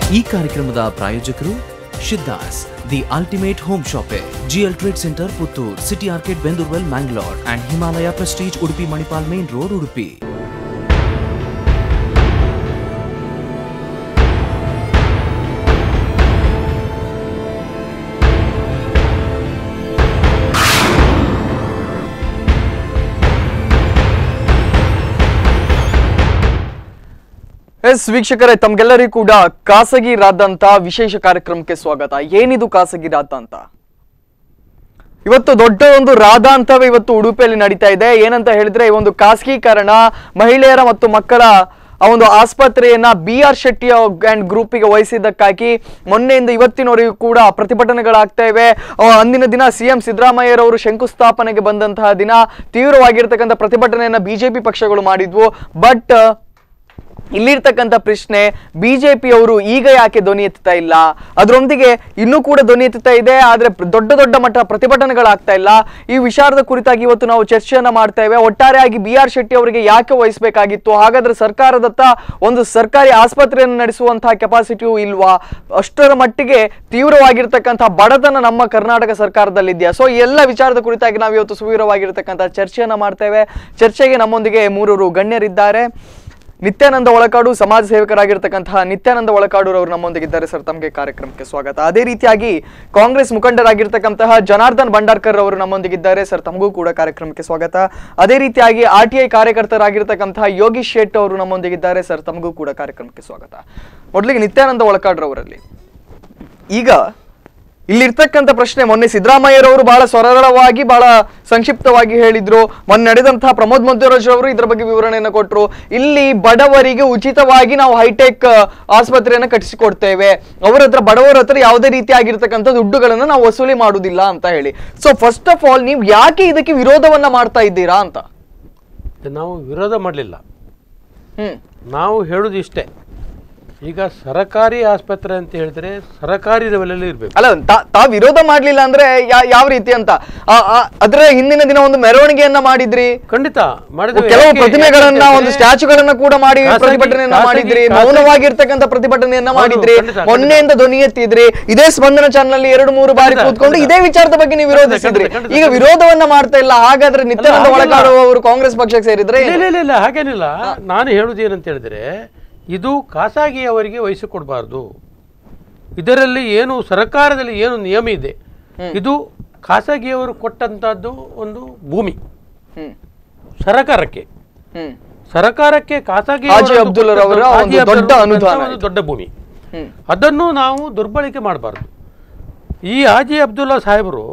ಈ ಕಾರ್ಯಕ್ರಮದ ಪ್ರಾಯೋಜಕರು Shiddas the ultimate home shoppe GL trade centre Puttur city arcade Bendurwell Mangalore and Himalaya prestige Udupi Manipal main road Udupi yes ವೀಕ್ಷಕರೇ ತಮ್ಗೆಲ್ಲರಿಗೂ ಕೂಡ ಖಾಸಗಿ ರಾದಂತ ವಿಶೇಷ ಕಾರ್ಯಕ್ರಮಕ್ಕೆ ಸ್ವಾಗತ ಏನಿದು ಖಾಸಗಿ ರಾದ ಅಂತ ಇವತ್ತು ದೊಡ್ಡ ಒಂದು ರಾಧಾಂತವೇ ಇವತ್ತು ಉಡುಪಿಯಲ್ಲಿ ನಡೀತಾ ಇದೆ ಏನಂತ ಹೇಳಿದ್ರೆ ಈ ಒಂದು ಖಾಸಗೀಕರಣ ಮಹಿಳೆಯರ ಮತ್ತು ಮಕ್ಕಳ ಆ ಒಂದು ಆಸ್ಪತ್ರೆಯನ್ನ ಬಿ ಆರ್ ಶೆಟ್ಟಿ ಅಂಡ್ ಗ್ರೂಪಿಗೆ ವಹಿಸಿದ್ದಕ್ಕಾಗಿ ಮೊನ್ನೆಯಿಂದ ಇವತ್ತಿನವರೆಗೂ ಕೂಡ ಪ್ರತಿಭಟನೆಗಳಾಗ್ತಾ ಇವೆ ಆ, ಅಂದಿನ ದಿನ ಸಿಎಂ ಸಿದ್ದರಾಮಯ್ಯರವರು ಶಂಕುಸ್ಥಾಪನೆಗೆ ಬಂದಂತಹ ದಿನ ತೀವ್ರವಾಗಿರ್ತಕ್ಕಂಥ ಪ್ರತಿಭಟನೆಯನ್ನ ಬಿಜೆಪಿ ಪಕ್ಷಗಳು ಮಾಡಿದ್ವು ಬಟ್ ಇಲ್ಲಿರ್ತಕ್ಕಂಥ ಪ್ರಶ್ನೆ ಬಿಜೆಪಿಯವರು ಈಗ ಯಾಕೆ ಧ್ವನಿ ಎತ್ತುತ್ತಾ ಇಲ್ಲ ಅದರೊಂದಿಗೆ ಇನ್ನೂ ಕೂಡ ಧ್ವನಿ ಎತ್ತುತ್ತಾ ಇದೆ ಆದ್ರೆ ಪ್ರ- ದೊಡ್ಡ ದೊಡ್ಡ ಮಟ್ಟ ಪ್ರತಿಭಟನೆಗಳಾಗ್ತಾ ಇಲ್ಲ ಈ ವಿಚಾರದ ಕುರಿತಾಗಿ ಇವತ್ತು ನಾವು ಚರ್ಚೆಯನ್ನ ಮಾಡ್ತೇವೆ ಒಟ್ಟಾರೆಯಾಗಿ ಬಿ ಆರ್ ಶೆಟ್ಟಿ ಅವರಿಗೆ ಯಾಕೆ ವಹಿಸಬೇಕಾಗಿತ್ತು ಹಾಗಾದ್ರೆ ಸರ್ಕಾರದತ್ತ ಒಂದು ಸರ್ಕಾರಿ ಆಸ್ಪತ್ರೆಯನ್ನು ನಡೆಸುವಂತಹ ಕೆಪಾಸಿಟಿಯೂ ಇಲ್ವಾ ಅಷ್ಟರ ಮಟ್ಟಿಗೆ ತೀವ್ರವಾಗಿರ್ತಕ್ಕಂಥ ಬಡತನ ನಮ್ಮ ಕರ್ನಾಟಕ ಸರ್ಕಾರದಲ್ಲಿದೆಯಾ ಸೊ ಈ ಎಲ್ಲ ವಿಚಾರದ ಕುರಿತಾಗಿ ನಾವು ಇವತ್ತು ಸುವೀರವಾಗಿರ್ತಕ್ಕಂಥ ಚರ್ಚೆಯನ್ನ ಮಾಡ್ತೇವೆ ಚರ್ಚೆಗೆ ನಮ್ಮೊಂದಿಗೆ ಮೂರರು ಗಣ್ಯರಿದ್ದಾರೆ ನಿತ್ಯಾನಂದ ಒಳಕಾಡು ಸಮಾಜ ಸೇವಕರಾಗಿರ್ತಕ್ಕಂತಹ ನಿತ್ಯಾನಂದ ಒಳಕಾಡುರವರು ನಮ್ಮೊಂದಿಗಿದ್ದಾರೆ ಸರ್ ತಮಗೆ ಕಾರ್ಯಕ್ರಮಕ್ಕೆ ಸ್ವಾಗತ ಅದೇ ರೀತಿಯಾಗಿ ಕಾಂಗ್ರೆಸ್ ಮುಖಂಡರಾಗಿರ್ತಕ್ಕಂತಹ ಜನಾರ್ದನ್ ಭಂಡಾರ್ಕರ್ ಅವರು ನಮ್ಮೊಂದಿಗಿದ್ದಾರೆ ಸರ್ ತಮಗೂ ಕೂಡ ಕಾರ್ಯಕ್ರಮಕ್ಕೆ ಸ್ವಾಗತ ಅದೇ ರೀತಿಯಾಗಿ ಆರ್ ಟಿ ಐ ಕಾರ್ಯಕರ್ತರಾಗಿರ್ತಕ್ಕಂತಹ ಯೋಗೀಶ್ ಶೆಟ್ ಅವರು ನಮ್ಮೊಂದಿಗಿದ್ದಾರೆ ಸರ್ ತಮಗೂ ಕೂಡ ಕಾರ್ಯಕ್ರಮಕ್ಕೆ ಸ್ವಾಗತ ಮೊದಲಿಗೆ ನಿತ್ಯಾನಂದ ಒಳಕಾಡ್ರವರಲ್ಲಿ ಈಗ ಇಲ್ಲಿರ್ತಕ್ಕಂಥ ಪ್ರಶ್ನೆ ಮೊನ್ನೆ ಸಿದ್ದರಾಮಯ್ಯರವರು ಬಹಳ ಸರಳವಾಗಿ ಬಹಳ ಸಂಕ್ಷಿಪ್ತವಾಗಿ ಹೇಳಿದ್ರು ಮೊನ್ನೆ ನಡೆದಂತಹ ಪ್ರಮೋದ್ ಮಧ್ವರಾಜ್ ಅವರು ಇದ್ರ ಬಗ್ಗೆ ವಿವರಣೆಯನ್ನು ಕೊಟ್ಟರು ಇಲ್ಲಿ ಬಡವರಿಗೆ ಉಚಿತವಾಗಿ ನಾವು ಹೈಟೆಕ್ ಆಸ್ಪತ್ರೆಯನ್ನು ಕಟ್ಟಿಸಿಕೊಡ್ತೇವೆ ಅವರ ಹತ್ರ ಬಡವರ ಹತ್ರ ಯಾವುದೇ ರೀತಿಯಾಗಿರ್ತಕ್ಕಂಥ ದುಡ್ಡುಗಳನ್ನು ನಾವು ವಸೂಲಿ ಮಾಡುವುದಿಲ್ಲ ಅಂತ ಹೇಳಿ ಸೊ ಫಸ್ಟ್ ಆಫ್ ಆಲ್ ನೀವು ಯಾಕೆ ಇದಕ್ಕೆ ವಿರೋಧವನ್ನ ಮಾಡ್ತಾ ಇದ್ದೀರಾ ಅಂತ ನಾವು ವಿರೋಧ ಮಾಡಲಿಲ್ಲ ಹ್ಮ್ ನಾವು ಹೇಳೋದು ಇಷ್ಟೇ ಈಗ ಸರಕಾರಿ ಆಸ್ಪತ್ರೆ ಅಂತ ಹೇಳಿದ್ರೆ ಸರಕಾರಿ ಲೆವೆಲಲ್ಲಿ ಇರಬೇಕು ಅಲ್ಲ ತಾ- ತಾವ್ ವಿರೋಧ ಮಾಡ್ಲಿಲ್ಲ ಅಂದ್ರೆ ಯಾ- ಯಾವ ರೀತಿ ಅಂತ ಆ- ಆ- ಅದ್ರ ಹಿಂದಿನ ದಿನ ಒಂದು ಮೆರವಣಿಗೆಯನ್ನ ಮಾಡಿದ್ರಿ ಖಂಡಿತ ಮಾಡಿದ್ವಿ ಕೆಲವು ಯಾಕೆ- ಪ್ರತಿಮೆಗಳನ್ನ ಯಾಕೆ ಒಂದು ಅಂತಂದ್ರೆ ಸ್ಟ್ಯಾಚುಗಳನ್ನ ಕೂಡ ಮಾಡಿ ಖಾಸಗಿ- ಪ್ರತಿಭಟನೆಯನ್ನ ಖಾಸಗಿ- ಮಾಡಿದ್ರಿ ಖಾಸಗಿ- ಮೌನವಾಗಿರ್ತಕ್ಕಂಥ ಪ್ರತಿಭಟನೆಯನ್ನ ಹೌದು, ಮಾಡಿದ್ರಿ ಖಂಡಿತ, ಖಂಡಿತ. ಮೊನ್ನೆಯಿಂದ ಧ್ವನಿ ಎತ್ತಿದ್ರಿ ಇದೇ ಸ್ಪಂದನ ಚಾನಲ್ ಅಲ್ಲಿ ಎರಡು ಮೂರು ಬಾರಿ ಖಂಡಿತ, ಕೂತ್ಕೊಂಡು ಖಂಡಿತ. ಇದೇ ವಿಚಾರದ ಬಗ್ಗೆ ನೀವು ವಿರೋಧಿಸಿದ್ರಿ ಖಂಡಿತ, ಖಂಡಿತ, ಈಗ ಖಂಡಿತ. ವಿರೋಧವನ್ನ ಮಾಡ್ತಾ ಇಲ್ಲ ಹಾಗಾದ್ರೆ ನಿತ್ಯಾನಂದ ಹಾಗಿಲ್ಲ. ಒಳಗಾಡು ಅವರು ಕಾಂಗ್ರೆಸ್ ಪಕ್ಷಕ್ಕೆ ಸೇರಿದ್ರೆ ಇಲ್ಲ ಇಲ್ಲ, ಇಲ್ಲ ಇಲ್ಲ ಹಾಗೇನಿಲ್ಲ ನಾನು ಹೇಳುದು ಏನಂತ ಹೇಳಿದ್ರೆ ಇದು ಖಾಸಗಿಯವರಿಗೆ ವಹಿಸಿಕೊಡಬಾರ್ದು ಇದರಲ್ಲಿ ಏನು ಸರ್ಕಾರದಲ್ಲಿ ಏನು ನಿಯಮ ಇದೆ ಇದು ಖಾಸಗಿಯವರು ಕೊಟ್ಟಂತದ್ದು ಒಂದು ಭೂಮಿ ಹ್ಮ್ ಸರಕಾರಕ್ಕೆ ಹ್ಮ್ ಸರಕಾರಕ್ಕೆ ಖಾಸಗಿ ಹಾಜಿ ಅಬ್ದುಲ್ಲರವರ ಒಂದು ದೊಡ್ಡ ಅನುದಾನ ಒಂದು ದೊಡ್ಡ ಭೂಮಿ ಹ್ಮ್ ಅದನ್ನು ನಾವು ದುರ್ಬಳಕೆ ಮಾಡಬಾರ್ದು ಈ ಹಾಜಿ ಅಬ್ದುಲ್ಲಾ ಸಾಹೇಬರು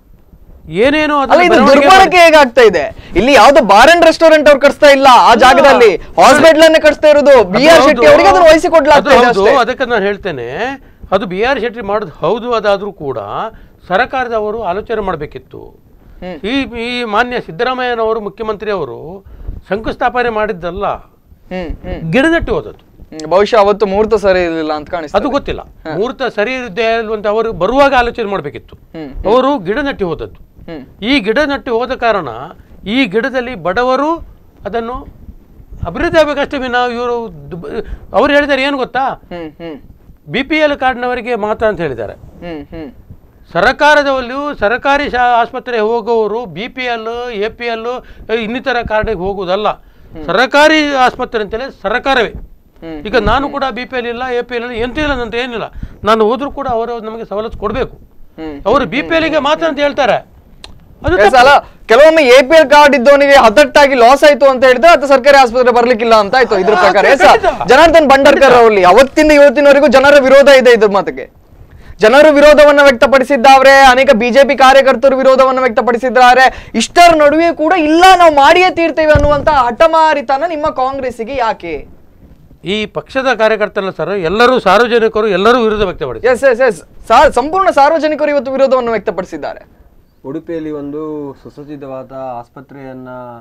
ಏನೇನೋ ಅದನ್ನ ಅಲ್ಲ ಇದು ಬೆಳವಣಿಗೆ ದುರ್ಬಳಕೆ ಹೇಗಾಗ್ತಾ ಇದೆ ಇಲ್ಲಿ ಯಾವ್ದೋ ಬಾರ್ ಅಂಡ್ ರೆಸ್ಟೋರೆಂಟ್ ಅವ್ರು ಕಟ್ಸ್ತಾ ಇಲ್ಲ ಆ ಜಾಗದಲ್ಲಿ ಹಾಸ್ಪಿಟಲ್ ಅನ್ನೇ ಕಟ್ಸ್ತಾ ಇರೋದು ಬಿ ಆರ್ ಅದು ಶೆಟ್ಟಿ ಅವರಿಗೆ ಅದನ್ನ ವಹಿಸಿ ಕೊಡ್ಲಾಗ್ತಾ ಅದು ಇದೆ ಹೌದು, ಅಷ್ಟೇ ಅದಕ್ಕೆ ನಾನು ಹೇಳ್ತೇನೆ ಅದು ಬಿ ಆರ್ ಶೆಟ್ಟಿ ಮಾಡೋದು ಹೌದು ಅದಾದರೂ ಕೂಡ ಸರ್ಕಾರದವರು ಆಲೋಚನೆ ಮಾಡಬೇಕಿತ್ತು ಹ್ಮ್. ಈ ಈ ಮಾನ್ಯ ಸಿದ್ದರಾಮಯ್ಯನವರು ಮುಖ್ಯಮಂತ್ರಿ ಅವರು ಶಂಕುಸ್ಥಾಪನೆ ಮಾಡಿದ್ದಲ್ಲ ಹ್ಮ್ ಹ್ಮ್ ಗಿಡ ನೆಟ್ಟು ಹೋದದ್ದು ಹ್ಮ್, ಬಹುಶಃ ಅವತ್ತು ಮುಹೂರ್ತ ಸರಿ ಇರಲಿಲ್ಲ ಅಂತ ಕಾಣಿಸ್ತದೆ ಅದು ಗೊತ್ತಿಲ್ಲ ಮುಹೂರ್ತ ಸರಿ ಇರುತ್ತೆ ಅಂತ ಅವರು ಬರುವಾಗ ಆಲೋಚನೆ ಮಾಡಬೇಕಿತ್ತು ಹ್ಮ್ ಅವರು ಗಿಡ ನೆಟ್ಟಿ ಹೋದದ್ದು ಹ್ಮ್ ಈ ಗಿಡ ನೆಟ್ಟು ಹೋದ ಕಾರಣ ಈ ಗಿಡದಲ್ಲಿ ಬಡವರು ಅದನ್ನು ಅಭಿವೃದ್ಧಿ ಆಗಬೇಕಷ್ಟೇ ವಿನ ಇವರು ಅವ್ರು ಹೇಳಿದ್ದಾರೆ ಏನು ಗೊತ್ತಾ ಹ್ಮ್ ಹ್ಮ್ ಬಿ ಪಿ ಎಲ್ ಕಾರ್ಡ್ನವರಿಗೆ ಮಾತ್ರ ಅಂತ ಹೇಳಿದ್ದಾರೆ ಹ್ಮ್ ಹ್ಮ್ ಸರ್ಕಾರದಲ್ಲಿಯೂ ಸರ್ಕಾರಿ ಶಾ ಆಸ್ಪತ್ರೆ ಹೋಗುವವರು B P L A P L ಇನ್ನಿತರ ಕಾರ್ಡಿಗೆ ಹೋಗುವುದಲ್ಲ ಸರ್ಕಾರಿ ಆಸ್ಪತ್ರೆ ಅಂತೇಳಿ ಸರ್ಕಾರವೇ ಹ್ಮ್. ಈಗ ನಾನು ಕೂಡ ಬಿ ಪಿ ಎಲ್ ಇಲ್ಲ ಎ ಪಿ ಎಲ್ ಇಲ್ಲ ಎಂತ ಇಲ್ಲ ಅಂತ ಏನಿಲ್ಲ ನಾನು ಹೋದ್ರೂ ಕೂಡ ಅವರು ನಮಗೆ ಸವಲತ್ತು ಕೊಡಬೇಕು ಹ್ಮ್ ಅವರು ಬಿ ಪಿ ಎಲ್ಗೆ ಮಾತ್ರ ಅಂತ ಹೇಳ್ತಾರೆ ಅದು ಎಸ್, ಅಲ್ಲ ಕೆಲವೊಮ್ಮೆ ಎ ಪಿ ಎಲ್ ಕಾರ್ಡ್ ಇದ್ದವನಿಗೆ ಹದಟ್ಟಾಗಿ ಲಾಸ್ ಆಯ್ತು ಅಂತ ಹೇಳಿದ್ರೆ ಅದು ಸರ್ಕಾರಿ ಆಸ್ಪತ್ರೆ ಬರ್ಲಿಕ್ಕಿಲ್ಲ ಅಂತ ಆಯ್ತು ಇದ್ರ ಪ್ರಕಾರ ಎಸ್, ಖಂಡಿತ. ಜನಾರ್ದನ್ ಭಂಡಾರ್ಕರ್ ಅವರಲ್ಲಿ ಅವತ್ತಿಂದ ಇವತ್ತಿನವರೆಗೂ ಜನರ ವಿರೋಧ ಇದೆ ಇದ್ರ ಮಾತಿಗೆ ಜನರು ವಿರೋಧವನ್ನ ವ್ಯಕ್ತಪಡಿಸಿದ್ದಾರೆ ಅನೇಕ ಬಿಜೆಪಿ ಕಾರ್ಯಕರ್ತರು ವಿರೋಧವನ್ನ ವ್ಯಕ್ತಪಡಿಸಿದ್ದಾರೆ ಇಷ್ಟರ ನಡುವೆ ಕೂಡ ಇಲ್ಲ ನಾವು ಮಾಡಿಯೇ ತೀರ್ತೇವೆ ಅನ್ನುವಂತ ಹಠಮಾರಿತನ ನಿಮ್ಮ ಕಾಂಗ್ರೆಸ್ಸಿಗೆ ಯಾಕೆ ಈ ಪಕ್ಷದ ಕಾರ್ಯಕರ್ತರಲ್ಲ ಸರ್ ಎಲ್ಲರೂ ಸಾರ್ವಜನಿಕರು ಎಲ್ಲರೂ ವಿರೋಧ ವ್ಯಕ್ತಪಡಿಸಿ ಎಸ್ ಎಸ್ ಎಸ್ ಸಂಪೂರ್ಣ ಸಾರ್ವಜನಿಕರು ಇವತ್ತು ವಿರೋಧವನ್ನು ವ್ಯಕ್ತಪಡಿಸಿದ್ದಾರೆ ಉಡುಪಿಯಲ್ಲಿ ಒಂದು ಸುಸಜ್ಜಿತವಾದ ಆಸ್ಪತ್ರೆಯನ್ನ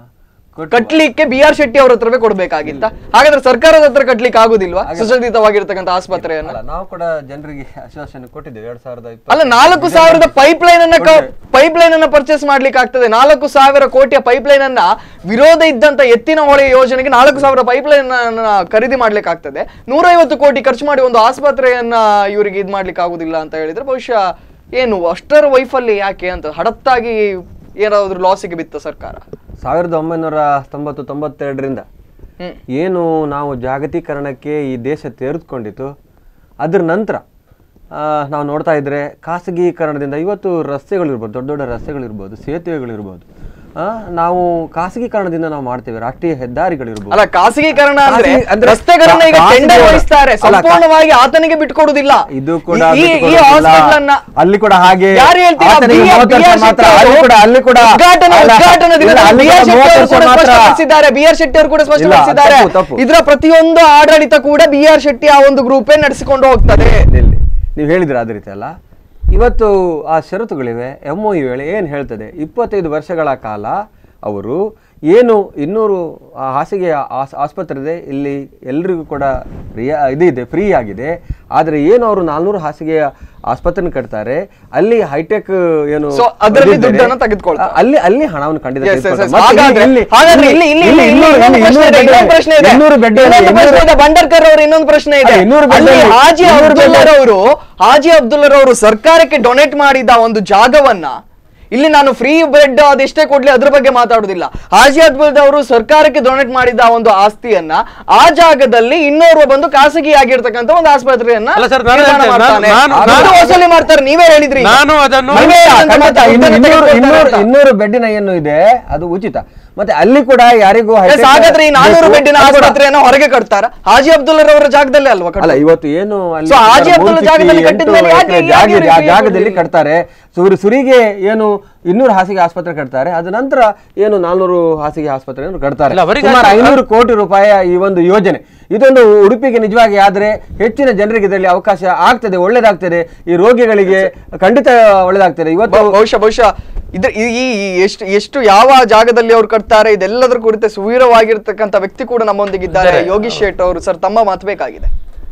ಕಟ್ಲಿಕ್ಕೆ ಬಿ ಆರ್ ಶೆಟ್ಟಿ ಅವ್ರ ಹತ್ರವೇ ಕೊಡ್ಬೇಕಾಗಿತ್ತ ಹಾಗಾದ್ರೆ ಸರ್ಕಾರದ ಹತ್ರ ಕಟ್ಲಿಕ್ಕೆ ಆಗುದಿಲ್ವಾ ಸುಸಜ್ಜಿತವಾಗಿರ್ತಕ್ಕಂಥ ಆಸ್ಪತ್ರೆಯನ್ನ ಅಲ್ಲ ನಾವು ಕೂಡ ಜನರಿಗೆ ಆಶ್ವಾಸನೆ ಕೊಟ್ಟಿದ್ದೇವೆ ಎರಡ್ ಸಾವಿರದ ಅಲ್ಲ ನಾಲ್ಕು ಸಾವಿರದ ಪೈಪ್ ಲೈನ್ ಅನ್ನ ಪೈಪ್ ಲೈನ್ ಅನ್ನ ಪರ್ಚೇಸ್ ಮಾಡ್ಲಿಕ್ಕೆ ಆಗ್ತದೆ ನಾಲ್ಕು ಸಾವಿರ ಕೋಟಿಯ ಪೈಪ್ ಲೈನ್ ಅನ್ನ ವಿರೋಧ ಇದ್ದಂತ ಎತ್ತಿನ ಹೊಳೆ ಯೋಜನೆಗೆ ನಾಲ್ಕು ಸಾವಿರ ಪೈಪ್ ಲೈನ್ ಅನ್ನ ಖರೀದಿ ಮಾಡ್ಲಿಕ್ಕೆ ಆಗ್ತದೆ ನೂರೈವತ್ತು ಕೋಟಿ ಖರ್ಚು ಮಾಡಿ ಒಂದು ಆಸ್ಪತ್ರೆಯನ್ನ ಇವರಿಗೆ ಇದ್ ಮಾಡ್ಲಿಕ್ಕೆ ಆಗುದಿಲ್ಲ ಅಂತ ಹೇಳಿದ್ರೆ ಬಹುಶಃ ಏನು ಅಷ್ಟರ ವೈಫಲ್ಯ ಯಾಕೆ ಅಂತ ಹಡತ್ತಾಗಿ ಏನಾದ್ರು ಲಾಸಿಗೆ ಬಿತ್ತ ಸರ್ಕಾರ ಸಾವಿರದ ಒಂಬೈನೂರ ತೊಂಬತ್ತು ತೊಂಬತ್ತೆರಡರಿಂದ ಹ್ಮ್. ಏನು ನಾವು ಜಾಗತೀಕರಣಕ್ಕೆ ಈ ದೇಶ ತೆರೆದುಕೊಂಡಿತು ಅದ್ರ ನಂತರ ಆ, ನಾವು ನೋಡ್ತಾ ಇದ್ರೆ ಖಾಸಗೀಕರಣದಿಂದ ಇವತ್ತು ರಸ್ತೆಗಳಿರ್ಬೋದು ದೊಡ್ಡ ದೊಡ್ಡ ರಸ್ತೆಗಳಿರ್ಬೋದು ಸೇತುವೆಗಳಿರ್ಬೋದು ಆ, ನಾವು ಖಾಸಗೀಕರಣದಿಂದ ನಾವು ಮಾಡ್ತೇವೆ ರಾಷ್ಟ್ರೀಯ ಹೆದ್ದಾರಿಗಳಿರ್ಬೋದು ಅಲ್ಲ ಖಾಸಗೀಕರಣ ಅಂದ್ರೆ ಖಾಸಗಿ- ಅಂದ್ರೆ ರಸ್ತೆಗಳನ್ನ ಈಗ ಖಾಸಗಿ ಟೆಂಡರ್ ಅವರ- ವಹಿಸ್ತಾರೆ ಅಲ್ಲ, ಖಾ- ಸಂಪೂರ್ಣವಾಗಿ ಆತನಿಗೆ ಬಿಟ್ಕೊಡುದಿಲ್ಲ ಇದು ಕೂಡ ಈ- ಈ- ಈ ಬಿಟ್ಕೊಡೋದಿಲ್ಲ. ಹಾಸ್ಪಿಟಲ್ ಅನ್ನ ಅಲ್ಲಿ ಕೂಡ ಹಾಗೆ ಯಾರು ಹೇಳ್ತೀರಾ? ಆತನಿಗೆ BR ಮೂವತ್ತು ವರ್ಷ ಶೆಟ್ಟಿ ಮಾತ್ರ ಅವರು ಅಲ್ಲಿ ಕೂಡ ಅಲ್ಲಿ ಕೂಡ ಉದ್ಘಾಟನೆ ಅಲ್ಲ, ಉದ್ಘಾಟನಾ ಇಲ್ಲ, ದಿನದಲ್ಲಿ ಅಲ್ಲಿ ಬಿ ಆರ್ ಕೂಡ ಶೆಟ್ಟಿ ಅವರು ಮೂವತ್ತು ಕೂಡ ವರ್ಷ ಮಾತ್ರ ಸ್ಪಷ್ಟಪಡಿಸಿದ್ದಾರೆ ಬಿ ಆರ್ ಶೆಟ್ಟಿ ಅವರು ಕೂಡ ಸ್ಪಷ್ಟಪಡಿಸಿದ್ದಾರೆ ತಪ್ಪು, ತಪ್ಪು. ಇದರ ಪ್ರತಿಯೊಂದು ಆಡಳಿತ ಕೂಡ ಬಿ ಆರ್ ಶೆಟ್ಟಿ ಆ ಒಂದು ಗ್ರೂಪೇ ನಡೆಸಿಕೊಂಡು ಹೋಗ್ತದೆ ನಿಲ್ಲಿ ನೀವು ಹೇಳಿದ್ರೆ ಅದೇ ರೀತಿ ಅಲ್ಲ ಇವತ್ತು ಆ ಷರತ್ತುಗಳಿವೆ ಎಮ್ ಒ ವೇಳೆ ಏನು ಹೇಳ್ತದೆ ಇಪ್ಪತ್ತೈದು ವರ್ಷಗಳ ಕಾಲ ಅವರು ಏನು ಇನ್ನೂರು ಆ ಹಾಸಿಗೆ ಆಸ್- ಆಸ್ಪತ್ರೆ ಇದೆ ಇಲ್ಲಿ ಎಲ್ರಿಗೂ ಕೂಡ ರಿಯಾ ಇದು ಇದೆ ಫ್ರೀ ಆಗಿದೆ ಆದರೆ ಏನು ಅವರು ನಾಲ್ನೂರು ಹಾಸಿಗೆ ಆಸ್ಪತ್ರೆ ಕಟ್ತಾರೆ ಅಲ್ಲಿ ಹೈಟೆಕ್ ಏನು So, ಅದರಲ್ಲಿ ಇದಿದ್ದಾರೆ, ದುಡ್ಡನ್ನ ತೆಗೆದುಕೊಳ್ತಾರೆ. ಅಲ್ಲಿ ಅಲ್ಲಿ ಹಣವನ್ನು ಖಂಡಿತ Yes, yes, yes. ತೆಗೆದುಕೊಳ್ತಾರೆ. ಮತ್ತೆ ಹಾಗಾದ್ರೆ- ಇಲ್ಲಿ- ಹಾಗಾದ್ರೆ ಇಲ್ಲಿ- ಇಲ್ಲಿ- ಇಲ್ಲಿ- ಇಲ್ಲಿ ಇನ್ನೂರು- ಇನ್ನೊಂದು ಪ್ರಶ್ನೆ ಇದೆ, ಇನ್ನೂರು ಇನ್ನೊಂದು ಪ್ರಶ್ನೆ ಇದೆ. ಇನ್ನೂರು ಬೆಡ್ ಇನ್ನೊಂದು ಪ್ರಶ್ನೆ ಇದೆ. ಬಂಡರ್ಕರ್ ಅವರು ಇನ್ನೊಂದು ಪ್ರಶ್ನೆ ಇದೆ ಅದೇ, ಇನ್ನೂರು ಬೆಡ್ ಅಲ್ಲಿ ಅಲ್ಲಿ- ಹಾಜಿ ಇನ್ನೂರು ಬೆಡ್ ಅಬ್ದುಲ್ಲರವರು ಹಾಜಿ ಅಬ್ದುಲ್ಲರವರು ಸರ್ಕಾರಕ್ಕೆ ಡೊನೇಟ್ ಮಾಡಿದ ಒಂದು ಜಾಗವನ್ನ ಇಲ್ಲಿ ನಾನು ಫ್ರೀ ಬೆಡ್ ಅದೆಷ್ಟೇ ಕೊಡ್ಲಿ ಅದ್ರ ಬಗ್ಗೆ ಮಾತಾಡುದಿಲ್ಲ ಹಾಜಿ ಅಬ್ದುಲ್ ಅವರು ಸರ್ಕಾರಕ್ಕೆ ಡೊನೇಟ್ ಮಾಡಿದ ಒಂದು ಆಸ್ತಿಯನ್ನ ಆ ಜಾಗದಲ್ಲಿ ಇನ್ನೋರ್ವ ಬಂದು ಖಾಸಗಿ ಆಗಿರ್ತಕ್ಕಂಥ ಒಂದು ಆಸ್ಪತ್ರೆಯನ್ನ ಅಲ್ಲ ಸರ್, ನಾನು ನಿರ್ಮಾಣ ಹೇಳ್ತೇನೆ, ಮಾಡ್ತಾನೆ. ನಾನು- ದುಡ್ಡು ನಾನು- ವಸೂಲಿ ಮಾಡ್ತಾರೆ ನೀವೇ ಹೇಳಿದ್ರಿ ನಾನು ಅದನ್ನು- ನೀವೇ ಖಂಡಿತ, ಹೇಳಿದಂತ ಖಂಡಿತ. ಮಾತು, ಇನ್ನು- ದುಡ್ಡನ್ನ ಇನ್ನೂರು ತೆಗೆದುಕೊಳ್ತಾರೆ ಇನ್ನೂರು ಅಂತ. ಇನ್ನೂರು ಬೆಡ್ಡಿನ ಏನು ಇದೆ ಅದು ಉಚಿತ ಮತ್ತೆ ಅಲ್ಲಿ ಕೂಡ ಯಾರಿಗೂ ಎಸ್, high-tech ಹಾಗಾದ್ರೆ ಈ ನಾನೂರು ಬೇಕು. ಬೆಡ್ಡಿನ ಅದು ಕೂಡ- ಆಸ್ಪತ್ರೆಯನ್ನ ಹೊರಗೆ ಕಟ್ತಾರ ಹಾಜಿ ಅಬ್ದುಲ್ಲರವರ ಜಾಗದಲ್ಲೇ ಅಲ್ವಾ ಕಟ್ಟೋದು? ಅಲ್ಲ ಇವತ್ತು ಏನು ಅಲ್ಲಿ So, ಹಾಜಿ ಮೂರು ಅಬ್ದುಲ್ಲಾ ಫಿಫ್ಟಿ ಜಾಗದಲ್ಲಿ ಎಂಟು ಕಟ್ಟಿದ ಮೇಲೆ ಯಾಕೆ- ಎಕರೆ ಯಾಕೆ ಜಾಗ ಇದೆ. ಆ ಇವ್ರಿಗೆ ಜಾಗದಲ್ಲಿ ಕೊಡ್ಲಿಲ್ಲ? ಕಟ್ತಾರೆ ಸುರಿ ಸುರಿಗೆ ಏನು ಇನ್ನೂರು ಹಾಸಿಗೆ ಆಸ್ಪತ್ರೆ ಕಟ್ತಾರೆ ಅದ ನಂತರ ಏನು ನಾಲ್ನೂರು ಹಾಸಿಗೆ ಆಸ್ಪತ್ರೆಯನ್ನು ಕಟ್ತಾರೆ ಇಲ್ಲ, ಅವರಿಗೆ ಸುಮಾರು ಅದು- ಐನೂರು ಕೋಟಿ ರೂಪಾಯಿ ಈ ಒಂದು ಯೋಜನೆ ಇದೊಂದು ಉಡುಪಿಗೆ ನಿಜವಾಗಿ ಆದ್ರೆ ಹೆಚ್ಚಿನ ಜನರಿಗೆ ಇದರಲ್ಲಿ ಅವಕಾಶ ಆಗ್ತದೆ ಒಳ್ಳೇದಾಗ್ತದೆ ಈ ರೋಗಿಗಳಿಗೆ ಖಂಡಿತ ಒಳ್ಳೇದಾಗ್ತದೆ ಇವತ್ತು ಬ- ಬಹುಶಃ ಬಹುಶಃ ಇದ್ರ ಈ ಈ- ಈ ಎಷ್ಟು ಎಷ್ಟು ಯಾವ ಜಾಗದಲ್ಲಿ ಅವ್ರು ಕಟ್ತಾರೆ ಇದೆಲ್ಲದರ ಕುರಿತು ಸುವೀರವಾಗಿರ್ತಕ್ಕಂಥ ವ್ಯಕ್ತಿ ಕೂಡ ನಮ್ಮೊಂದಿಗಿದ್ದಾರೆ ಯೋಗೀಶ್ ಶೇಟ್ ಅವರು ಸರ್ ತಮ್ಮ ಮಾತು ಬೇಕಾಗಿದೆ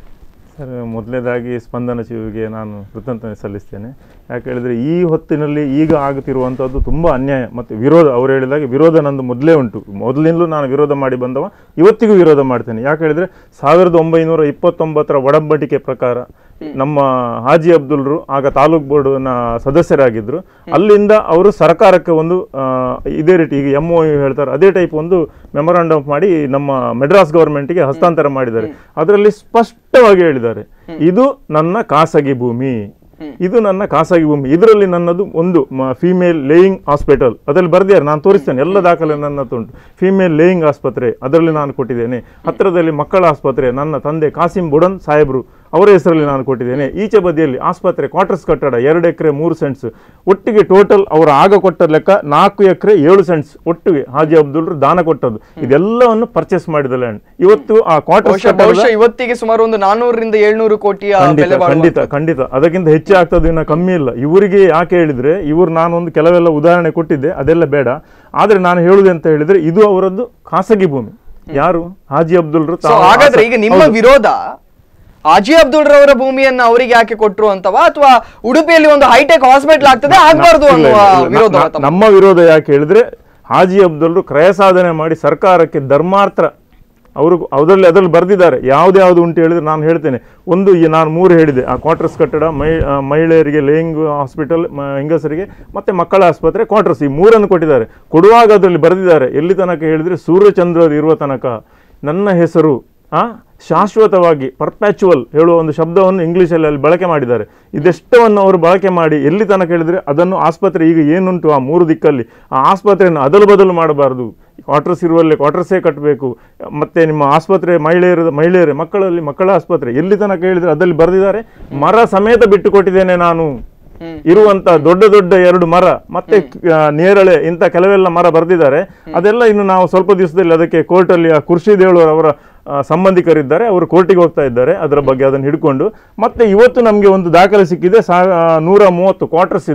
ಸರ್ ಮೊದಲನೇದಾಗಿ ಸ್ಪಂದನ ಶಿವಿಗೆ ನಾನು ಕೃತಜ್ಞತೆ ಸಲ್ಲಿಸ್ತೇನೆ ಯಾಕೆ ಹೇಳಿದರೆ ಈ ಹೊತ್ತಿನಲ್ಲಿ ಈಗ ಆಗುತ್ತಿರುವಂಥದ್ದು ತುಂಬ ಅನ್ಯಾಯ ಮತ್ತು ವಿರೋಧ ಅವರು ಹೇಳಿದಾಗೆ ವಿರೋಧ ನಂದು ಮೊದಲೇ ಉಂಟು ಮೊದಲಿಂದಲೂ ನಾನು ವಿರೋಧ ಮಾಡಿ ಬಂದವ ಇವತ್ತಿಗೂ ವಿರೋಧ ಮಾಡ್ತೇನೆ ಯಾಕೆ ಹೇಳಿದರೆ ಸಾವಿರದ ಒಂಬೈನೂರ ಇಪ್ಪತ್ತೊಂಬತ್ತರ ಒಡಂಬಡಿಕೆ ಪ್ರಕಾರ ನಮ್ಮ ಹಾಜಿ ಅಬ್ದುಲ್ರು ಆಗ ತಾಲೂಕ್ ಬೋರ್ಡ್ನ ಸದಸ್ಯರಾಗಿದ್ದರು ಅಲ್ಲಿಂದ ಅವರು ಸರ್ಕಾರಕ್ಕೆ ಒಂದು ಆ, ಇದೇ ರೀತಿ ಈಗ ಎಮ್ ಒ ಹೇಳ್ತಾರೆ ಅದೇ ಟೈಪ್ ಒಂದು ಮೆಮೊರಾಂಡಮ್ ಮಾಡಿ ನಮ್ಮ ಮೆಡ್ರಾಸ್ ಗವರ್ಮೆಂಟ್ಗೆ ಹಸ್ತಾಂತರ ಮಾಡಿದ್ದಾರೆ ಅದರಲ್ಲಿ ಸ್ಪಷ್ಟವಾಗಿ ಹೇಳಿದ್ದಾರೆ ಇದು ನನ್ನ ಖಾಸಗಿ ಭೂಮಿ ಇದು ನನ್ನ ಖಾಸಗಿ ಭೂಮಿ ಇದರಲ್ಲಿ ನನ್ನದು ಒಂದು ಫಿಮೇಲ್ ಲೇಯಿಂಗ್ ಹಾಸ್ಪಿಟಲ್ ಅದರಲ್ಲಿ ಬರ್ದಿದ್ದಾರೆ ನಾನು ತೋರಿಸ್ತೇನೆ ಎಲ್ಲ ದಾಖಲೆ ನನ್ನ ಹತ್ರ ಉಂಟು ಫಿಮೇಲ್ ಲೇಯಿಂಗ್ ಆಸ್ಪತ್ರೆ ಅದರಲ್ಲಿ ನಾನು ಕೊಟ್ಟಿದ್ದೇನೆ ಹತ್ತಿರದಲ್ಲಿ ಮಕ್ಕಳ ಆಸ್ಪತ್ರೆ ನನ್ನ ತಂದೆ ಕಾಸಿಂ ಬುಡನ್ ಸಾಹೇಬ್ರು ಅವರ ಹೆಸರಲ್ಲಿ ನಾನು ಕೊಟ್ಟಿದ್ದೇನೆ ಈಚೆ ಬದಿಯಲ್ಲಿ ಆಸ್ಪತ್ರೆ ಕ್ವಾರ್ಟರ್ಸ್ ಕಟ್ಟಡ ಎರಡು ಎಕರೆ ಮೂರು ಸೆಂಟ್ಸ್ ಒಟ್ಟಿಗೆ ಟೋಟಲ್ ಅವರು ಆಗ ಕೊಟ್ಟ ಲೆಕ್ಕ ನಾಲ್ಕು ಎಕರೆ ಏಳು ಸೆಂಟ್ಸ್ ಒಟ್ಟಿಗೆ ಹಾಜಿ ಅಬ್ದುಲ್ರು ದಾನ ಕೊಟ್ಟದ್ದು ಇದೆಲ್ಲವನ್ನು ಪರ್ಚೇಸ್ ಮಾಡಿದ ಲ್ಯಾಂಡ್ ಇವತ್ತು ಆ ಕ್ವಾರ್ಟರ್ಸ್ ಬಹುಶಃ ಬಹುಶಃ ಇವತ್ತಿಗೆ ಸುಮಾರು ಒಂದು ನಾನೂರರಿಂದ ಏಳ್ನೂರು ಕೋಟಿಯ ಖಂಡಿತ ಬೆಲೆ ಖಂಡಿತ ಬಾಳುವಂಥದ್ದು. ಖಂಡಿತ ಅದಕ್ಕಿಂತ ಹೆಚ್ಚು ಆಗ್ತದೆ ಇನ್ನು ಕಮ್ಮಿ ಇಲ್ಲ ಇವರಿಗೆ ಯಾಕೆ ಹೇಳಿದ್ರೆ ಇವರು ನಾನೊಂದು ಕೆಲವೆಲ್ಲ ಉದಾಹರಣೆ ಕೊಟ್ಟಿದ್ದೆ ಅದೆಲ್ಲ ಬೇಡ ಆದ್ರೆ ನಾನು ಹೇಳುದು ಅಂತ ಹೇಳಿದ್ರೆ ಇದು ಅವರದ್ದು ಖಾಸಗಿ ಭೂಮಿ ಯಾರು ಹಾಜಿ ಅಬ್ದುಲ್ರು ಸೊ ತಾವು ಹಾಗಾದ್ರೆ ಆಸ- ಈಗ ನಿಮ್ಮ ಹೌದು. ವಿರೋಧ ಹಾಜಿ ಅಬ್ದುಲ್ ರವರ ಭೂಮಿಯನ್ನ ಅವರಿಗೆ ಯಾಕೆ ಕೊಟ್ರು ಅಂತವಾ ಅಥವಾ ಉಡುಪಿಯಲ್ಲಿ ಒಂದು ಹೈಟೆಕ್ ಹಾಸ್ಪಿಟಲ್ ಆಗ್ತದೆ ಆಗ್ಬಾರ್ದು ಇಲ್ಲ, ಅನ್ನುವ ಇಲ್ಲ, ಇಲ್ಲ. ವಿರೋಧ ನ- ನಮ್ಮ ವಿರೋಧ ಯಾಕೆ ಹೇಳಿದ್ರೆ ಹಾಜಿ ಅಬ್ದುಲ್ರು ಕ್ರಯ ಸಾಧನೆ ಮಾಡಿ ಸರ್ಕಾರಕ್ಕೆ ಧರ್ಮಾರ್ಥ ಅವರು ಅದರಲ್ಲಿ ಅದರಲ್ಲಿ ಬರೆದಿದ್ದಾರೆ ಯಾವ್ದು ಉಂಟು ಹೇಳಿದ್ರೆ ನಾನು ಹೇಳ್ತೇನೆ ಒಂದು ಈ ನಾನು ಮೂರು ಹೇಳಿದೆ ಆ ಕ್ವಾರ್ಟರ್ಸ್ ಕಟ್ಟಡ ಮೈ ಆ, ಮಹಿಳೆಯರಿಗೆ ಲೇಯಿಂಗ್ ಹಾಸ್ಪಿಟಲ್ ಮ- ಹೆಂಗಸರಿಗೆ ಮತ್ತೆ ಮಕ್ಕಳ ಆಸ್ಪತ್ರೆ ಕ್ವಾರ್ಟರ್ಸ್ ಈ ಮೂರನ್ನು ಕೊಟ್ಟಿದ್ದಾರೆ ಕೊಡುವಾಗ ಅದರಲ್ಲಿ ಬರೆದಿದ್ದಾರೆ ಎಲ್ಲಿ ತನಕ ಹೇಳಿದ್ರೆ ಸೂರ್ಯಚಂದ್ರರು ಇರುವ ತನಕ ನನ್ನ ಹೆಸರು ಆ ಶಾಶ್ವತವಾಗಿ ಪರ್ಪ್ಯಾಚುವಲ್ ಹೇಳುವ ಒಂದು ಶಬ್ದವನ್ನು ಇಂಗ್ಲೀಷಲ್ಲಿ ಅಲ್ಲಿ ಬಳಕೆ ಮಾಡಿದ್ದಾರೆ ಇದೆಷ್ಟವನ್ನು ಅವರು ಬಳಕೆ ಮಾಡಿ ಎಲ್ಲಿ ತನಕ ಹೇಳಿದರೆ ಅದನ್ನು ಆಸ್ಪತ್ರೆ ಈಗ ಏನುಂಟು ಆ ಮೂರು ದಿಕ್ಕಲ್ಲಿ ಆ ಆಸ್ಪತ್ರೆಯನ್ನು ಅದಲು ಬದಲು ಮಾಡಬಾರ್ದು ಕ್ವಾರ್ಟರ್ಸ್ ಇರುವಲ್ಲಿ ಕ್ವಾರ್ಟರ್ಸೇ ಕಟ್ಟಬೇಕು ಮತ್ತೆ ನಿಮ್ಮ ಆಸ್ಪತ್ರೆ ಮಹಿಳೆಯರ ಮಹಿಳೆಯರೇ ಮಕ್ಕಳಲ್ಲಿ ಮಕ್ಕಳ ಆಸ್ಪತ್ರೆ ಎಲ್ಲಿ ತನಕ ಹೇಳಿದರೆ ಅದರಲ್ಲಿ ಬರೆದಿದ್ದಾರೆ ಮರ ಸಮೇತ ಬಿಟ್ಟು ಕೊಟ್ಟಿದ್ದೇನೆ ನಾನು ಇರುವಂತ ದೊಡ್ಡ ದೊಡ್ಡ ಎರಡು ಮರ ಮತ್ತೆ ಆ, ನೇರಳೆ ಇಂಥ ಕೆಲವೆಲ್ಲ ಮರ ಬರೆದಿದ್ದಾರೆ ಅದೆಲ್ಲ ಇನ್ನು ನಾವು ಸ್ವಲ್ಪ ದಿವಸದಲ್ಲಿ ಅದಕ್ಕೆ ಕೋರ್ಟಲ್ಲಿ ಆ ಕುರ್ಶಿದೇಳು ಅವರ ಆ, ಸಂಬಂಧಿಕರಿದ್ದಾರೆ ಅವರು ಕೋರ್ಟಿಗೆ ಹೋಗ್ತಾ ಇದ್ದಾರೆ ಅದರ ಬಗ್ಗೆ ಅದನ್ನು ಹಿಡ್ಕೊಂಡು ಮತ್ತೆ ಇವತ್ತು ನಮಗೆ ಒಂದು ದಾಖಲೆ ಸಿಕ್ಕಿದೆ ಸಾ ಆ, ನೂರ ಮೂವತ್ತು ಕ್ವಾರ್ಟರ್ಸ್ ಇದ್ದು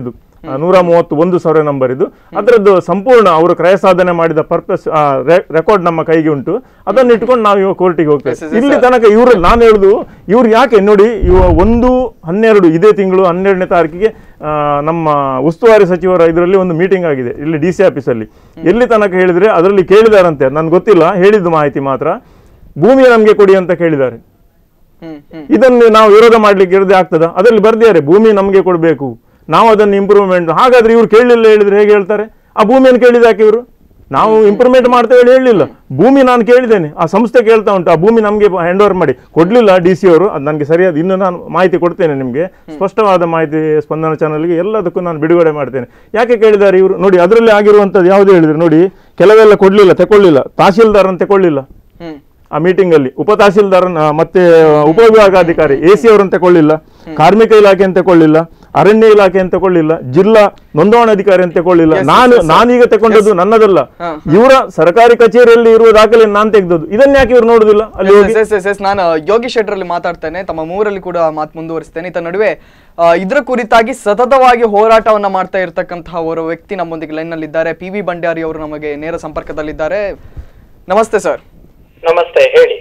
ಆ, ನೂರ ಮೂವತ್ತು ಒಂದು ಸಾವಿರ ನಂಬರ್ ಇದು ಅದರದ್ದು ಸಂಪೂರ್ಣ ಅವರು ಕ್ರಯ ಸಾಧನೆ ಮಾಡಿದ ಪರ್ಪಸ್ ರೆಕಾರ್ಡ್ ನಮ್ಮ ಕೈಗೆ ಉಂಟು ಅದನ್ನು ಇಟ್ಕೊಂಡು ನಾವು ಇವಾಗ ಕೋರ್ಟಿಗೆ ಹೋಗ್ತೇವೆ Yes, yes, ಇಲ್ಲಿ sir. ತನಕ ಇವರು ನಾನು ಹೇಳುದು ಇವ್ರು ಯಾಕೆ ನೋಡಿ ಇವ ಒಂದು ಹನ್ನೆರಡು ಇದೇ ತಿಂಗಳು ಹನ್ನೆರಡನೇ ತಾರೀಕಿಗೆ ಆ, ನಮ್ಮ ಉಸ್ತುವಾರಿ ಸಚಿವರ ಇದರಲ್ಲಿ ಒಂದು ಮೀಟಿಂಗ್ ಆಗಿದೆ ಇಲ್ಲಿ ಡಿ ಸಿ ಆಫೀಸಲ್ಲಿ ಎಲ್ಲಿ ತನಕ ಹೇಳಿದ್ರೆ ಅದರಲ್ಲಿ ಕೇಳಿದಾರಂತೆ ನನ್ಗೆ ಗೊತ್ತಿಲ್ಲ ಹೇಳಿದ್ದು ಮಾಹಿತಿ ಮಾತ್ರ ಭೂಮಿ ನಮಗೆ ಕೊಡಿ ಅಂತ ಕೇಳಿದ್ದಾರೆ ಹ್ಮ್ ಹ್ಮ್ ಇದನ್ನು ನಾವು ವಿರೋಧ ಮಾಡ್ಲಿಕ್ಕೆ ಇರದೆ ಆಗ್ತದ ಅದರಲ್ಲಿ ಬರ್ದಿದ್ದಾರೆ ಭೂಮಿ ನಮಗೆ ಕೊಡಬೇಕು ನಾವು ಅದನ್ನು ಇಂಪ್ರೂವ್ಮೆಂಟ್ ಹಾಗಾದ್ರೆ ಇವ್ರು ಕೇಳಲಿಲ್ಲ ಹೇಳಿದ್ರೆ ಹೇಗೆ ಹೇಳ್ತಾರೆ ಆ ಭೂಮಿಯನ್ನು ಕೇಳಿದಾಕೆ ಇವರು ನಾವು ಇಂಪ್ರೂವ್ಮೆಂಟ್ ಮಾಡ್ತೇವೆ ಹೇಳಿ ಹೇಳಲಿಲ್ಲ ಭೂಮಿ ನಾನು ಕೇಳಿದ್ದೇನೆ ಆ ಸಂಸ್ಥೆ ಕೇಳ್ತಾ ಉಂಟು ಆ ಭೂಮಿ ನಮಗೆ ಹ್ಯಾಂಡ್ ಓವರ್ ಮಾಡಿ ಕೊಡ್ಲಿಲ್ಲ ಡಿ ಸಿ ಅವರು ಅದು ನನಗೆ ಸರಿಯಾದ ಇನ್ನು ನಾನು ಮಾಹಿತಿ ಕೊಡ್ತೇನೆ ನಿಮಗೆ ಸ್ಪಷ್ಟವಾದ ಮಾಹಿತಿ ಸ್ಪಂದನ ಚಾನಲ್ಗೆ ಎಲ್ಲದಕ್ಕೂ ನಾನು ಬಿಡುಗಡೆ ಮಾಡ್ತೇನೆ ಯಾಕೆ ಕೇಳಿದ್ದಾರೆ ಇವರು ನೋಡಿ ಅದರಲ್ಲಿ ಆಗಿರುವಂಥದ್ದು ಯಾವುದು ಹೇಳಿದ್ರೆ ನೋಡಿ ಕೆಲವೆಲ್ಲ ಕೊಡಲಿಲ್ಲ ತಗೊಳ್ಳಿಲ್ಲ ತಹಶೀಲ್ದಾರ್ ಅಂತ ತಗೊಳ್ಳಿಲ್ಲ ಹ್ಮ್ ಆ ಮೀಟಿಂಗ್ ಅಲ್ಲಿ ಉಪ ತಹಸೀಲ್ದಾರ್ ಮತ್ತೆ ಉಪವಿಭಾಗಾಧಿಕಾರಿ ಎ ಸಿ ಅವರನ್ನು ತಗೊಳ್ಳಿಲ್ಲ ಕಾರ್ಮಿಕ ಇಲಾಖೆ ಅಂತ ತಗೊಳ್ಳಿಲ್ಲ ಅರಣ್ಯ ಇಲಾಖೆ ಅಂತ ತಗೊಳ್ಳಿಲ್ಲ ಜಿಲ್ಲಾ ನೋಂದಣಾಧಿಕಾರಿ ಅಂತ ತಗೊಳ್ಳಿಲ್ಲ ನಾನು ನಾನೀಗ ತಗೊಂಡದ್ದು ನನ್ನದಲ್ಲ ಇವರ ಸರ್ಕಾರಿ ಕಚೇರಿಯಲ್ಲಿ ಇರುವ ದಾಖಲೆ ನಾನು ತೆಗೆದದ್ದು ಇದನ್ನ ಯಾಕೆ ಇವ್ರು ನೋಡುದಿಲ್ಲ ಅಲ್ಲಿ ಹೋಗಿ ಎಸ್ ಎಸ್ ಎಸ್ ನಾನು ಯೋಗಿ ಶೆಟ್ಟರಲ್ಲಿ ಮಾತಾಡ್ತೇನೆ ತಮ್ಮ ಮೂರಲ್ಲಿ ಕೂಡ ಮಾತು ಮುಂದುವರಿಸ್ತೇನೆ ಇತ್ತ ನಡುವೆ ಆ, ಇದ್ರ ಕುರಿತಾಗಿ ಸತತವಾಗಿ ಹೋರಾಟವನ್ನ ಮಾಡ್ತಾ ಇರತಕ್ಕಂತಹ ಓರ್ವ ವ್ಯಕ್ತಿ ನಮ್ಮೊಂದಿಗೆ ಲೈನ್ ನಲ್ಲಿ ಇದ್ದಾರೆ ಪಿ ವಿ ಬಂಡ್ಯಾರಿ ಅವರು ನಮಗೆ ನೇರ ಸಂಪರ್ಕದಲ್ಲಿದ್ದಾರೆ ನಮಸ್ತೆ ಸರ್ ನಮಸ್ತೆ ಹೇಳಿ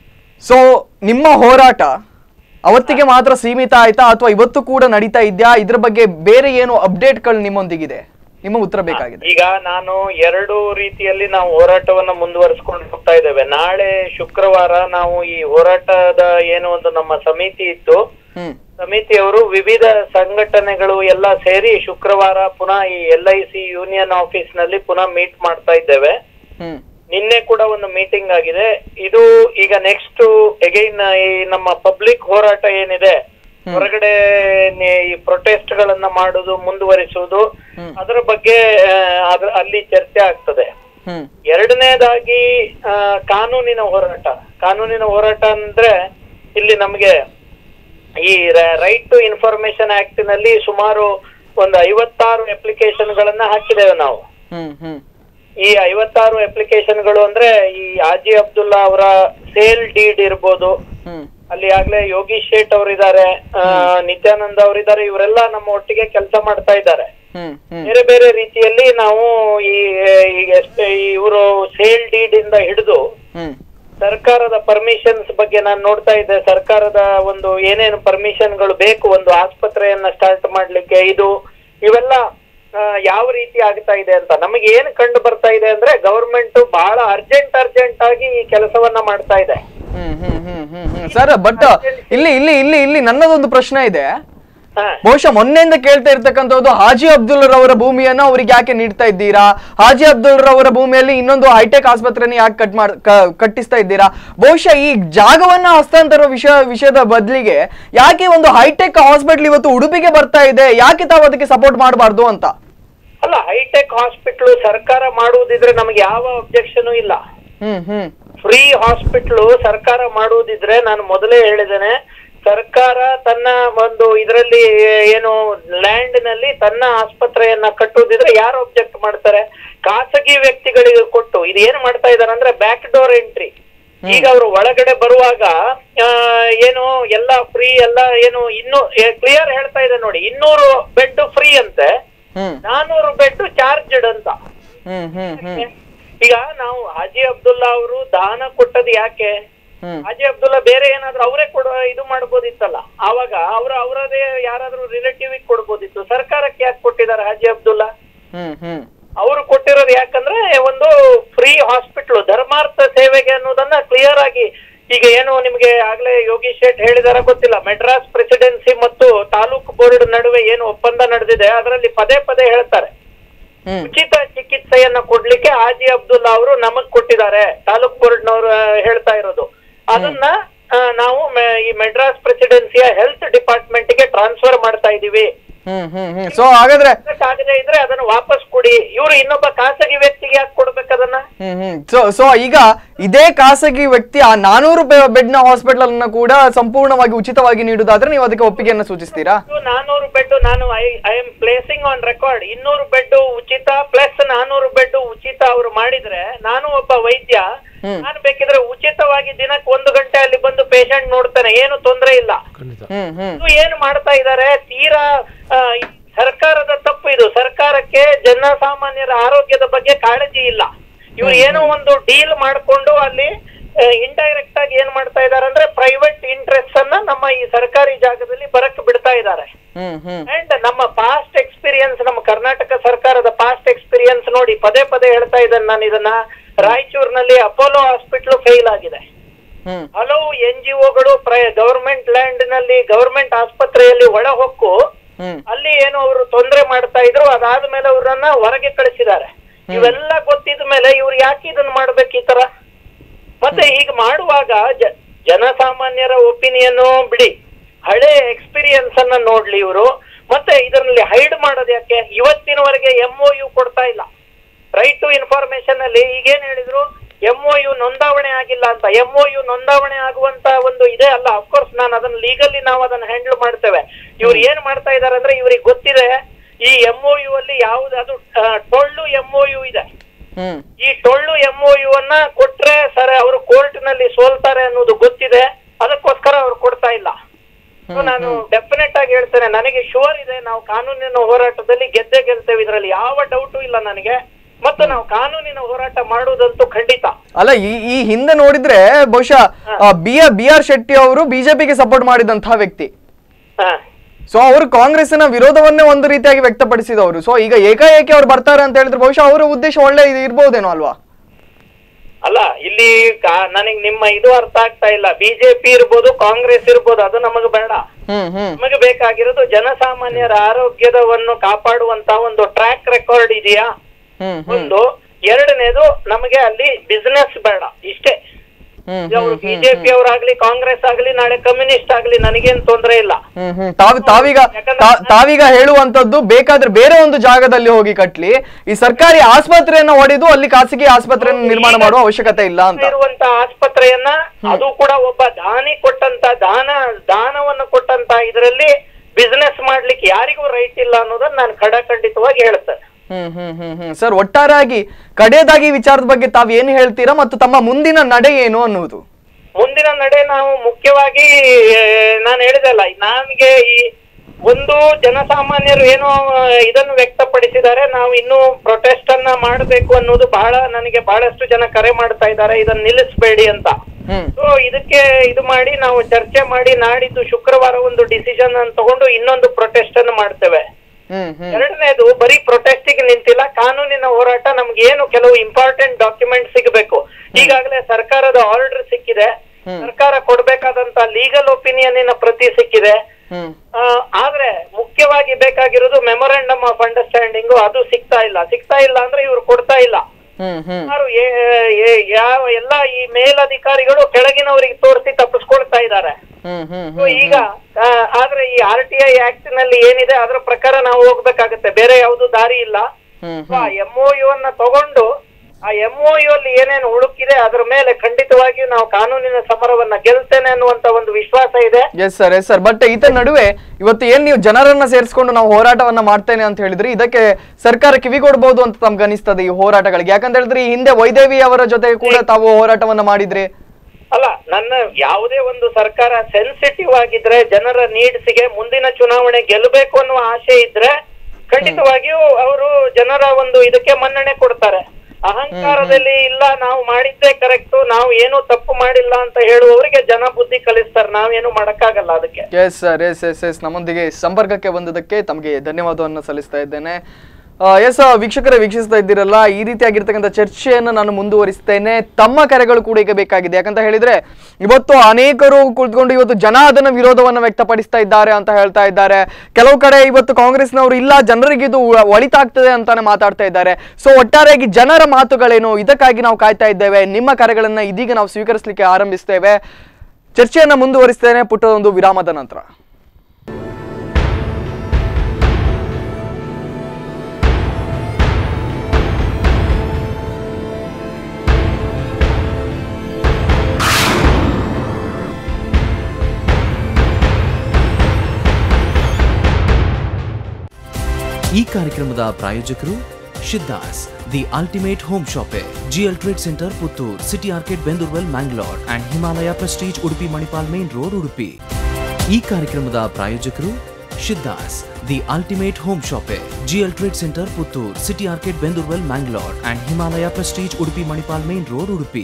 ಸೊ ನಿಮ್ಮ ಹೋರಾಟ ಅವತ್ತಿಗೆ ಮಾತ್ರ ಸೀಮಿತ ಆಯ್ತಾ ಅಥವಾ ಇವತ್ತು ಕೂಡ ನಡೀತಾ ಇದೆಯಾ ಇದ್ರ ಬಗ್ಗೆ ಬೇರೆ ಏನು ಅಪ್ಡೇಟ್ಗಳು ನಿಮ್ಮೊಂದಿಗಿದೆ ನಿಮ್ಮ ಉತ್ತರ ಬೇಕಾಗಿದೆ ಈಗ ನಾನು ಎರಡು ರೀತಿಯಲ್ಲಿ ನಾವು ಹೋರಾಟವನ್ನ ಮುಂದುವರಿಸಿಕೊಂಡು ಹೋಗ್ತಾ ಇದ್ದೇವೆ ನಾಳೆ ಶುಕ್ರವಾರ ನಾವು ಈ ಹೋರಾಟದ ಏನು ಒಂದು ನಮ್ಮ ಸಮಿತಿ ಇತ್ತು ಹ್ಮ್ ಸಮಿತಿಯವರು ವಿವಿಧ ಸಂಘಟನೆಗಳು ಎಲ್ಲ ಸೇರಿ ಶುಕ್ರವಾರ ಪುನಃ ಈ L I C union office ನಲ್ಲಿ ಪುನಃ ಮೀಟ್ ಮಾಡ್ತಾ ಇದ್ದೇವೆ ಹ್ಮ್ ನಿನ್ನೆ ಕೂಡ ಒಂದು ಮೀಟಿಂಗ್ ಆಗಿದೆ ಇದು ಈಗ ನೆಕ್ಸ್ಟ್ ಎಗೈನ್ ಈ ನಮ್ಮ ಪಬ್ಲಿಕ್ ಹೋರಾಟ ಏನಿದೆ ಹೊರಗಡೆ ನೆ- ಈ ಪ್ರೊಟೆಸ್ಟ್ ಗಳನ್ನ ಮಾಡುದು ಮುಂದುವರಿಸುವುದು ಅದರ ಬಗ್ಗೆ ಆ, ಅದ್ರ ಅಲ್ಲಿ ಚರ್ಚೆ ಆಗ್ತದೆ ಹ್ಮ್ ಎರಡನೇದಾಗಿ ಆ, ಕಾನೂನಿನ ಹೋರಾಟ ಕಾನೂನಿನ ಹೋರಾಟ ಅಂದ್ರೆ ಇಲ್ಲಿ ನಮಗೆ ಈ ರೈಟ್ ಟು ಇನ್ಫಾರ್ಮೇಶನ್ ಆಕ್ಟ್ ನಲ್ಲಿ ಸುಮಾರು ಒಂದು ಐವತ್ತಾರು ಅಪ್ಲಿಕೇಶನ್ ಗಳನ್ನ ಹಾಕಿದ್ದೇವೆ ನಾವು ಹ್ಮ್ ಹ್ಮ್ ಈ ಐವತ್ತಾರು ಅಪ್ಲಿಕೇಶನ್ ಗಳು ಅಂದ್ರೆ ಈ ಆಜಿ ಅಬ್ದುಲ್ಲಾ ಅವರ ಸೇಲ್ ಡೀಡ್ ಇರ್ಬೋದು ಹ್ಮ್ ಅಲ್ಲಿ ಆಗ್ಲೇ ಯೋಗೀಶ್ ಶೇಟ್ ಅವರಿದ್ದಾರೆ ನಿತ್ಯಾನಂದ ಅವರಿದ್ದಾರೆ ಇವರೆಲ್ಲ ನಮ್ಮ ಒಟ್ಟಿಗೆ ಕೆಲಸ ಮಾಡ್ತಾ ಇದ್ದಾರೆ ಹ್ಮ್ ಹ್ಮ್ ಬೇರೆ ಬೇರೆ ರೀತಿಯಲ್ಲಿ ನಾವು ಈ ಇವರು ಸೇಲ್ ಡೀಡ್ ಇಂದ ಹಿಡಿದು ಹ್ಮ್ ಸರ್ಕಾರದ ಪರ್ಮಿಷನ್ಸ್ ಬಗ್ಗೆ ನಾನು ನೋಡ್ತಾ ಇದ್ದೆ ಸರ್ಕಾರದ ಒಂದು ಏನೇನು ಪರ್ಮಿಷನ್ ಗಳು ಬೇಕು ಒಂದು ಆಸ್ಪತ್ರೆಯನ್ನ ಸ್ಟಾರ್ಟ್ ಮಾಡ್ಲಿಕ್ಕೆ ಇದು ಇವೆಲ್ಲ ಆ, ಯಾವ ರೀತಿ ಆಗ್ತಾ ಇದೆ ಅಂತ ನಮಗೆ ಏನು ಕಂಡು ಬರ್ತಾ ಇದೆ ಅಂದ್ರೆ ಗವರ್ಮೆಂಟ್ ಬಹಳ ಅರ್ಜೆಂಟ್ ಅರ್ಜೆಂಟ್ ಆಗಿ ಈ ಕೆಲಸವನ್ನ ಮಾಡ್ತಾ ಇದೆ ಹ್ಮ್ ಹ್ಮ್ ಹ್ಮ್ ಹ್ಮ್ ಹ್ಮ್ ಸರ್ ಬಟ್ ಇಲ್ಲಿ ಇಲ್ಲಿ ಇಲ್ಲಿ ಇಲ್ಲಿ ನನ್ನದೊಂದು ಪ್ರಶ್ನೆ ಇದೆ ಹಾ. ಬಹುಶಃ ಮೊನ್ನೆಯಿಂದ ಕೇಳ್ತಾ ಇರ್ತಕ್ಕಂಥದ್ದು ಹಾಜಿ ಅಬ್ದುಲ್ ರವರ ಭೂಮಿಯನ್ನ ಅವ್ರಿಗೆ ಯಾಕೆ ನೀಡ್ತಾ ಇದ್ದೀರಾ ಹಾಜಿ ಅಬ್ದುಲ್ ರವರ ಭೂಮಿಯಲ್ಲಿ ಇನ್ನೊಂದು ಹೈಟೆಕ್ ಆಸ್ಪತ್ರೆನ ಯಾಕೆ ಕಟ್ ಮಾಡ್ ಕ- ಕಟ್ಟಿಸ್ತಾ ಇದ್ದೀರಾ ಬಹುಶಃ ಈ ಜಾಗವನ್ನ ಹಸ್ತಾಂತರ ವಿಷಯ ವಿಷಯದ ಬದಲಿಗೆ ಯಾಕೆ ಒಂದು ಹೈಟೆಕ್ ಹಾಸ್ಪಿಟಲ್ ಇವತ್ತು ಉಡುಪಿಗೆ ಬರ್ತಾ ಇದೆ ಯಾಕೆ ತಾವು ಅದಕ್ಕೆ ಸಪೋರ್ಟ್ ಮಾಡಬಾರ್ದು ಅಂತ ಅಲ್ಲ ಹೈಟೆಕ್ ಹಾಸ್ಪಿಟ್ಲು ಸರ್ಕಾರ ಮಾಡುವುದಿದ್ರೆ ನಮಗೆ ಯಾವ ಅಬ್ಜೆಕ್ಷನ್ ಇಲ್ಲ ಹ್ಮ್ ಹ್ಮ್ ಫ್ರೀ ಹಾಸ್ಪಿಟ್ಲು ಸರ್ಕಾರ ಮಾಡುವುದಿದ್ರೆ ನಾನು ಮೊದಲೇ ಹೇಳಿದ್ದೇನೆ ಸರ್ಕಾರ ತನ್ನ ಒಂದು ಇದರಲ್ಲಿ ಏನು ಲ್ಯಾಂಡ್ ನಲ್ಲಿ ತನ್ನ ಆಸ್ಪತ್ರೆಯನ್ನ ಕಟ್ಟುವುದಿದ್ರೆ ಯಾರು ಒಬ್ಜೆಕ್ಟ್ ಮಾಡ್ತಾರೆ ಖಾಸಗಿ ವ್ಯಕ್ತಿಗಳಿಗೆ ಕೊಟ್ಟು ಇದು ಏನು ಮಾಡ್ತಾ ಇದ್ದಾರೆ ಅಂದ್ರೆ ಬ್ಯಾಕ್ ಡೋರ್ ಎಂಟ್ರಿ ಈಗ ಅವರು ಒಳಗಡೆ ಬರುವಾಗ ಆ, ಏನು ಎಲ್ಲ ಫ್ರೀ ಎಲ್ಲ ಏನು ಇನ್ನು ಕ್ಲಿಯರ್ ಹೇಳ್ತಾ ಇದೆ ನೋಡಿ ಇನ್ನೂರು ಬೆಡ್ ಫ್ರೀ ಅಂತೆ ಹ್ಮ್ ನಾನೂರು ಬೆಡ್ ಚಾರ್ಜ್ಡ್ ಅಂತ ಹ್ಮ್ ಹ್ಮ್ ಹ್ಮ್ ಈಗ ನಾವು ಹಾಜಿ ಅಬ್ದುಲ್ಲಾ ಅವರು ದಾನ ಕೊಟ್ಟದ್ದು ಯಾಕೆ ಹ್ಮ್ ಹಾಜಿ ಅಬ್ದುಲ್ಲಾ ಬೇರೆ ಏನಾದ್ರು ಅವರೇ ಕೊಡ ಇದು ಮಾಡ್ಬೋದಿತ್ತಲ್ಲ ಆವಾಗ ಅವ್ರ ಅವರದೇ ಯಾರಾದ್ರೂ ರಿಲೇಟಿವ್ ಕೊಡ್ಬೋದಿತ್ತು ಸರ್ಕಾರಕ್ಕೆ ಯಾಕೆ ಕೊಟ್ಟಿದ್ದಾರೆ ಹಾಜಿ ಅಬ್ದುಲ್ಲಾ ಹ್ಮ್ ಹ್ಮ್ ಅವರು ಕೊಟ್ಟಿರೋದು ಯಾಕಂದ್ರೆ ಒಂದು ಫ್ರೀ ಹಾಸ್ಪಿಟ್ಲು ಧರ್ಮಾರ್ಥ ಸೇವೆಗೆ ಅನ್ನೋದನ್ನ ಕ್ಲಿಯರ್ ಆಗಿ ಈಗ ಏನು ನಿಮ್ಗೆ ಆಗ್ಲೇ ಯೋಗಿ ಶೇಟ್ ಹೇಳಿದಾರ ಗೊತ್ತಿಲ್ಲ ಮೆಡ್ರಾಸ್ ಪ್ರೆಸಿಡೆನ್ಸಿ ಮತ್ತು ತಾಲೂಕು ಬೋರ್ಡ್ ನಡುವೆ ಏನು ಒಪ್ಪಂದ ನಡೆದಿದೆ ಅದರಲ್ಲಿ ಪದೇ ಪದೇ ಹೇಳ್ತಾರೆ ಹ್ಮ್ ಉಚಿತ ಚಿಕಿತ್ಸೆಯನ್ನ ಕೊಡ್ಲಿಕ್ಕೆ ಹಾಜಿ ಅಬ್ದುಲ್ಲಾ ಅವರು ನಮಗ್ ಕೊಟ್ಟಿದ್ದಾರೆ ತಾಲೂಕ್ ಬೋರ್ಡ್ನವರು ಹೇಳ್ತಾ ಇರೋದು ಅದನ್ನ ಆ, ನಾವು ಮೆ- ಈ ಮೆಡ್ರಾಸ್ ಪ್ರೆಸಿಡೆನ್ಸಿಯ ಹೆಲ್ತ್ ಡಿಪಾರ್ಟ್ಮೆಂಟ್ ಗೆ ಟ್ರಾನ್ಸ್ಫರ್ ಮಾಡ್ತಾ ಇದೀವಿ ಹ್ಮ್ ಹ್ಮ್ ಹ್ಮ್ ಸೊ ಹಾಗಾದ್ರೆ ಆಗದೆ ಇದ್ರೆ ಅದನ್ನ ವಾಪಸ್ ಕೊಡಿ ಇವರು ಇನ್ನೊಬ್ಬ ಖಾಸಗಿ ವ್ಯಕ್ತಿಗೆ ಯಾಕೆ ಕೊಡ್ಬೇಕು ಅದನ್ನ ಹ್ಮ್ ಹ್ಮ್ ಸೊ ಸೊ ಈಗ ಇದೇ ಖಾಸಗಿ ವ್ಯಕ್ತಿ ಆ ನಾನೂರು ಬೆಡ್ ನ ಹಾಸ್ಪಿಟಲ್ ಅನ್ನ ಕೂಡ ಸಂಪೂರ್ಣವಾಗಿ ಉಚಿತವಾಗಿ ನೀಡುವುದಾದ್ರೆ ನೀವು ಅದಕ್ಕೆ ಒಪ್ಪಿಗೆಯನ್ನ ಸೂಚಿಸ್ತೀರಾ ಇದು ನಾನೂರು ಬೆಡ್ ನಾನು I I am placing on record ಇನ್ನೂರು ಬೆಡ್ ಉಚಿತ ಪ್ಲಸ್ ನಾನೂರು ಬೆಡ್ ಉಚಿತ ಅವರು ಮಾಡಿದ್ರೆ ನಾನು ಒಬ್ಬ ವೈದ್ಯ ನಾನು ಬೇಕಿದ್ರೆ ಉಚಿತವಾಗಿ ದಿನಕ್ಕೆ ಒಂದು ಗಂಟೆ ಅಲ್ಲಿ ಬಂದು ಪೇಷಂಟ್ ನೋಡ್ತಾನೆ ಏನು ತೊಂದರೆ ಇಲ್ಲ ಖಂಡಿತ ಹ್ಮ್ ಹ್ಮ್ ಇದು ಏನು ಮಾಡ್ತಾ ಇದ್ದಾರೆ ತೀರಾ ಆ, ಈ ಸರ್ಕಾರದ ತಪ್ಪು ಇದು ಸರ್ಕಾರಕ್ಕೆ ಜನಸಾಮಾನ್ಯರ ಆರೋಗ್ಯದ ಬಗ್ಗೆ ಕಾಳಜಿ ಇಲ್ಲ ಇವ್ರು ಏನೋ ಒಂದು ಡೀಲ್ ಮಾಡ್ಕೊಂಡು ಅಲ್ಲಿ ಇಂಡೈರೆಕ್ಟ್ ಆಗಿ ಏನ್ ಮಾಡ್ತಾ ಇದಾರೆ ಅಂದ್ರೆ ಪ್ರೈವೇಟ್ ಇಂಟ್ರೆಸ್ಟ್ ಅನ್ನ ನಮ್ಮ ಈ ಸರ್ಕಾರಿ ಜಾಗದಲ್ಲಿ ಬರಕ್ ಬಿಡ್ತಾ ಇದ್ದಾರೆ ಹ್ಮ್ ಹ್ಮ್ ಅಂಡ್ ನಮ್ಮ ಪಾಸ್ಟ್ ಎಕ್ಸ್ಪೀರಿಯನ್ಸ್ ನಮ್ಮ ಕರ್ನಾಟಕ ಸರ್ಕಾರದ ಪಾಸ್ಟ್ ಎಕ್ಸ್ಪೀರಿಯನ್ಸ್ ನೋಡಿ ಪದೇ ಪದೇ ಹೇಳ್ತಾ ಇದ್ದೇನೆ ನಾನು ಇದನ್ನ ರಾಯಚೂರಿನಲ್ಲಿ ಅಪೋಲೋ ಹಾಸ್ಪಿಟಲ್ ಫೇಲ್ ಆಗಿದೆ ಹ್ಮ್ ಹಲವು ಎನ್ ಜಿ ಒಗಳು ಗವರ್ಮೆಂಟ್ ಲ್ಯಾಂಡ್ ನಲ್ಲಿ ಗವರ್ಮೆಂಟ್ ಆಸ್ಪತ್ರೆಯಲ್ಲಿ ಒಳ ಹೊಕ್ಕು ಹ್ಮ್ ಅಲ್ಲಿ ಏನು ಅವರು ತೊಂದರೆ ಮಾಡ್ತಾ ಇದ್ರು ಅದಾದ್ಮೇಲೆ ಅವ್ರನ್ನ ಹೊರಗೆ ಕಳಿಸಿದ್ದಾರೆ ಇವೆಲ್ಲ ಗೊತ್ತಿದ ಮೇಲೆ ಇವ್ರು ಯಾಕೆ ಇದನ್ನ ಮಾಡ್ಬೇಕು ಈ ತರ ಮತ್ತೆ ಹೀಗೆ ಮಾಡುವಾಗ ಜ- ಜನಸಾಮಾನ್ಯರ ಒಪಿನಿಯನ್ ಬಿಡಿ ಹಳೆ ಎಕ್ಸ್ಪೀರಿಯನ್ಸ್ ಅನ್ನ ನೋಡ್ಲಿ ಇವರು ಮತ್ತೆ ಇದರಲ್ಲಿ ಹೈಡ್ ಮಾಡೋದು ಯಾಕೆ ಇವತ್ತಿನವರೆಗೆ ಎಂ ಒ ಯು ಕೊಡ್ತಾ ಇಲ್ಲ ರೈಟ್ ಟು ಇನ್ಫಾರ್ಮೇಶನ್ ಅಲ್ಲಿ ಈಗೇನ್ ಹೇಳಿದ್ರು ಎಂ ಒ ಯು ನೋಂದಾವಣೆ ಆಗಿಲ್ಲ ಅಂತ ಎಂ ಒ ಯು ನೋಂದಾವಣೆ ಆಗುವಂತ ಒಂದು ಇದೆ ಅಲ್ಲ ಅಫ್ಕೋರ್ಸ್ ನಾನು ಅದನ್ನ ಲೀಗಲಿ ನಾವು ಅದನ್ನ ಹ್ಯಾಂಡಲ್ ಮಾಡ್ತೇವೆ ಇವ್ರು ಏನ್ ಮಾಡ್ತಾ ಇದಾರೆ ಅಂದ್ರೆ ಇವ್ರಿಗೆ ಗೊತ್ತಿದೆ ಈ ಎಂ ಒ ಯು ಅಲ್ಲಿ ಯಾವ್ದು ಅದು ಆ, ಟೊಳ್ಳು ಎಂ ಒ ಯು ಇದೆ ಹ್ಮ್ ಈ ಟೊಳ್ಳು ಎಂ ಒ ಯು ಅನ್ನ ಕೊಟ್ರೆ ಸರ್ ಅವರು ಕೋರ್ಟ್ ನಲ್ಲಿ ಸೋಲ್ತಾರೆ ಅನ್ನೋದು ಗೊತ್ತಿದೆ ಅದಕ್ಕೋಸ್ಕರ ಅವ್ರು ಕೊಡ್ತಾ ಇಲ್ಲ So ನಾನು ಡೆಫಿನೆಟ್ ಆಗಿ ಹೇಳ್ತೇನೆ ನನಗೆ ಶೋರ್ ಇದೆ ನಾವು ಕಾನೂನಿನ ಹೋರಾಟದಲ್ಲಿ ಗೆದ್ದೆ ಗೆಲ್ತೇವೆ ಇದರಲ್ಲಿ ಯಾವ ಡೌಟು ಇಲ್ಲ ನನಗೆ ಮತ್ತು ನಾವು ಕಾನೂನಿನ ಹೋರಾಟ ಮಾಡುವುದಂತೂ ಖಂಡಿತ ಅಲ್ಲ ಈ ಈ ಹಿಂದೆ ನೋಡಿದ್ರೆ ಬಹುಶಃ B R B R Shetty ಅವರು ಬಿಜೆಪಿಗೆ ಸಪೋರ್ಟ್ ಮಾಡಿದಂತಹ ವ್ಯಕ್ತಿ ಹಾ ಸೊ ಅವರು ಕಾಂಗ್ರೆಸ್ಸಿನ ವಿರೋಧವನ್ನೇ ಒಂದು ರೀತಿಯಾಗಿ ವ್ಯಕ್ತಪಡಿಸಿದವರು ಸೊ ಈಗ ಏಕಾಏಕಿ ಅವ್ರು ಬರ್ತಾರೆ ಅಂತ ಹೇಳಿದ್ರೆ ಬಹುಶಃ ಅವರ ಉದ್ದೇಶ ಒಳ್ಳೆ ಇದು ಇರ್ಬೋದೇನೋ ಅಲ್ವಾ ಅಲ್ಲ ಇಲ್ಲಿ ನನಗೆ ನಿಮ್ಮ ಇದು ಅರ್ಥ ಆಗ್ತಾ ಇಲ್ಲ ಬಿಜೆಪಿ ಇರ್ಬೋದು ಕಾಂಗ್ರೆಸ್ ಇರ್ಬೋದು ಅದು ನಮಗೆ ಬೇಡ ಹ್ಮ್ ಹ್ಮ್ ನಮಗೆ ಬೇಕಾಗಿರೋದು ಜನಸಾಮಾನ್ಯರ ಆರೋಗ್ಯದವನ್ನು ಕಾಪಾಡುವಂತ ಒಂದು ಟ್ರ್ಯಾಕ್ ರೆಕಾರ್ಡ್ ಇದೆಯಾ ಹ್ಮ್ ಹ್ಮ್ ಒಂದು ಎರಡನೇದು ನಮಗೆ ಅಲ್ಲಿ ಬಿಸ್ನೆಸ್ ಬೇಡ ಇಷ್ಟೇ ಹ್ಮ್ ಅವರು ಬಿಜೆಪಿ ಅವರಾಗ್ಲಿ ಕಾಂಗ್ರೆಸ್ ಆಗ್ಲಿ ನಾಳೆ ಕಮ್ಯುನಿಸ್ಟ್ ಆಗ್ಲಿ ನನಗೇನ್ ತೊಂದ್ರೆ ಇಲ್ಲ ಹ್ಮ್ ಹ್ಮ್ ತಾವ್ ತಾವೀಗ ಯಾಕಂದ್ರೆ- ತಾ- ತಾವೀಗ ಹೇಳುವಂತದ್ದು ಬೇಕಾದ್ರೆ ಬೇರೆ ಒಂದು ಜಾಗದಲ್ಲಿ ಹೋಗಿ ಕಟ್ಲಿ ಈ ಸರ್ಕಾರಿ ಆಸ್ಪತ್ರೆಯನ್ನ ಹೊಡೆದು ಅಲ್ಲಿ ಖಾಸಗಿ ಆಸ್ಪತ್ರೆಯನ್ನು ನಿರ್ಮಾಣ ಮಾಡುವ ಅವಶ್ಯಕತೆ ಇಲ್ಲ ಅಂತ ಇರುವಂತ ಆಸ್ಪತ್ರೆಯನ್ನ ಅದು ಕೂಡ ಒಬ್ಬ ದಾನಿ ಕೊಟ್ಟಂತ ದಾನ ದಾನವನ್ನು ಕೊಟ್ಟಂತ ಇದರಲ್ಲಿ ಬಿಸ್ನೆಸ್ ಮಾಡ್ಲಿಕ್ಕೆ ಯಾರಿಗೂ ರೈಟ್ ಇಲ್ಲ ಅನ್ನೋದನ್ನ ನಾನು ಖಡಖಂಡಿತವಾಗಿ ಹೇಳ್ತೇನೆ ಹ್ಮ್ ಹ್ಮ್ ಹ್ಮ್ ಹ್ಮ್ ಸರ್ ಒಟ್ಟಾರೆಯಾಗಿ ಕಡೆಯದಾಗಿ ಈ ವಿಚಾರದ ಬಗ್ಗೆ ತಾವ್ ಏನ್ ಹೇಳ್ತೀರಾ ಮತ್ತು ತಮ್ಮ ಮುಂದಿನ ನಡೆ ಏನು ಅನ್ನುವುದು ಮುಂದಿನ ನಡೆ ನಾವು ಮುಖ್ಯವಾಗಿ ನಾನು ಹೇಳಿದಲ್ಲ ನನಗೆ ಈ ಒಂದು ಜನಸಾಮಾನ್ಯರು ಏನೋ ಆ, ಇದನ್ನು ವ್ಯಕ್ತಪಡಿಸಿದ್ದಾರೆ ನಾವು ಇನ್ನೂ ಪ್ರೊಟೆಸ್ಟ್ ಅನ್ನ ಮಾಡಬೇಕು ಅನ್ನೋದು ಬಹಳ ನನಗೆ ಬಹಳಷ್ಟು ಜನ ಕರೆ ಮಾಡ್ತಾ ಇದ್ದಾರೆ ಇದನ್ನ ನಿಲ್ಲಿಸಬೇಡಿ ಅಂತ ಹ್ಮ್ ಸೊ ಇದಕ್ಕೆ ಇದು ಮಾಡಿ ನಾವು ಚರ್ಚೆ ಮಾಡಿ ನಾಡಿದ್ದು ಶುಕ್ರವಾರ ಒಂದು ಡಿಸಿಷನ್ ಅನ್ನು ತಗೊಂಡು ಇನ್ನೊಂದು ಪ್ರೊಟೆಸ್ಟ್ ಅನ್ನು ಮಾಡ್ತೇವೆ ಹ್ಮ್ ಹ್ಮ್ ಎರಡನೇದು ಬರೀ ಪ್ರೊಟೆಸ್ಟಿಗೆ ನಿಂತಿಲ್ಲ ಕಾನೂನಿನ ಹೋರಾಟ ನಮ್ಗೆ ಏನು ಕೆಲವು ಇಂಪಾರ್ಟೆಂಟ್ ಡಾಕ್ಯುಮೆಂಟ್ ಸಿಗಬೇಕು ಈಗಾಗಲೇ ಸರ್ಕಾರದ ಆರ್ಡರ್ ಸಿಕ್ಕಿದೆ ಸರ್ಕಾರ ಕೊಡ್ಬೇಕಾದಂತ ಲೀಗಲ್ ಒಪಿನಿಯನ್ನಿನ ಪ್ರತಿ ಸಿಕ್ಕಿದೆ ಹ್ಮ್ ಆ, ಆದ್ರೆ ಮುಖ್ಯವಾಗಿ ಬೇಕಾಗಿರೋದು ಮೆಮೊರಾಂಡಮ್ ಆಫ್ ಅಂಡರ್ಸ್ಟ್ಯಾಂಡಿಂಗ್ ಅದು ಸಿಗ್ತಾ ಇಲ್ಲ ಸಿಗ್ತಾ ಇಲ್ಲ ಅಂದ್ರೆ ಇವ್ರು ಕೊಡ್ತಾ ಇಲ್ಲ ಹ್ಮ್ ಹ್ಮ್ ಯಾರು ಏ- ಏ- ಯಾವ ಎಲ್ಲ ಈ ಮೇಲಧಿಕಾರಿಗಳು ಕೆಳಗಿನವರಿಗೆ ತೋರಿಸಿ ತಪ್ಪಿಸ್ಕೊಳ್ತಾ ಇದ್ದಾರೆ ಹ್ಮ್ ಹ್ಮ್ So ಈಗ ಆ, ಆದ್ರೆ ಈ ಆರ್ ಟಿ ಐ ಆಕ್ಟ್ ನಲ್ಲಿ ಏನಿದೆ ಅದರ ಪ್ರಕಾರ ನಾವು ಹೋಗ್ಬೇಕಾಗತ್ತೆ ಬೇರೆ ಯಾವುದು ದಾರಿ ಇಲ್ಲ ಹ್ಮ್ So, ಆ ಎಂ ಒ ಯು ಅನ್ನ ತಗೊಂಡು ಆ ಎಂ ಒ ಯು ಅಲ್ಲಿ ಏನೇನು ಹುಡುಕಿದೆ ಅದ್ರ ಮೇಲೆ ಖಂಡಿತವಾಗಿಯೂ ನಾವು ಕಾನೂನಿನ ಸಮರವನ್ನ ಗೆಲ್ತೇನೆ ಅನ್ನುವಂತ ಒಂದು ವಿಶ್ವಾಸ ಇದೆ yes sir yes sir but ಈತ ನಡುವೆ ಇವತ್ತು ಏನ್ ನೀವು ಜನರನ್ನ ಸೇರಿಸ್ಕೊಂಡು ನಾವು ಹೋರಾಟವನ್ನ ಮಾಡ್ತೇನೆ ಅಂತ ಹೇಳಿದ್ರಿ ಇದಕ್ಕೆ ಸರ್ಕಾರ ಕಿವಿಗೊಡ್ಬೋದು ಅಂತ ತಮ್ಗೆ ಅನಿಸ್ತದೆ ಈ ಹೋರಾಟಗಳಿಗೆ ಯಾಕಂತ ಹೇಳಿದ್ರೆ ಈ ಹಿಂದೆ ವೈದೇವಿ ಅವರ ಜೊತೆ ಕೂಡ ತಾವು ಹೋರಾಟವನ್ನ ಮಾಡಿದ್ರಿ ಅಲ್ಲ ನನ್ನ ಯಾವುದೇ ಒಂದು ಸರ್ಕಾರ ಸೆನ್ಸಿಟಿವ್ ಆಗಿದ್ರೆ ಜನರ ನೀಡ್ಸ್ಗೆ ಮುಂದಿನ ಚುನಾವಣೆ ಗೆಲ್ಲಬೇಕು ಅನ್ನುವ ಆಸೆ ಇದ್ರೆ ಖಂಡಿತವಾಗಿಯೂ ಅವರು ಜನರ ಒಂದು ಇದಕ್ಕೆ ಮನ್ನಣೆ ಕೊಡ್ತಾರೆ ಅಹಂಕಾರದಲ್ಲಿ ಇಲ್ಲ ನಾವು ಮಾಡಿದ್ದೇ ಕರೆಕ್ಟ್ ನಾವು ಏನು ತಪ್ಪು ಮಾಡಿಲ್ಲ ಅಂತ ಹೇಳುವವರಿಗೆ ಜನ ಬುದ್ಧಿ ಕಲಿಸ್ತಾರೆ ನಾವೇನು ಮಾಡಕ್ಕಾಗಲ್ಲ ಅದಕ್ಕೆ yes sir yes yes yes ನಮ್ಮೊಂದಿಗೆ ಸಂಪರ್ಕಕ್ಕೆ ಬಂದದಕ್ಕೆ ತಮಗೆ ಧನ್ಯವಾದವನ್ನು ಸಲ್ಲಿಸ್ತಾ ಇದ್ದೇನೆ ಎಸ್ ವೀಕ್ಷಕರೇ ವೀಕ್ಷಿಸ್ತಾ ಇದ್ದೀರಲ್ಲ ಈ ರೀತಿಯಾಗಿರ್ತಕ್ಕಂಥ ಚರ್ಚೆಯನ್ನು ನಾನು ಮುಂದುವರಿಸ್ತೇನೆ ತಮ್ಮ ಕರೆಗಳು ಕೂಡ ಈಗ ಬೇಕಾಗಿದೆ ಯಾಕಂತ ಹೇಳಿದ್ರೆ ಇವತ್ತು ಅನೇಕರು ಕುಳಿತುಕೊಂಡು ಇವತ್ತು ಜನ ಅದನ್ನ ವಿರೋಧವನ್ನು ವ್ಯಕ್ತಪಡಿಸ್ತಾ ಇದ್ದಾರೆ ಅಂತ ಹೇಳ್ತಾ ಇದ್ದಾರೆ ಕೆಲವು ಕಡೆ ಇವತ್ತು ಕಾಂಗ್ರೆಸ್ನವರು ಇಲ್ಲ ಜನರಿಗೆ ಇದು ಒ- ಒಳಿತಾಗ್ತದೆ ಅಂತಾನೆ ಮಾತಾಡ್ತಾ ಇದ್ದಾರೆ ಸೊ ಒಟ್ಟಾರೆಯಾಗಿ ಜನರ ಮಾತುಗಳೇನು ಇದಕ್ಕಾಗಿ ನಾವು ಕಾಯ್ತಾ ಇದ್ದೇವೆ ನಿಮ್ಮ ಕರೆಗಳನ್ನ ಇದೀಗ ನಾವು ಸ್ವೀಕರಿಸಲಿಕ್ಕೆ ಆರಂಭಿಸ್ತೇವೆ ಚರ್ಚೆಯನ್ನ ಮುಂದುವರಿಸ್ತೇನೆ ಪುಟ್ಟ ಒಂದು ವಿರಾಮದ ನಂತರ ಈ ಕಾರ್ಯಕ್ರಮದ ಪ್ರಾಯೋಜಕರು Shiddas the ultimate home shoppe GL trade centre Puttur city arcade Bendurwell Mangalore and Himalaya prestige Udupi Manipal main road Udupi ಈ ಕಾರ್ಯಕ್ರಮದ ಪ್ರಾಯೋಜಕರು Shiddas the ultimate home shopping. GL Trade Center, Puttur, City Arcade, Bendurwell, Mangalore, and Himalaya Prestige, Udupi Manipal Main Road, Udupi.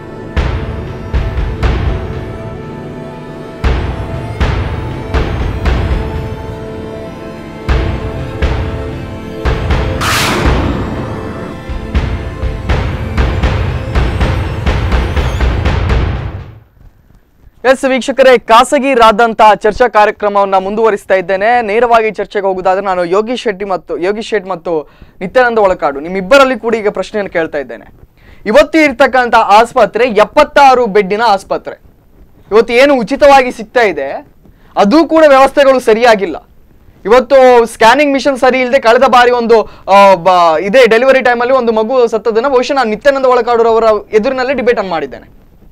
Yes ವೀಕ್ಷಕರೇ ಖಾಸಗಿರಾದಂತ ಚರ್ಚಾ ಕಾರ್ಯಕ್ರಮವನ್ನ ಮುಂದುವರಿಸ್ತಾ ಇದ್ದೇನೆ ನೇರವಾಗಿ ಚರ್ಚೆಗೆ ಹೋಗುದಾದ್ರೆ ನಾನು ಯೋಗೀಶ್ ಶೆಟ್ಟಿ ಮತ್ತು ಯೋಗೀಶ್ ಶೆಟ್ಟಿ ಮತ್ತು ನಿತ್ಯಾನಂದ ಒಳಕಾಡು ನಿಮ್ಮಿಬ್ಬರಲ್ಲಿ ಕೂಡ ಈಗ ಪ್ರಶ್ನೆಯನ್ನು ಕೇಳ್ತಾ ಇದ್ದೇನೆ ಇವತ್ತು ಇರ್ತಕ್ಕಂಥ ಆಸ್ಪತ್ರೆ ಎಪ್ಪತ್ತಾರು ಬೆಡ್ಡಿನ ಆಸ್ಪತ್ರೆ ಇವತ್ತು ಏನು ಉಚಿತವಾಗಿ ಸಿಗ್ತಾ ಇದೆ ಅದು ಕೂಡ ವ್ಯವಸ್ಥೆಗಳು ಸರಿಯಾಗಿಲ್ಲ ಇವತ್ತು ಸ್ಕ್ಯಾನಿಂಗ್ ಮಿಷನ್ ಸರಿ ಇಲ್ಲದೆ ಕಳೆದ ಬಾರಿ ಒಂದು ಆ, ಬ- ಇದೇ ಡೆಲಿವರಿ ಟೈಮಲ್ಲಿ ಒಂದು ಮಗು ಸತ್ತದನ್ನ ಬಹುಶಃ ನಾನು ನಿತ್ಯಾನಂದ ಒಳಕಾಡುರವರ ಎದುರಿನಲ್ಲೇ ಡಿಬೇಟ್ ಅನ್ನು ಮಾಡಿದ್ದೇನೆ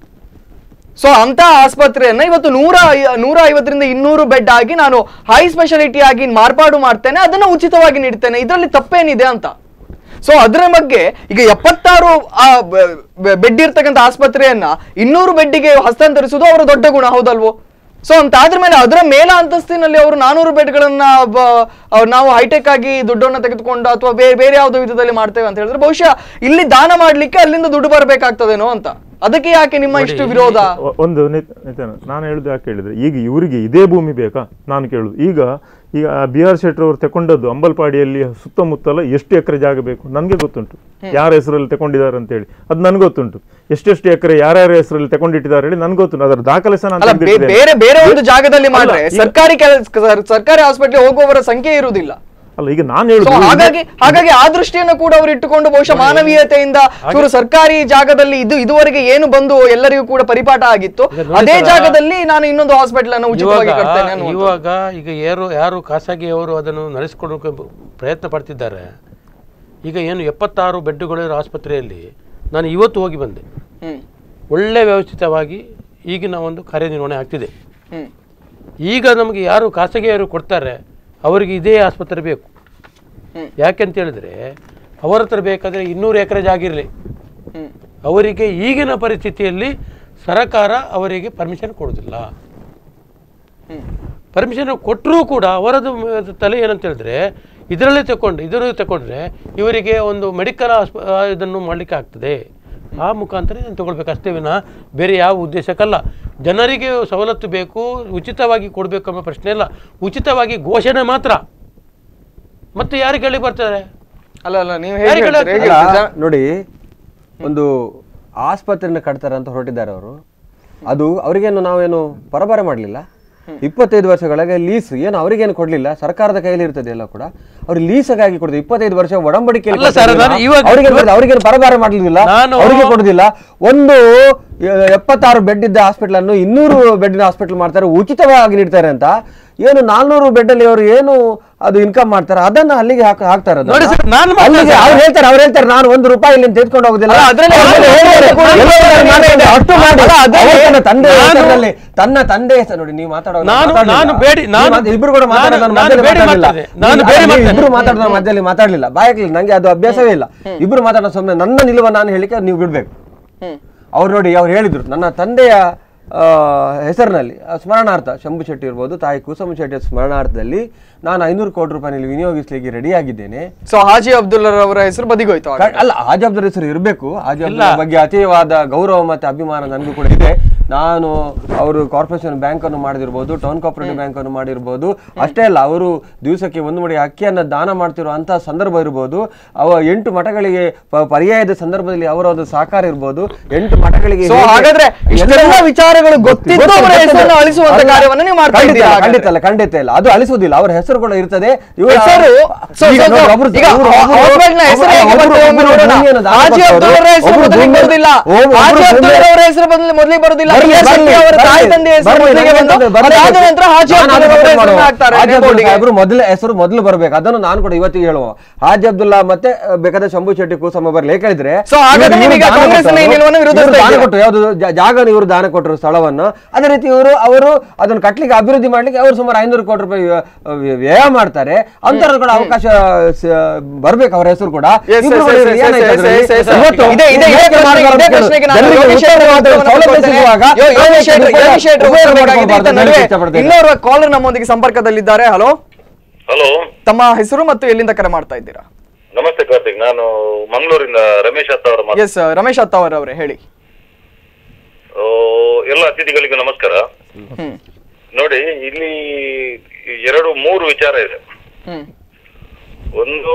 ಸೊ ಅಂತ ಆಸ್ಪತ್ರೆಯನ್ನ ಇವತ್ತು ನೂರ ಐ- ನೂರ ಐವತ್ತರಿಂದ ಇನ್ನೂರು ಬೆಡ್ ಆಗಿ ನಾನು ಹೈ ಸ್ಪೆಷಾಲಿಟಿ ಆಗಿ ಮಾರ್ಪಾಡು ಮಾಡ್ತೇನೆ ಅದನ್ನ ಉಚಿತವಾಗಿ ನೀಡ್ತೇನೆ ಇದರಲ್ಲಿ ತಪ್ಪೇನಿದೆ ಅಂತ ಸೊ ಅದರ ಬಗ್ಗೆ ಈಗ ಎಪ್ಪತ್ತಾರು ಬೆಡ್ ಇರ್ತಕ್ಕಂಥ ಆಸ್ಪತ್ರೆಯನ್ನ ಇನ್ನೂರು ಬೆಡ್ಡಿಗೆ ಹಸ್ತಾಂತರಿಸುವುದು ಅವರ ದೊಡ್ಡ ಗುಣ ಹೌದಲ್ವೋ ಸೊ ಅಂತ ಆದ್ರ ಮೇಲೆ ಅದರ ಮೇಲ ಅಂತಸ್ತಿನಲ್ಲಿ ಅವರು ನಾನೂರು ಬೆಡ್ಗಳನ್ನ ಬ- ಅವ್ರು ನಾವು ಹೈಟೆಕ್ ಆಗಿ ದುಡ್ಡನ್ನ ತೆಗೆದುಕೊಂಡು ಅಥವಾ ಬೇರೆ ಬೇರೆ ಯಾವುದೋ ವಿಧದಲ್ಲಿ ಮಾಡ್ತೇವೆ ಅಂತ ಹೇಳಿದ್ರೆ ಬಹುಶಃ ಇಲ್ಲಿ ದಾನ ಮಾಡ್ಲಿಕ್ಕೆ ಅಲ್ಲಿಂದ ದುಡ್ಡು ಬರಬೇಕಾಗ್ತದೇನೋ ಅಂತ ಅದಕ್ಕೆ ಯಾಕೆ ನಿಮ್ಮ ಇಷ್ಟು ವಿರೋಧ ಒ- ಒಂದು ನಿತ್- ನಿತ್ಯಾನ ನಾನು ಹೇಳುದು ಯಾಕೆ ಹೇಳಿದ್ರೆ ಈಗ ಇವರಿಗೆ ಇದೇ ಭೂಮಿ ಬೇಕಾ ನಾನು ಕೇಳುದು ಈಗ ಈಗ ಬಿ ಆರ್ ಶೆಟ್ರ್ ಅವರು ತಗೊಂಡದ್ದು ಅಂಬಲ್ಪಾಡಿಯಲ್ಲಿ ಸುತ್ತಮುತ್ತಲ ಎಷ್ಟು ಎಕರೆ ಜಾಗ ಬೇಕು ನನಗೆ ಗೊತ್ತುಂಟು ಯಾರ ಹೆಸರಲ್ಲಿ ತಗೊಂಡಿದ್ದಾರೆ ಅಂತ ಹೇಳಿ ಅದು ನನಗೆ ಗೊತ್ತುಂಟು ಎಷ್ಟೆಷ್ಟು ಎಕರೆ ಯಾರ್ಯಾರ ಹೆಸರಲ್ಲಿ ತಗೊಂಡಿಟ್ಟಿದ್ದಾರೆ ಹೇಳಿ ನನಗೆ ಗೊತ್ತುಂಟು ಅದರ ದಾಖಲೆ ಸಹ ನಾನು ಅಲ್ಲ ಬೇ- ತೆಗ್ದಿಟ್ಟಿದ್ದೇನೆ. ಬೇರೆ ಬೇರೆ ಒಂದು ಜಾಗದಲ್ಲಿ ಅಲ್ಲ, ಮಾಡ್ರೆ ಈಗ- ಸರ್ಕಾರಿ ಕೆಲ ಸರ್ಕಾರಿ ಹಾಸ್ಪಿಟಲ್ ಹೋಗುವವರ ಸಂಖ್ಯೆ ಇರುವುದಿಲ್ಲ ಅಲ್ಲ ಈಗ ನಾನು ಸೊ ಹೇಳುದು ಹಾಗಾಗಿ ಹಾಗಾಗಿ ಆ ದೃಷ್ಟಿಯನ್ನು ಕೂಡ ಅವರು ಇಟ್ಟುಕೊಂಡು ಬಹುಶಃ ಮಾನವೀಯತೆಯಿಂದ ಚೂರು ಸರ್ಕಾರಿ ಜಾಗದಲ್ಲಿ ಇದು ಇದುವರೆಗೆ ಏನು ಬಂದು ಎಲ್ಲರಿಗೂ ಕೂಡ ಪರಿಪಾಠ ಆಗಿತ್ತು ಈಗ ನೋಡಿ ಅದೇ ಸರ್, ಜಾಗದಲ್ಲಿ ನಾನು ಇನ್ನೊಂದು ಹಾಸ್ಪಿಟಲ್ ಅನ್ನು ಉಚಿತವಾಗಿ ಇವಾಗ ಕಟ್ತೇನೆ ಅನ್ನುವಂಥದ್ದು. ಇವಾಗ ಈಗ ಯಾರು ಯಾರು ಖಾಸಗಿಯವರು ಅದನ್ನು ನಡೆಸಿಕೊಳ್ಳೋಕೆ ಪ್ರಯತ್ನ ಪಡ್ತಿದ್ದಾರೆ ಈಗ ಏನು ಎಪ್ಪತ್ತಾರು ಬೆಡ್ಡುಗಳಿರೋ ಆಸ್ಪತ್ರೆಯಲ್ಲಿ ನಾನು ಇವತ್ತು ಹೋಗಿ ಬಂದೆ ಹ್ಮ್ ಒಳ್ಳೆ ವ್ಯವಸ್ಥಿತವಾಗಿ ಈಗಿನ ಒಂದು ಕಾರ್ಯನಿರ್ವಹಣೆ ಆಗ್ತಿದೆ ಹ್ಮ್ ಈಗ ನಮಗೆ ಯಾರು ಖಾಸಗಿಯವರು ಕೊಡ್ತಾರೆ ಅವರಿಗೆ ಇದೇ ಆಸ್ಪತ್ರೆ ಬೇಕು ಹ್ಮ್. ಯಾಕೆಂತ ಹೇಳಿದ್ರೆ ಅವರ ಹತ್ರ ಬೇಕಾದರೆ ಇನ್ನೂರು ಎಕರೆ ಜಾಗಿರಲಿ ಹ್ಮ್ ಅವರಿಗೆ ಈಗಿನ ಪರಿಸ್ಥಿತಿಯಲ್ಲಿ ಸರಕಾರ ಅವರಿಗೆ ಪರ್ಮಿಷನ್ ಕೊಡೋದಿಲ್ಲ ಹ್ಮ್ ಪರ್ಮಿಷನ್ ಕೊಟ್ಟರೂ ಕೂಡ ಅವರದು ಮ- ತಲೆ ಏನಂತ ಹೇಳಿದ್ರೆ ಇದರಲ್ಲೇ ತಗೊಂಡು ಇದರಲ್ಲಿ ತಗೊಂಡ್ರೆ ಇವರಿಗೆ ಒಂದು ಮೆಡಿಕಲ್ ಆಸ್ಪ ಆ, ಇದನ್ನು ಮಾಡಲಿಕ್ಕೆ ಆಗ್ತದೆ ಆ ಮುಖಾಂತರ ಇದನ್ನು ತಗೊಳ್ಬೇಕು ಅಷ್ಟೇ ವಿನ ಬೇರೆ ಯಾವ ಉದ್ದೇಶಕ್ಕಲ್ಲ ಜನರಿಗೆ ಸವಲತ್ತು ಬೇಕು ಉಚಿತವಾಗಿ ಕೊಡಬೇಕು ಅನ್ನೋ ಪ್ರಶ್ನೆ ಇಲ್ಲ ಉಚಿತವಾಗಿ ಘೋಷಣೆ ಮಾತ್ರ ಮತ್ತೆ ಯಾರು ಕೇಳಿ ಬರ್ತಾರೆ ಅಲ್ಲ ಅಲ್ಲ ನೀವು ಹೇಗೆ ಯಾರಿಗೆ ಹೇಳ್ತೀರಿ? ಹೇಗೆ ಅಲ್ಲ, ಹೇಳ್ತೀರಿ? ನೋಡಿ ಒಂದು ಆಸ್ಪತ್ರೆನ ಕಟ್ತಾರೆ ಅಂತ ಹೊರಟಿದ್ದಾರೆ ಅವರು ಅದು ಅವರಿಗೇನು ನಾವೇನು ಪರಬಾರೆ ಮಾಡಲಿಲ್ಲ ಇಪ್ಪತ್ತೈದು ವರ್ಷಗಳಿಗೆ ಲೀಸ್ ಏನು ಅವರಿಗೇನು ಕೊಡ್ಲಿಲ್ಲ ಸರ್ಕಾರದ ಕೈಯಲ್ಲಿ ಇರ್ತದೆ ಎಲ್ಲ ಕೂಡ ಅವ್ರು ಲೀಸ್ಗಾಗಿ ಕೊಡ್ತೀವಿ ಇಪ್ಪತ್ತೈದು ವರ್ಷ ಒಡಂಬಡಿಕೆ ಅಲ್ಲ ಸರ್, ನಾನು ಇವಾಗ- ಅವರಿಗೇನು ಪರಬಾರೆ ಮಾಡಲಿಲ್ಲ ನಾನು- ಅವರಿಗೆ ಕೊಡುದಿಲ್ಲ ಒಂದು ಎ- ಎಪ್ಪತ್ತಾರು ಬೆಡ್ ಇದ್ದ ಹಾಸ್ಪಿಟಲ್ ಅನ್ನು ಇನ್ನೂರು ಬೆಡ್ನ ಹಾಸ್ಪಿಟಲ್ ಮಾಡ್ತಾರೆ ಉಚಿತವಾಗಿ ನೀಡ್ತಾರೆ ಅಂತ ಏನು ನಾಲ್ನೂರು ಬೆಡ್ ಅಲ್ಲಿ ಅವರು ಏನು ಅದು ಇನ್ಕಮ್ ಮಾಡ್ತಾರೆ ಅದನ್ನ ಅಲ್ಲಿಗೆ ಹಾಕ ಹಾಕ್ತಾರೆ ಅದನ್ನ. ನೋಡಿ ಸರ್, ನಾನು ಮಾತ್ರ ಅಲ್ಲಿಗೆ ಸರ್. ಅವ್ರು ಹೇಳ್ತಾರೆ ಅವ್ರು ಹೇಳ್ತಾರೆ ನಾನು ಒಂದು ರೂಪಾಯಿ ಇಲ್ಲಿ ತೆಗೆದುಕೊಂಡು ಹೋಗುದಿಲ್ಲ ಅಲ್ಲ, ಅದ್ರಲ್ಲಿ ಅವ್ರು ನಾನು ಹೇಳ್ತಾರೆ, ಕೂಡ ಎಲ್ಲರೂ ಮಾಡ್ತಾರೆ, ಅಷ್ಟು ಮಾಡಿ ಅಲ್ಲ, ಅದ್ರಲ್ಲಿ ಅವ್ರು ತನ್ನ ತಂದೆ ನಾನು- ಹೆಸರಿನಲ್ಲಿ ತನ್ನ ತಂದೆ ಹೆಸರು ನೋಡಿ ನೀವು ಮಾತಾಡೋದು ನಾನು- ಮಾತಾಡ್ಲಿಲ್ಲ. ನಾನು ಬೇಡಿ- ನೀವು ನಾನು- ಮಾತು- ಇಬ್ರು ಕೂಡ ಮಾತಾಡೋದು ನಾನು- ನಾನು ಮಧ್ಯದಲ್ಲಿ ನಾನು ಬೇಡಿ ಮಾತಾಡ್ಲಿಲ್ಲ. ಮಾತಾಡ್ದೆ. ನಾನು ನೀವು- ಬೇಡಿ ನೀವು ಮಾತಾಡ್ದೆ. ಇಬ್ರು ಮಾತಾಡೋದು ಮಧ್ಯದಲ್ಲಿ ಮಾತಾಡ್ಲಿಲ್ಲ ಬಾಯಕ್ಲಿ ನಂಗೆ ಅದು ಅಭ್ಯಾಸವೇ ಇಲ್ಲ ಇಬ್ರು ಮಾತಾಡೋ ಸುಮ್ಮನೆ ನನ್ನ ನಿಲುವ ನಾನು ಹೇಳಿಕೆ ನೀವು ಬಿಡ್ಬೇಕು ಹ್ಮ್ ಅವ್ರು ನೋಡಿ ಅವ್ರು ಹೇಳಿದ್ರು ನನ್ನ ತಂದೆಯ ಆ, ಹೆಸರಿನಲ್ಲಿ ಆ, ಸ್ಮರಣಾರ್ಥ ಶಂಭು ಶೆಟ್ಟಿ ಇರ್ಬೋದು ತಾಯಿ ಕುಸುಮ ಶೆಟ್ಟಿಯ ಸ್ಮರಣಾರ್ಥದಲ್ಲಿ ನಾನು ಐನೂರು ಕೋಟಿ ರೂಪಾಯಿನಲ್ಲಿ ವಿನಿಯೋಗಿಸ್ಲಿಕ್ಕೆ ರೆಡಿ ಆಗಿದ್ದೇನೆ ಸೊ ಹಾಜಿ ಅಬ್ದುಲ್ಲರ್ ಅವರ ಹೆಸರು ಬದಿಗೋಯ್ತು ಆಗ. ಕ- ಅಲ್ಲ ಹಾಜಿ ಅಬ್ದುಲ್ ಹೆಸರು ಇರಬೇಕು ಹಾಜಿ ಅಬ್ದುಲ್ ಬಗ್ಗೆ ಅತೀವಾದ ಗೌರವ ಮತ್ತೆ ಅಭಿಮಾನ ನನಗೂ ಕೂಡ ಇದೆ ನಾನು ಅವರು ಕಾರ್ಪೊರೇಷನ್ ಬ್ಯಾಂಕ್ ಅನ್ನು ಮಾಡಿದಿರ್ಬೋದು ಟೌನ್ ಕೋಪರೇಟಿವ್ ಬ್ಯಾಂಕ್ ಅನ್ನು ಮಾಡಿರ್ಬೋದು ಅಷ್ಟೇ ಅಲ್ಲ ಅವರು ದಿವಸಕ್ಕೆ ಒಂದು ಮಡಿ ಅಕ್ಕಿಯನ್ನು ದಾನ ಮಾಡ್ತಿರುವಂತ ಸಂದರ್ಭ ಇರ್ಬೋದು ಅವ ಎಂಟು ಮಠಗಳಿಗೆ ಪ- ಪರ್ಯಾಯದ ಸಂದರ್ಭದಲ್ಲಿ ಅವರ ಒಂದು ಸಹಕಾರ ಇರ್ಬೋದು ಎಂಟು ಮಠಗಳಿಗೆ So ಹೇಗೆ- ಹಾಗಾದ್ರೆ ಇಷ್ಟೆಲ್ಲ ಎಲ್ಲ- ವಿಚಾರಗಳು ಗೊತ್ತಿದ್ದು ಗೊತ್ತು, ಅವರ ಗೊತ್ತು. ಹೆಸರನ್ನು ಅಳಿಸುವಂತ ಅಲ್ಲ, ಕಾರ್ಯವನ್ನ ನೀವು ಮಾಡ್ತಾ ಖಂಡಿತ ಇದ್ದೀರಾ ಇಲ್ಲ, ಹಾಗಾದ್ರೆ. ಖಂಡಿತ ಇಲ್ಲ ಖಂಡಿತ ಇಲ್ಲ ಅದು ಅಳಿಸುವುದಿಲ್ಲ ಅವರ ಹೆಸರು ಕೂಡ ಇರ್ತದೆ ಇವರ- ಹೆಸರು ಸೊ, ಈಗ ಸೊ, ನೋಡಿ, ಸೊ, ಒಬ್ರು- ಈಗ ಒಬ್ರು- ಒಬ್ರು- ಹಾಸ್ಪಿಟಲ್ನ ಹೆಸರು ಹೇಗೆ ಒಬ್ರು- ಬರ್ತದೆ ಒಮ್ಮೆ ಒಬ್ರು ನೋಡೋಣ. ಭೂಮಿಯನ್ನು ದಾನ ಹಾಜಿ ಕೊಟ್ಟವರು, ಅಬ್ದುಲ್ ಅವರ ಹೆಸರು ಒಬ್ರು ಮೊದಲಿಗೆ ಭೂಮಿ- ಬರುವುದಿಲ್ಲ ಒಬ್ರು ಹಾಜಿ ಭೂಮಿ- ಅಬ್ದುಲ್ ಅವರ ಹೆಸರು ಮೊದಲು- ಮೊದಲಿಗೆ ಬರುವುದಿಲ್ಲ ಬರ್ಲಿ, ಕೆ. ಬರ್ಲಿ, ಶೆಟ್ಟಿ ಅವರ ಬರ್ಲಿ, ತಾಯಿ ತಂದೆ ಹೆಸರು ಬರ್ಲಿ, ಮೊದಲಿಗೆ ಬರ್ಲಿ, ಬಂದು ಬರ್ಲಿ, ಅದಾದ ಬರ್ಲಿ. ನಂತರ ಹಾಜಿ ನಾನು ಅಬ್ದುಲ್ ಅವರ ಅದನ್ನ ಹೆಸರನ್ನು ಮಾಡುವ. ಹಾಕ್ತಾರೆ ಹಾಜಿ ಅಬ್ದುಲ್ ಬೋರ್ಡಿಗೆ. ಸಾಹೇಬ್ರು ಮೊದಲ ಹೆಸರು ಮೊದಲು ಬರಬೇಕು ಅದನ್ನು ನಾನು ಕೂಡ ಇವತ್ತಿಗೆ ಹೇಳುವ ಹಾಜಿ ಅಬ್ದುಲ್ಲಾ ಮತ್ತೆ ಅಹ್, ಬೇಕಾದ್ರೆ ಶಂಭು ಶೆಟ್ಟಿ ಕೂಸಮ್ಮ ಬರಲಿ ಯಾಕಂದ್ರೆ So, ಹಾಗಾದ್ರೆ ಇವರು ನೀವೀಗ ದಾನ ಕಾಂಗ್ರೆಸ್ನ ಈ ಕೊಟ್ಟವರು, ನಿಲುವನ್ನು ವಿರೋಧಿಸ್ತಾ ಇವರು ದಾನ ಇದ್ದೀರಾ? ಕೊಟ್ಟರು ಯಾವುದು ಜ- ಜಾಗನ ಇವರು ದಾನ ಕೊಟ್ಟರು ಸ್ಥಳವನ್ನು ಅದೇ ರೀತಿ ಇವರು ಅವರು ಅದನ್ನು ಕಟ್ಲಿಕ್ಕೆ ಅಭಿವೃದ್ಧಿ ಮಾಡ್ಲಿಕ್ಕೆ ಅವರು ಸುಮಾರು ಐನೂರು ಕೋಟಿ ರೂಪಾಯಿ ವ್ಯ- ವ್ಯ- ವ್ಯಯ ಮಾಡ್ತಾರೆ ಅಂತವ್ರು ಕೂಡ ಅವಕಾಶ ಸ- ಬರ್ಬೇಕು ಅವರ ಹೆಸರು ಕೂಡ Yes, ಇಬ್ರು yes, ಕೂಡ yes, ಇರ್ಲಿ, yes, ಏನಾಯ್ತು yes, ಅದ್ರಲ್ಲಿ? yes, yes, yes. ಇವತ್ತು ಇದೆ- ಇದೆ- ಇದೆ ಹೇಗೆ ಪ್ರಶ್ನೆಗೆ- ಮಾಡ್ಬಾರ್ದು ಇದೆ ಪ್ರಶ್ನೆಗೆ ನಾನು ಜನರಿಗೆ ಯೋಗೇಶ್ ಶೆಟ್ಟರ್ ಉತ್ತರವಾದ ಉತ್ತರವನ್ನು ಸೌಲಭ್ಯ ಕೊಡ್ತೇನೆ. ಸಿಗುವಾಗ ಯೋ- ಯೋಗೇಶ್ ಶೆಟ್ಟರ್- ಉಪಯೋಗ ಯೋಗೇಶ್ ಶೆಟ್ಟರ್ ಉಪಯೋಗ ಉತ್ತರಬೇಕಾಗಿದೆ. ಮಾಡ್ಕೊಳ್ಬಾರ್ದು ಇತ್ತ ಅಂತ ನಡುವೆ ಇಷ್ಟಪಡ್ತೇನೆ. ಇನ್ನೋರ್ವ ಕಾಲರ್ ನಮ್ಮೊಂದಿಗೆ ಸಂಪರ್ಕದಲ್ಲಿದ್ದಾರೆ ಹಲೋ ಹಲೋ ತಮ್ಮ ಹೆಸರು ಮತ್ತು ಎಲ್ಲಿಂದ ಕರೆ ಮಾಡ್ತಾ ಇದ್ದೀರಾ ನಮಸ್ತೆ ಕಾರ್ತಿಕ್ ನಾನು ಮಂಗಳೂರಿಂದ ರಮೇಶ್ ಅತ್ತ ಅವರ ಮಾತು ಎಸ್ ರಮೇಶ್ ಅತ್ತಾವರ್ ಅವರೇ ಹೇಳಿ ಓ, ಎಲ್ಲ ಅತಿಥಿಗಳಿಗೂ ನಮಸ್ಕಾರ ಹ್ಮ್ ನೋಡಿ ಇಲ್ಲಿ ಎರಡು ಮೂರು ವಿಚಾರ ಇದೆ ಹ್ಮ್ ಒಂದು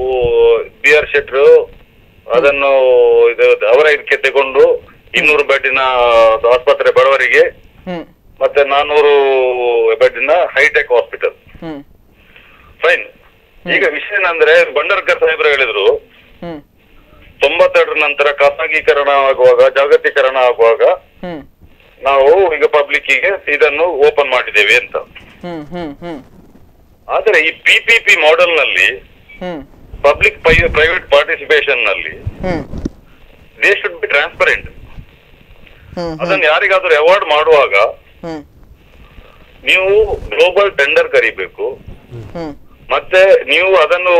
ಬಿ ಆರ್ ಶೆಟ್ರು ಅದನ್ನು ಇದು ಅವರ ಇದಕ್ಕೆ ತಗೊಂಡು ಇನ್ನೂರು ಬೆಡ್ಡಿನ ಆಸ್ಪತ್ರೆ ಬಡವರಿಗೆ ಹ್ಮ್ ಮತ್ತೆ ನಾನ್ನೂರು ಬೆಡ್ಡಿನ ಹೈಟೆಕ್ ಹಾಸ್ಪಿಟಲ್ ಹ್ಮ್ ಫೈನ್ ಈಗ ವಿಷಯ ಏನಂದ್ರೆ ಬಂಡರ್ಕರ್ ಸಾಹೇಬ್ರು ಹೇಳಿದ್ರು ಹ್ಮ್ ತೊಂಬತ್ತೆರಡರ ನಂತರ ಖಾಸಗೀಕರಣ ಆಗುವಾಗ ಜಾಗತೀಕರಣ ಆಗುವಾಗ ಹ್ಮ್ ನಾವು ಈಗ ಪಬ್ಲಿಕ್ಕಿಗೆ ಇದನ್ನು ಓಪನ್ ಮಾಡಿದ್ದೇವೆ ಅಂತ ಹ್ಮ್ ಹ್ಮ್ ಹ್ಮ್ ಆದರೆ ಈ ಪಿಪಿಪಿ ಮಾಡೆಲ್ ನಲ್ಲಿ ಹ್ಮ್ ಪಬ್ಲಿಕ್ ಪ್ರೈವೇಟ್ ಪಾರ್ಟಿಸಿಪೇಷನ್ ನಲ್ಲಿ ಹ್ಮ್ ದೇ ಶುಡ್ ಬಿ ಟ್ರಾನ್ಸ್ಪರೆಂಟ್ ಹ್ಮ್ ಅದನ್ನು ಯಾರಿಗಾದ್ರೂ ಅವಾರ್ಡ್ ಮಾಡುವಾಗ ಹ್ಮ್ ನೀವು ಗ್ಲೋಬಲ್ ಟೆಂಡರ್ ಕರಿಬೇಕು ಹ್ಮ್ ಮತ್ತೆ ನೀವು ಅದನ್ನು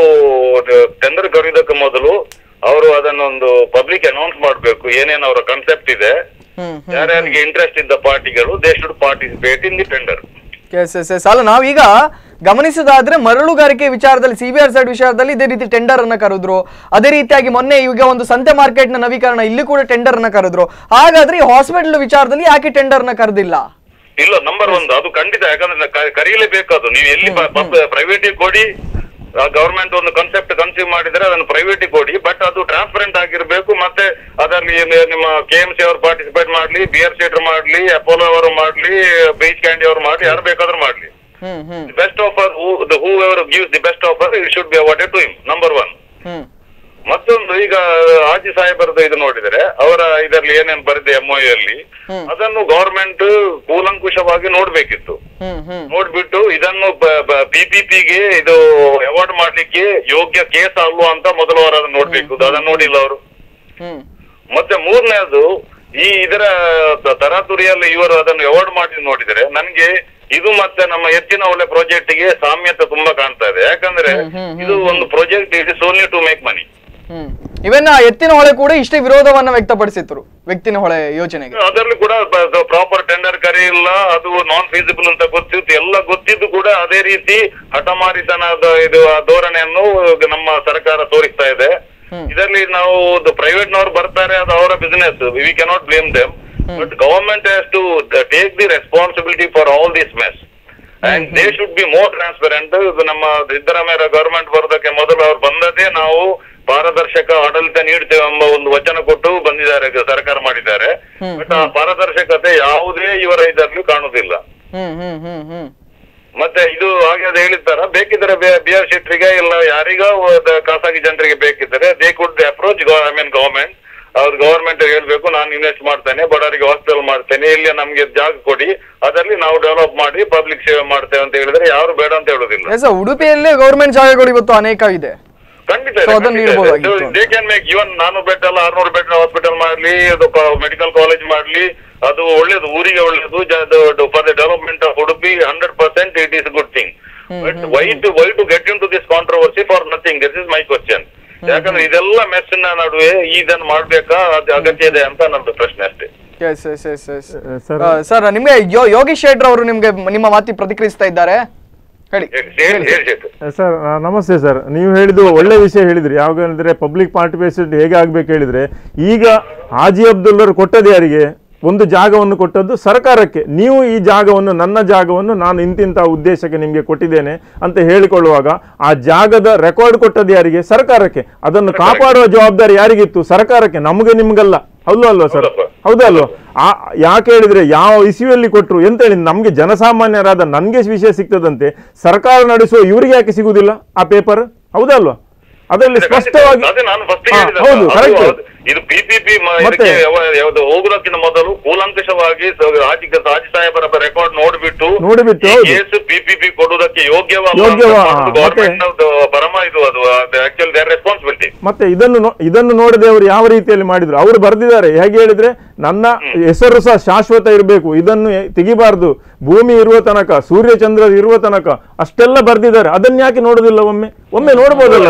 ಟೆಂಡರ್ ಕರೆಯೋದಕ್ಕೆ ಮೊದಲು ಅವರು ಅದನ್ನೊಂದು ಪಬ್ಲಿಕ್ ಅನೌನ್ಸ್ ಮಾಡಬೇಕು ಏನೇನು ಅವರ ಕಾನ್ಸೆಪ್ಟ್ ಇದೆ ಹ್ಮ್ ಯಾರ್ಯಾರಿಗೆ ಇಂಟ್ರೆಸ್ಟ್ ಇದ್ದ ಪಾರ್ಟಿಗಳು they should participate in the tender yes yes yes ಅಲ್ಲ ನಾವೀಗ ಗಮನಿಸೋದಾದ್ರೆ ಮರಳುಗಾರಿಕೆ ವಿಚಾರದಲ್ಲಿ ಸಿ ಬಿ ಆರ್ ಸೈಡ್ ವಿಚಾರದಲ್ಲಿ ಇದೇ ರೀತಿ ಟೆಂಡರ್ ಅನ್ನ ಕರೆದ್ರು ಅದೇ ರೀತಿಯಾಗಿ ಮೊನ್ನೆ ಈಗ ಒಂದು ಸಂತೆ ಮಾರ್ಕೆಟ್ ನ ನವೀಕರಣ ಇಲ್ಲಿ ಕೂಡ ಟೆಂಡರ್ ಅನ್ನ ಕರೆದ್ರು ಹಾಗಾದ್ರೆ ಈ ಹಾಸ್ಪಿಟಲ್ ವಿಚಾರದಲ್ಲಿ ಯಾಕೆ ಟೆಂಡರ್ ನ ಕರೆದಿಲ್ಲ ಇಲ್ಲ ನಂಬರ್ ಒಂದು ಅದು ಖಂಡಿತ ಯಾಕಂದ್ರೆ ಕ- ಕರೀಲೇಬೇಕು ಅದು ನೀವು ಎಲ್ಲಿ ಪ್ರೈವೇಟ್ ಕೊಡಿ ಗವರ್ಮೆಂಟ್ ಒಂದು ಕಾನ್ಸೆಪ್ಟ್ ಕನ್ಸ್ಯೂಮ್ ಮಾಡಿದ್ರೆ ಅದನ್ನು ಪ್ರೈವೇಟ್ ಕೊಡಿ ಬಟ್ ಅದು ಟ್ರಾನ್ಸ್ಪರೆಂಟ್ ಆಗಿರ್ಬೇಕು ಮತ್ತೆ ಅದರಲ್ಲಿ ಏನು ನಿಮ್ಮ ಕೆ ಎಂ ಸಿ ಅವರು ಪಾರ್ಟಿಸಿಪೇಟ್ ಮಾಡ್ಲಿ ಬಿ ಆರ್ ಶೇಟರ್ ಮಾಡ್ಲಿ ಅಪೋಲೋ ಅವರು ಮಾಡ್ಲಿ ಬೀಚ್ ಕ್ಯಾಂಡಿ ಅವರು ಮಾಡ್ಲಿ ಯಾರು ಬೇಕಾದ್ರೂ ಮಾಡ್ಲಿ ಹ್ಮ್ ಹ್ಮ್ best offer whoever gives the best offer it should be awarded to him number one ಹ್ಮ್ ಮತ್ತೊಂದು ಈಗ ಆಜಿ ಸಾಹೇಬರದ್ದು ಇದು ನೋಡಿದರೆ ಅವರ ಇದರಲ್ಲಿ ಏನೇನು ಬರೆದಿದೆ ಎಂ ಅಲ್ಲಿ ಅದನ್ನು ಗವರ್ಮೆಂಟ್ ಕೂಲಂಕುಷವಾಗಿ ನೋಡ್ಬೇಕಿತ್ತು ಹ್ಮ್ ಹ್ಮ್ ನೋಡ್ಬಿಟ್ಟು ಇದನ್ನು ಪಿಪಿಪಿಗೆ ಇದು ಅವಾರ್ಡ್ ಮಾಡ್ಲಿಕ್ಕೆ ಯೋಗ್ಯ ಕೇಸ್ ಅಲ್ವಾ ಅಂತ ಮೊದಲು ಅವರು ಅದನ್ನ ನೋಡ್ಬೇಕು ಅದನ್ನ ನೋಡಿಲ್ಲ ಅವರು ಹ್ಮ್ ಮತ್ತೆ ಮೂರನೇದು ಈ ಇದರ ತ- ತರಾತುರಿಯಲ್ಲಿ ಇವರು ಅದನ್ನು ಅವಾರ್ಡ್ ಮಾಡಿ ನೋಡಿದರೆ ನನ್ಗೆ ಇದು ಮತ್ತೆ ನಮ್ಮ ಎತ್ತಿನ ಒಳ್ಳೆ ಪ್ರಾಜೆಕ್ಟ್ ಗೆ ಸಾಮ್ಯತೆ ತುಂಬಾ ಕಾಣ್ತಾ ಇದೆ ಯಾಕಂದ್ರೆ ಇದು ಒಂದು project it is only to make money ಹ್ಮ್ ಇವನ್ನ ಎತ್ತಿನ ಹೊಳೆ ಕೂಡ ಇಷ್ಟೇ ವಿರೋಧವನ್ನ ವ್ಯಕ್ತಪಡಿಸಿದ್ರು ವ್ಯಕ್ತಿನ ಹೊಳೆ ಯೋಜನೆಗೆ ಅದರಲ್ಲಿ ಕೂಡ ಪ್ರಾಪರ್ ಟೆಂಡರ್ ಕರೆಯಿಲ್ಲ ಅದು ನಾನ್ ಫೀಸಿಬಲ್ ಅಂತ ಗೊತ್ತಿತ್ತು ಎಲ್ಲ ಗೊತ್ತಿದ್ದು ಕೂಡ ಅದೇ ರೀತಿ ಹಠಮಾರಿತನದ ಇದು ಆ ಧೋರಣೆಯನ್ನು ನಮ್ಮ ಸರ್ಕಾರ ತೋರಿಸ್ತಾ ಇದೆ ಇದರಲ್ಲಿ ನಾವು ಪ್ರೈವೇಟ್ ನವರು ಬರ್ತಾರೆ ಅದು ಅವರ business we cannot blame them but government has to take the responsibility for all this mess and they should be more transparent ನಮ್ಮ ಸಿದ್ದರಾಮಯ್ಯ ಗವರ್ಮೆಂಟ್ ಬರೋದಕ್ಕೆ ಮೊದಲು ಅವ್ರು ಬಂದದೇ ನಾವು ಪಾರದರ್ಶಕ ಆಡಳಿತ ನೀಡ್ತೇವೆ ಎಂಬ ಒಂದು ವಚನ ಕೊಟ್ಟು ಬಂದಿದ್ದಾರೆ ಸರ್ಕಾರ ಮಾಡಿದ್ದಾರೆ ಬಟ್ ಆ ಪಾರದರ್ಶಕತೆ ಯಾವುದೇ ಇವರ ಇದರಲ್ಲಿ ಕಾಣುವುದಿಲ್ಲ ಹ್ಮ್ ಹ್ಮ್ ಹ್ಮ್ ಹ್ಮ್ ಮತ್ತೆ ಇದು ಹಾಗೆ ಅದು ಹೇಳಿದ್ದಾರ ಬೇಕಿದ್ರೆ ಬಿ ಆರ್ ಶೆಟ್ರಿಗೆ ಇಲ್ಲ ಯಾರಿಗ ಖಾಸಗಿ ಜನರಿಗೆ ಬೇಕಿದ್ದರೆ they could approach I mean government ಅವ್ರ ಗವರ್ಮೆಂಟ್ ಹೇಳ್ಬೇಕು ನಾನು ಇನ್ವೆಸ್ಟ್ ಮಾಡ್ತೇನೆ ಬಡವರಿಗೆ ಹಾಸ್ಪಿಟಲ್ ಮಾಡ್ತೇನೆ ಇಲ್ಲಿ ನಮ್ಗೆ ಜಾಗ ಕೊಡಿ ಅದರಲ್ಲಿ ನಾವು ಡೆವಲಪ್ ಮಾಡಿ ಪಬ್ಲಿಕ್ ಸೇವೆ ಮಾಡ್ತೇವೆ ಅಂತ ಹೇಳಿದ್ರೆ ಯಾರು ಬೇಡ ಅಂತ ಹೇಳುದಿಲ್ಲ ಎಸ್ ಉಡುಪಿಯಲ್ಲೇ ಗೌರ್ಮೆಂಟ್ ಜಾಗಗಳು ಇವತ್ತು ಅನೇಕ ಇದೆ ಖಂಡಿತ So ಅದನ್ನ ನೀಡ್ಬೋದಾಗಿತ್ತು. ದೇ ಕ್ಯಾನ್ ಮೇಕ್ ಇವನ್ ನಾನೂರು ಬೆಡ್ ಅಲ್ಲ ಆರ್ನೂರು ಬೆಡ್ ಹಾಸ್ಪಿಟಲ್ ಮಾಡ್ಲಿ ಅದು ಮೆಡಿಕಲ್ ಕಾಲೇಜ್ ಮಾಡ್ಲಿ ಅದು ಒಳ್ಳೇದು ಊರಿಗೆ ಒಳ್ಳೇದು for the development of Udupi hundred percent it is good thing but why to why to get into this controversy for nothing this is my question ಯಾಕಂದ್ರೆ ಇದೆಲ್ಲ ಮೆಸ್ಸಿನ ನಡುವೆ ಇದನ್ನ ಮಾಡ್ಬೇಕಾ ಅದು ಅಗತ್ಯ ಇದೆ ಅಂತ ನಮ್ದು ಪ್ರಶ್ನೆ ಅಷ್ಟೇ yes yes yes yes sir sir ನಿಮ್ಗೆ ಯೋ- ಯೋಗೀಶ್ ಶೆಟ್ರ್ ಅವರು ನಿಮ್ಗೆ ನಿಮ್ಮ ಮಾತಿ ಪ್ರತಿಕ್ರಿಯಿಸ್ತಾ ಇದ್ದಾರೆ ಹೇಳಿ ಹೇಳಿ ಹೇಳಿ ಹೇಳಿ ಶೇಖರ್. ಸರ್ ಆ, ನಮಸ್ತೆ ಸರ್ ನೀವು ಹೇಳಿದ್ದು ಒಳ್ಳೆ ವಿಷಯ ಹೇಳಿದ್ರಿ ಯಾವಾಗ ಹೇಳಿದ್ರೆ ಪಬ್ಲಿಕ್ ಪಾರ್ಟಿಸಿಪೇಷನ್ ಹೇಗೆ ಆಗ್ಬೇಕು ಹೇಳಿದ್ರೆ ಈಗ ಹಾಜಿ ಅಬ್ದುಲ್ಲರು ಕೊಟ್ಟದ್ದು ಯಾರಿಗೆ ಒಂದು ಜಾಗವನ್ನು ಕೊಟ್ಟದ್ದು ಸರ್ಕಾರಕ್ಕೆ ನೀವು ಈ ಜಾಗವನ್ನು ನನ್ನ ಜಾಗವನ್ನು ನಾನು ಇಂತಿಂಥ ಉದ್ದೇಶಕ್ಕೆ ನಿಮಗೆ ಕೊಟ್ಟಿದ್ದೇನೆ ಅಂತ ಹೇಳಿಕೊಳ್ಳುವಾಗ ಆ ಜಾಗದ ರೆಕಾರ್ಡ್ ಕೊಟ್ಟದ್ದು ಯಾರಿಗೆ ಸರ್ಕಾರಕ್ಕೆ ಅದನ್ನು ಕಾಪಾಡುವ ಜವಾಬ್ದಾರಿ ಯಾರಿಗಿತ್ತು ಸರ್ಕಾರಕ್ಕೆ ನಮಗೆ ನಿಮ್ಗಲ್ಲ ಹೌದು ಅಲ್ವಾ ಸರ್ ಹೌದಪ್ಪ. ಹೌದಲ್ವಾ ಆ ಯಾಕೆ ಹೇಳಿದ್ರೆ ಯಾವ ಇಸ್ವಿಯಲ್ಲಿ ಕೊಟ್ಟರು ಎಂತ ಹೇಳಿ ನಮಗೆ ಜನಸಾಮಾನ್ಯರಾದ ನನಗೆ ವಿಷಯ ಸಿಗ್ತದಂತೆ ಸರ್ಕಾರ ನಡೆಸುವ ಇವರಿಗೆ ಯಾಕೆ ಸಿಗುವುದಿಲ್ಲ ಆ ಪೇಪರ್ ಹೌದಲ್ವಾ ಅದರಲ್ಲಿ ಸ್ಪಷ್ಟವಾಗಿ ಅದೇ ನಾನು ಫಸ್ಟ್ ಹಾ, ಹೌದು ಕರೆಕ್ಟ್ ಇದು ಪಿಪಿಪಿ ಮತ್ತೆ? ಯಾವ್ದು ಹೋಗುದಕ್ಕಿಂತ ಮೊದಲು ಕೂಲಂಕಷವಾಗಿ ಸ- ರಾಜಿ ರಾಜಿ ಸಾಹೇಬರ ರೆಕಾರ್ಡ್ ನೋಡ್ಬಿಟ್ಟು ನೋಡಿಬಿಟ್ಟು, ಹೌದು. ಕೇಸ್ ಪಿಪಿಪಿ ಕೊಡುವುದಕ್ಕೆ ಯೋಗ್ಯವ ಯೋಗ್ಯವ, ಹಾ, ಗವರ್ಮೆಂಟ್ ಪರಮ ಇದು ಅದು ಆಕ್ಚುಲಿ ದೇರ್ ರೆಸ್ಪಾನ್ಸಿಬಿಲಿಟಿ ಮತ್ತೆ ಇದನ್ನು ನೋ- ಇದನ್ನು ನೋಡದೆ ಅವರು ಯಾವ ರೀತಿಯಲ್ಲಿ ಮಾಡಿದ್ರು ಅವರು ಬರೆದಿದ್ದಾರೆ ಹೇಗೆ ಹೇಳಿದ್ರೆ ನನ್ನ ಹೆಸರು ಸಹ ಶಾಶ್ವತ ಇರಬೇಕು ಇದನ್ನು ಎ- ತೆಗಿಬಾರ್ದು ಭೂಮಿ ಇರುವ ತನಕ ಸೂರ್ಯ ಚಂದ್ರ ಇರುವ ತನಕ ಅಷ್ಟೆಲ್ಲ ಬರೆದಿದ್ದಾರೆ ಅದನ್ನ ಯಾಕೆ ನೋಡುದಿಲ್ಲ ಒಮ್ಮೆ ಒಮ್ಮೆ ನೋಡ್ಬೋದಲ್ಲ ಅದನ್ನು